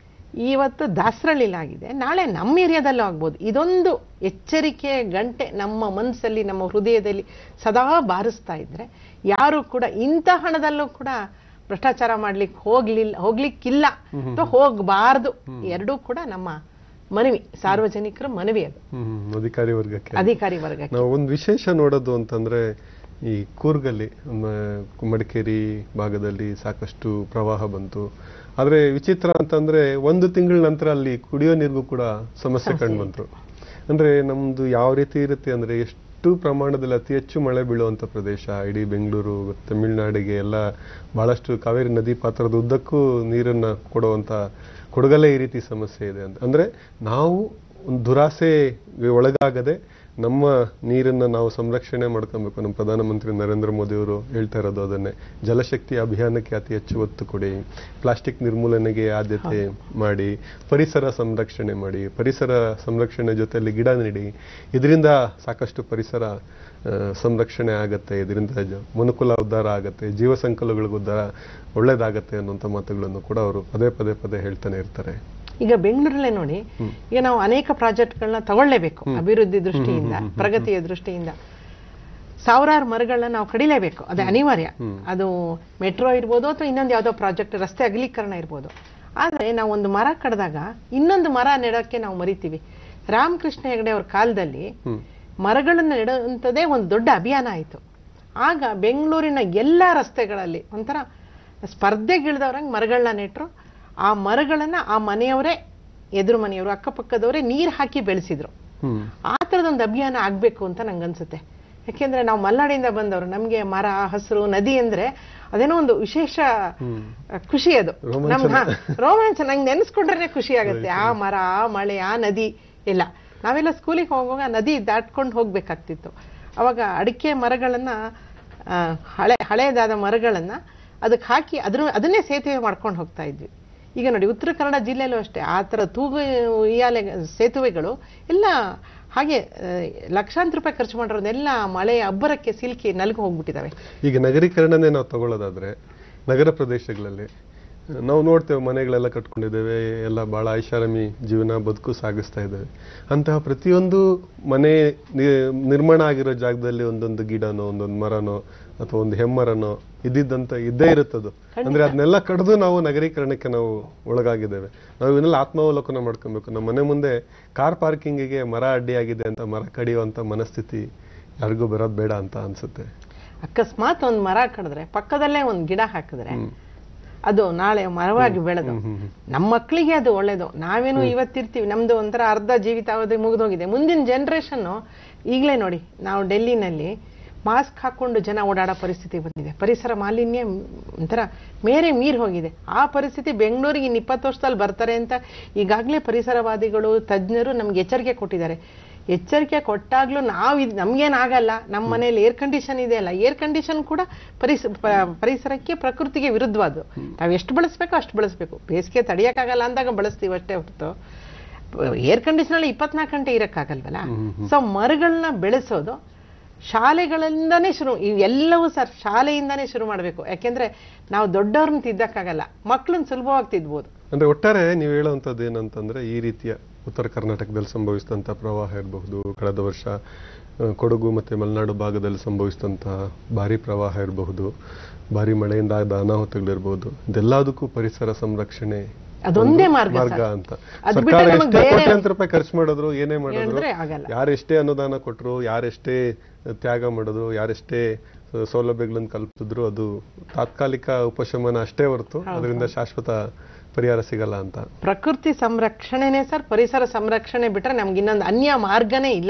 ಇವತ್ತು ದಾಸರಳ್ಳಿಲಾಗಿದೆ ನಾಳೆ ನಮ್ಮ ಏರಿಯಾದಲ್ಲೂ ಆಗ್ಬೋದು ಇದೊಂದು ಎಚ್ಚರಿಕೆ ಗಂಟೆ ನಮ್ಮ ಮನಸ್ಸಲ್ಲಿ ನಮ್ಮ ಹೃದಯದಲ್ಲಿ ಸದಾ ಬಾರಿಸ್ತಾ ಇದ್ರೆ ಯಾರು ಕೂಡ ಇಂಥ ಹಣದಲ್ಲೂ ಕೂಡ ಭ್ರಷ್ಟಾಚಾರ ಮಾಡ್ಲಿಕ್ಕೆ ಹೋಗ್ಲಿಲ್ಲ ಹೋಗ್ಲಿಕ್ಕಿಲ್ಲ ಅಥವಾ ಹೋಗಬಾರ್ದು ಎರಡೂ ಕೂಡ ನಮ್ಮ ಮನವಿ ಸಾರ್ವಜನಿಕರ ಮನವಿ ಅದು ಹ್ಮ್ ಹ್ಮ್. ಅಧಿಕಾರಿ ವರ್ಗಕ್ಕೆ ಅಧಿಕಾರಿ ವರ್ಗಕ್ಕೆ ನಾವು ಒಂದು ವಿಶೇಷ ನೋಡೋದು ಅಂತಂದ್ರೆ ಈ ಕೂರ್ಗಲ್ಲಿ ಮ- ಮಡಿಕೇರಿ ಭಾಗದಲ್ಲಿ ಸಾಕಷ್ಟು ಪ್ರವಾಹ ಬಂತು ಆದ್ರೆ ವಿಚಿತ್ರ ಅಂತಂದ್ರೆ ಒಂದು ತಿಂಗಳ ನಂತರ ಅಲ್ಲಿ ಕುಡಿಯೋ ನೀರಿಗೂ ಕೂಡ ಸಮಸ್ಯೆ ಕಂಡು ಬಂತು ಅಂದ್ರೆ ನಮ್ದು ಯಾವ ರೀತಿ ಇರುತ್ತೆ ಅಂದ್ರೆ ಎಷ್ಟು ಪ್ರಮಾಣದಲ್ಲಿ ಅತಿ ಹೆಚ್ಚು ಮಳೆ ಬೀಳುವಂತ ಪ್ರದೇಶ ಇಡೀ ಬೆಂಗಳೂರು ತಮಿಳುನಾಡಿಗೆ ಎಲ್ಲ ಬಹಳಷ್ಟು ಕಾವೇರಿ ನದಿ ಪಾತ್ರದ ಉದ್ದಕ್ಕೂ ನೀರನ್ನ ಕೊಡುವಂತ ಕೊಡಗಲ್ಲೇ ಈ ರೀತಿ ಸಮಸ್ಯೆ ಇದೆ ಅಂತ ಅಂದ್ರೆ ನಾವು ಒಂದು ದುರಾಸೆಗೆ ಒಳಗಾಗದೆ ನಮ್ಮ ನೀರನ್ನ ನಾವು ಸಂರಕ್ಷಣೆ ಮಾಡ್ಕೊಬೇಕು ನಮ್ಮ ಪ್ರಧಾನಮಂತ್ರಿ ನರೇಂದ್ರ ಮೋದಿ ಅವರು ಹೇಳ್ತಾ ಇರೋದು ಅದನ್ನೇ ಜಲಶಕ್ತಿ ಅಭಿಯಾನಕ್ಕೆ ಅತಿ ಹೆಚ್ಚು ಒತ್ತು ಕೊಡಿ ಪ್ಲಾಸ್ಟಿಕ್ ನಿರ್ಮೂಲನೆಗೆ ಆದ್ಯತೆ ಮಾಡಿ ಪರಿಸರ ಸಂರಕ್ಷಣೆ ಮಾಡಿ ಪರಿಸರ ಸಂರಕ್ಷಣೆ ಜೊತೆಯಲ್ಲಿ ಗಿಡ ನೆಡಿ ಇದರಿಂದ ಸಾಕಷ್ಟು ಪರಿಸರ ಆ, ಸಂರಕ್ಷಣೆ ಆಗತ್ತೆ ಇದರಿಂದ ಜ- ಮನುಕುಲ ಉದ್ಧಾರ ಆಗತ್ತೆ ಜೀವ ಸಂಕುಲಗಳಿಗೆ ಉದ್ಧಾರ ಒಳ್ಳೇದಾಗತ್ತೆ ಅನ್ನುವಂಥ ಮಾತುಗಳನ್ನು ಕೂಡ ಅವರು ಪದೇ ಪದೇ ಪದೇ ಹೇಳ್ತಾನೆ ಇರ್ತಾರೆ ಈಗ ಬೆಂಗಳೂರಲ್ಲೇ ನೋಡಿ ಈಗ ನಾವು ಅನೇಕ ಪ್ರಾಜೆಕ್ಟ್ಗಳನ್ನ ತಗೊಳ್ಳೇಬೇಕು ಅಭಿವೃದ್ಧಿ ದೃಷ್ಟಿಯಿಂದ ಪ್ರಗತಿಯ ದೃಷ್ಟಿಯಿಂದ ಸಾವಿರಾರು ಮರಗಳನ್ನ ನಾವು ಕಡಿಲೇಬೇಕು ಅದು ಅನಿವಾರ್ಯ ಅದು ಮೆಟ್ರೋ ಇರ್ಬೋದು ಅಥವಾ ಇನ್ನೊಂದು ಯಾವುದೋ ಪ್ರಾಜೆಕ್ಟ್ ರಸ್ತೆ ಅಗಲೀಕರಣ ಇರ್ಬೋದು ಆದ್ರೆ ನಾವು ಒಂದು ಮರ ಕಡ್ದಾಗ ಇನ್ನೊಂದು ಮರ ನೆಡೋಕ್ಕೆ ನಾವು ಮರಿತೀವಿ ರಾಮಕೃಷ್ಣ ಹೆಗಡೆ ಅವ್ರ ಕಾಲದಲ್ಲಿ ಮರಗಳನ್ನ ನೆಡುವಂಥದ್ದೇ ಒಂದು ದೊಡ್ಡ ಅಭಿಯಾನ ಆಯಿತು ಆಗ ಬೆಂಗಳೂರಿನ ಎಲ್ಲ ರಸ್ತೆಗಳಲ್ಲಿ ಒಂಥರ ಸ್ಪರ್ಧೆಗಿಳಿದವ್ರಂಗೆ ಮರಗಳನ್ನ ನೆಟ್ರು ಆ ಮರಗಳನ್ನ ಆ ಮನೆಯವರೇ ಎದುರು ಮನೆಯವರು ಅಕ್ಕಪಕ್ಕದವರೇ ನೀರು ಹಾಕಿ ಬೆಳೆಸಿದ್ರು ಹ್ಮ್ ಆ ಥರದೊಂದು ಅಭಿಯಾನ ಆಗ್ಬೇಕು ಅಂತ ನಂಗನ್ಸುತ್ತೆ ಯಾಕೆಂದ್ರೆ ನಾವು ಮಲ್ನಾಡಿಂದ ಬಂದವರು ನಮ್ಗೆ ಮರ ಹಸಿರು ನದಿ ಅಂದ್ರೆ ಅದೇನೋ ಒಂದು ವಿಶೇಷ ಆ, ಖುಷಿ ಅದು ನಮ್ ಹಾ, ರೋಮಾಂಚ ನಂಗೆ ನೆನೆಸ್ಕೊಂಡ್ರೆ ಖುಷಿ ಆಗುತ್ತೆ ಆ ಮರ ಆ ಮಳೆ ಆ ನದಿ ಎಲ್ಲ ನಾವೆಲ್ಲ ಸ್ಕೂಲಿಗೆ ಹೋಗುವಾಗ ನದಿ ದಾಟ್ಕೊಂಡು ಹೋಗ್ಬೇಕಾಗ್ತಿತ್ತು ಅವಾಗ ಅಡಿಕೆ ಮರಗಳನ್ನ ಆ, ಹಳೆ ಹಳೆಯದಾದ ಮರಗಳನ್ನ ಅದಕ್ಕೆ ಹಾಕಿ ಅದ್ರ ಅದನ್ನೇ ಸೇತುವೆ ಮಾಡ್ಕೊಂಡು ಹೋಗ್ತಾ ಇದ್ವಿ ಈಗ ನೋಡಿ ಉತ್ತರ ಕನ್ನಡ ಜಿಲ್ಲೆಯಲ್ಲೂ ಅಷ್ಟೇ ಆ ಥರ ತೂಗು ಉಯ್ಯಾಲೆ ಸೇತುವೆಗಳು ಎಲ್ಲ ಹಾಗೆ ಆ, ಲಕ್ಷಾಂತರ ರೂಪಾಯಿ ಖರ್ಚು ಮಾಡಿರೋದೆಲ್ಲ ಮಳೆ ಅಬ್ಬರಕ್ಕೆ ಸಿಲುಕಿ ನಲ್ಗು ಹೋಗ್ಬಿಟ್ಟಿದಾವೆ ಈಗ ನಗರೀಕರಣನೇ ನಾವು ತಗೊಳ್ಳೋದಾದ್ರೆ ನಗರ ಪ್ರದೇಶಗಳಲ್ಲಿ ನಾವು ನೋಡ್ತೇವೆ ಮನೆಗಳೆಲ್ಲ ಕಟ್ಕೊಂಡಿದ್ದೇವೆ ಎಲ್ಲ ಬಹಳ ಐಷಾರಾಮಿ ಜೀವನ ಬದುಕು ಸಾಗಿಸ್ತಾ ಇದ್ದೇವೆ ಅಂತಹ ಪ್ರತಿಯೊಂದು ಮನೆ ನಿ- ನಿರ್ಮಾಣ ಆಗಿರೋ ಜಾಗದಲ್ಲಿ ಒಂದೊಂದು ಗಿಡನೋ ಒಂದೊಂದು ಮರನೋ ಅಥವಾ ಒಂದು ಹೆಮ್ಮರನೋ ಇದ್ದಿದ್ದಂತ ಇದ್ದೇ ಇರುತ್ತದು ಅಂದ್ರೆ ಅದನ್ನೆಲ್ಲ ಕಡ್ದು ನಾವು ನಗರೀಕರಣಕ್ಕೆ ನಾವು ಒಳಗಾಗಿದ್ದೇವೆ ನಾವು ಇವನ್ನೆಲ್ಲ ಆತ್ಮಾವಲೋಕನ ಮಾಡ್ಕೊಬೇಕು ನಮ್ಮ ಮನೆ ಮುಂದೆ ಕಾರ್ ಪಾರ್ಕಿಂಗಿಗೆ ಮರ ಅಡ್ಡಿಯಾಗಿದೆ ಅಂತ ಮರ ಕಡಿಯುವಂತ ಮನಸ್ಥಿತಿ ಯಾರಿಗೂ ಬರೋದು ಬೇಡ ಅಂತ ಅನ್ಸುತ್ತೆ ಅಕಸ್ಮಾತ್ ಒಂದು ಮರ ಕಡಿದ್ರೆ ಪಕ್ಕದಲ್ಲೇ ಒಂದು ಗಿಡ ಹಾಕಿದ್ರೆ ಅದು ನಾಳೆ ಮರವಾಗಿ ಬೆಳೆದು ನಮ್ಮ ಮಕ್ಕಳಿಗೆ ಅದು ಒಳ್ಳೇದು ನಾವೇನು ಇವತ್ತಿರ್ತೀವಿ ನಮ್ದು ಒಂಥರ ಅರ್ಧ ಜೀವಿತಾವಧಿ ಮುಗಿದೋಗಿದೆ ಮುಂದಿನ ಜನರೇಷನ್ ಈಗಲೇ ನೋಡಿ ನಾವು ಡೆಲ್ಲಿನಲ್ಲಿ ಮಾಸ್ಕ್ ಹಾಕೊಂಡು ಜನ ಓಡಾಡೋ ಪರಿಸ್ಥಿತಿ ಬಂದಿದೆ ಪರಿಸರ ಮಾಲಿನ್ಯ ಒಂಥರ ಮೇರೆ ಮೀರ್ ಹೋಗಿದೆ ಆ ಪರಿಸ್ಥಿತಿ ಬೆಂಗಳೂರಿಗೆ ಇನ್ನು ಇಪ್ಪತ್ತು ವರ್ಷದಲ್ಲಿ ಬರ್ತಾರೆ ಅಂತ ಈಗಾಗಲೇ ಪರಿಸರವಾದಿಗಳು ತಜ್ಞರು ನಮ್ಗೆ ಎಚ್ಚರಿಕೆ ಕೊಟ್ಟಿದ್ದಾರೆ ಎಚ್ಚರಿಕೆ ಕೊಟ್ಟಾಗ್ಲೂ ನಾವು ಇದು ನಮ್ಗೇನಾಗಲ್ಲ ನಮ್ಮ ಮನೇಲಿ ಏರ್ ಕಂಡೀಷನ್ ಇದೆ ಅಲ್ಲ ಏರ್ ಕಂಡೀಷನ್ ಕೂಡ ಪರಿಸ ಪ- ಪರಿಸರಕ್ಕೆ ಪ್ರಕೃತಿಗೆ ವಿರುದ್ಧವಾದ್ದು ನಾವು ಎಷ್ಟು ಬಳಸ್ಬೇಕೋ ಅಷ್ಟು ಬಳಸಬೇಕು ಬೇಸಿಗೆ ತಡೆಯೋಕ್ಕಾಗಲ್ಲ ಅಂದಾಗ ಬಳಸ್ತೀವಿ ಅಷ್ಟೇ ಹೊರತು ಏರ್ ಕಂಡೀಷನ್ ಅಲ್ಲಿ ಇಪ್ಪತ್ನಾಲ್ಕು ಗಂಟೆ ಇರಕ್ಕಾಗಲ್ವಲ್ಲ ಸೊ ಮರಗಳನ್ನ ಬೆಳೆಸೋದು ಶಾಲೆಗಳಿಂದಾನೇ ಶುರು ಇವೆಲ್ಲವೂ ಸರ್ ಶಾಲೆಯಿಂದಾನೇ ಶುರು ಮಾಡಬೇಕು ಯಾಕೆಂದ್ರೆ ನಾವು ದೊಡ್ಡವ್ರನ್ನ ತಿದ್ದಕ್ಕಾಗಲ್ಲ ಮಕ್ಕಳನ್ನ ಸುಲಭವಾಗಿ ತಿದ್ಬೋದು ಅಂದ್ರೆ ಒಟ್ಟಾರೆ ನೀವು ಹೇಳುವಂಥದ್ದು ಏನಂತಂದ್ರೆ ಈ ರೀತಿಯ ಉತ್ತರ ಕರ್ನಾಟಕದಲ್ಲಿ ಸಂಭವಿಸಿದಂಥ ಪ್ರವಾಹ ಇರಬಹುದು ಕಳೆದ ವರ್ಷ ಆ, ಕೊಡಗು ಮತ್ತೆ ಮಲೆನಾಡು ಭಾಗದಲ್ಲಿ ಸಂಭವಿಸಿದಂತಹ ಭಾರಿ ಪ್ರವಾಹ ಇರಬಹುದು ಭಾರಿ ಮಳೆಯಿಂದ ಆದ ಅನಾಹುತಗಳಿರ್ಬೋದು ಇದೆಲ್ಲದಕ್ಕೂ ಪರಿಸರ ಸಂರಕ್ಷಣೆ ಅದೊಂದೇ ಒಂದು ಮಾರ್ಗ ಮಾರ್ಗ ಸರ್. ಅಂತ ಅದು ಸರ್ಕಾರ ಬಿಟ್ರೆ ನಮಗೆ ಎಷ್ಟೇ ಬೇರೆ- ಕೋಟ್ಯಾಂತರ ರೂಪಾಯಿ ಖರ್ಚು ಮಾಡಿದ್ರು ಏನೇ ಮಾಡಿದ್ರು ಹೇಳಿದ್ರೆ ಆಗಲ್ಲ. ಯಾರೆಷ್ಟೇ ಅನುದಾನ ಕೊಟ್ಟರು ಯಾರೆಷ್ಟೇ ತ್ಯಾಗ ಮಾಡಿದ್ರು ಯಾರೆಷ್ಟೇ ಸೌಲಭ್ಯಗಳನ್ನು ಕಲ್ಪಿಸಿದ್ರು ಅದು ತಾತ್ಕಾಲಿಕ ಉಪಶಮನ ಅಷ್ಟೇ ಹೊರತು ಅದರಿಂದ ಶಾಶ್ವತ ಪರಿಹಾರ ಸಿಗಲ್ಲ ಅಂತ ಪ್ರಕೃತಿ ಸಂರಕ್ಷಣೆನೇ ಸರ್ ಪರಿಸರ ಸಂರಕ್ಷಣೆ ಬಿಟ್ರೆ ನಮ್ಗೆ ಇನ್ನೊಂದು ಅನ್ಯ ಮಾರ್ಗನೇ ಇಲ್ಲ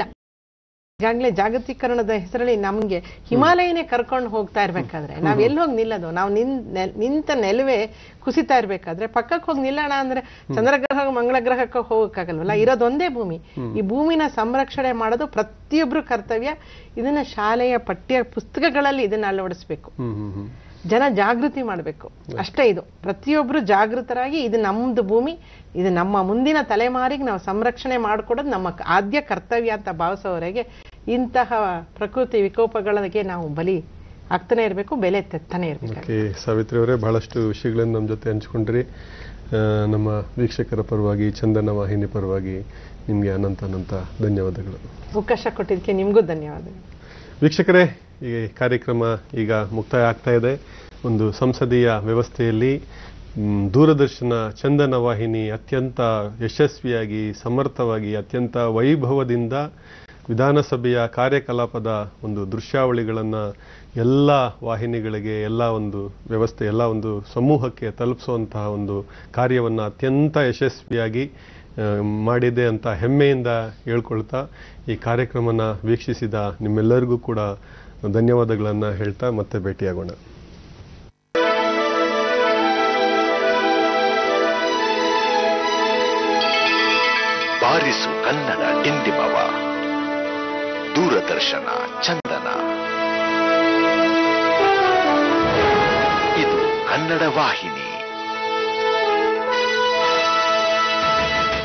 ಈಗಾಗಲೇ ಜಾಗತೀಕರಣದ ಹೆಸರಲ್ಲಿ ನಮ್ಗೆ ಹಿಮಾಲಯನೇ ಕರ್ಕೊಂಡು ಹೋಗ್ತಾ ಇರ್ಬೇಕಾದ್ರೆ ನಾವ್ ಎಲ್ಲಿ ಹೋಗಿ ನಿಲ್ಲೋದು ನಾವು ನಿನ್ ನೆಲ್- ನಿಂತ ನೆಲುವೆ ಕುಸಿತಾ ಇರ್ಬೇಕಾದ್ರೆ ಪಕ್ಕಕ್ಕೆ ಹೋಗಿ ನಿಲ್ಲೋಣ ಅಂದ್ರೆ ಚಂದ್ರಗ್ರಹ ಮಂಗಳ ಗ್ರಹಕ್ಕೆ ಹೋಗಕ್ಕಾಗಲ್ವಲ್ಲ ಇರೋದೊಂದೇ ಭೂಮಿ ಈ ಭೂಮಿನ ಸಂರಕ್ಷಣೆ ಮಾಡೋದು ಪ್ರತಿಯೊಬ್ರು ಕರ್ತವ್ಯ ಇದನ್ನ ಶಾಲೆಯ ಪಠ್ಯ ಪುಸ್ತಕಗಳಲ್ಲಿ ಇದನ್ನ ಅಳವಡಿಸ್ಬೇಕು ಹ್ಮ್ ಹ್ಮ್ ಹ್ಮ್ ಜನ ಜಾಗೃತಿ ಮಾಡಬೇಕು ಅಷ್ಟೇ ಇದು ಪ್ರತಿಯೊಬ್ರು ಜಾಗೃತರಾಗಿ ಇದು ನಮ್ದು ಭೂಮಿ ಇದು ನಮ್ಮ ಮುಂದಿನ ತಲೆಮಾರಿಗೆ ನಾವು ಸಂರಕ್ಷಣೆ ಮಾಡಿಕೊಡೋದು ನಮ್ಮ ಕ- ಆದ್ಯ ಕರ್ತವ್ಯ ಅಂತ ಭಾವಿಸೋವರೆಗೆ ಇಂತಹ ಪ್ರಕೃತಿ ವಿಕೋಪಗಳಿಗೆ ನಾವು ಬಲಿ ಆಗ್ತಾನೆ ಇರಬೇಕು ಬೆಲೆ ತೆತ್ತಾನೆ ಇರಬೇಕು ಓಕೆ ಸಾವಿತ್ರಿ ಅವರೇ ಬಹಳಷ್ಟು ವಿಷಯಗಳನ್ನು ನಮ್ಮ ಜೊತೆ ಹಂಚ್ಕೊಂಡ್ರಿ ಆ, ನಮ್ಮ ವೀಕ್ಷಕರ ಪರವಾಗಿ ಚಂದನ ವಾಹಿನಿ ಪರವಾಗಿ ನಿಮಗೆ ಅನಂತ ಅನಂತ ಧನ್ಯವಾದಗಳು ಅವಕಾಶ ಕೊಟ್ಟಿದ್ದಕ್ಕೆ ನಿಮಗೂ ಧನ್ಯವಾದಗಳು ವೀಕ್ಷಕರೇ ಈ ಕಾರ್ಯಕ್ರಮ ಈಗ ಮುಕ್ತಾಯ ಆಗ್ತಾ ಇದೆ ಒಂದು ಸಂಸದೀಯ ವ್ಯವಸ್ಥೆಯಲ್ಲಿ ಮ್, ದೂರದರ್ಶನ ಚಂದನ ವಾಹಿನಿ ಅತ್ಯಂತ ಯಶಸ್ವಿಯಾಗಿ ಸಮರ್ಥವಾಗಿ ಅತ್ಯಂತ ವೈಭವದಿಂದ ವಿಧಾನಸಭೆಯ ಕಾರ್ಯಕಲಾಪದ ಒಂದು ದೃಶ್ಯಾವಳಿಗಳನ್ನು ಎಲ್ಲ ವಾಹಿನಿಗಳಿಗೆ ಎಲ್ಲ ಒಂದು ವ್ಯವಸ್ಥೆ ಎಲ್ಲ ಒಂದು ಸಮೂಹಕ್ಕೆ ತಲುಪಿಸುವಂತಹ ಒಂದು ಕಾರ್ಯವನ್ನು ಅತ್ಯಂತ ಯಶಸ್ವಿಯಾಗಿ ಆ, ಮಾಡಿದೆ ಅಂತ ಹೆಮ್ಮೆಯಿಂದ ಹೇಳ್ಕೊಳ್ತಾ ಈ ಕಾರ್ಯಕ್ರಮನ ವೀಕ್ಷಿಸಿದ ನಿಮ್ಮೆಲ್ಲರಿಗೂ ಕೂಡ ಧನ್ಯವಾದಗಳನ್ನು ಹೇಳ್ತಾ ಮತ್ತೆ ಭೇಟಿಯಾಗೋಣ ಬಾರಿಸು ಕನ್ನಡ ಡಿಂಡಿಮವ ದೂರದರ್ಶನ ಚಂದನ ಇದು ಕನ್ನಡ ವಾಹಿನಿ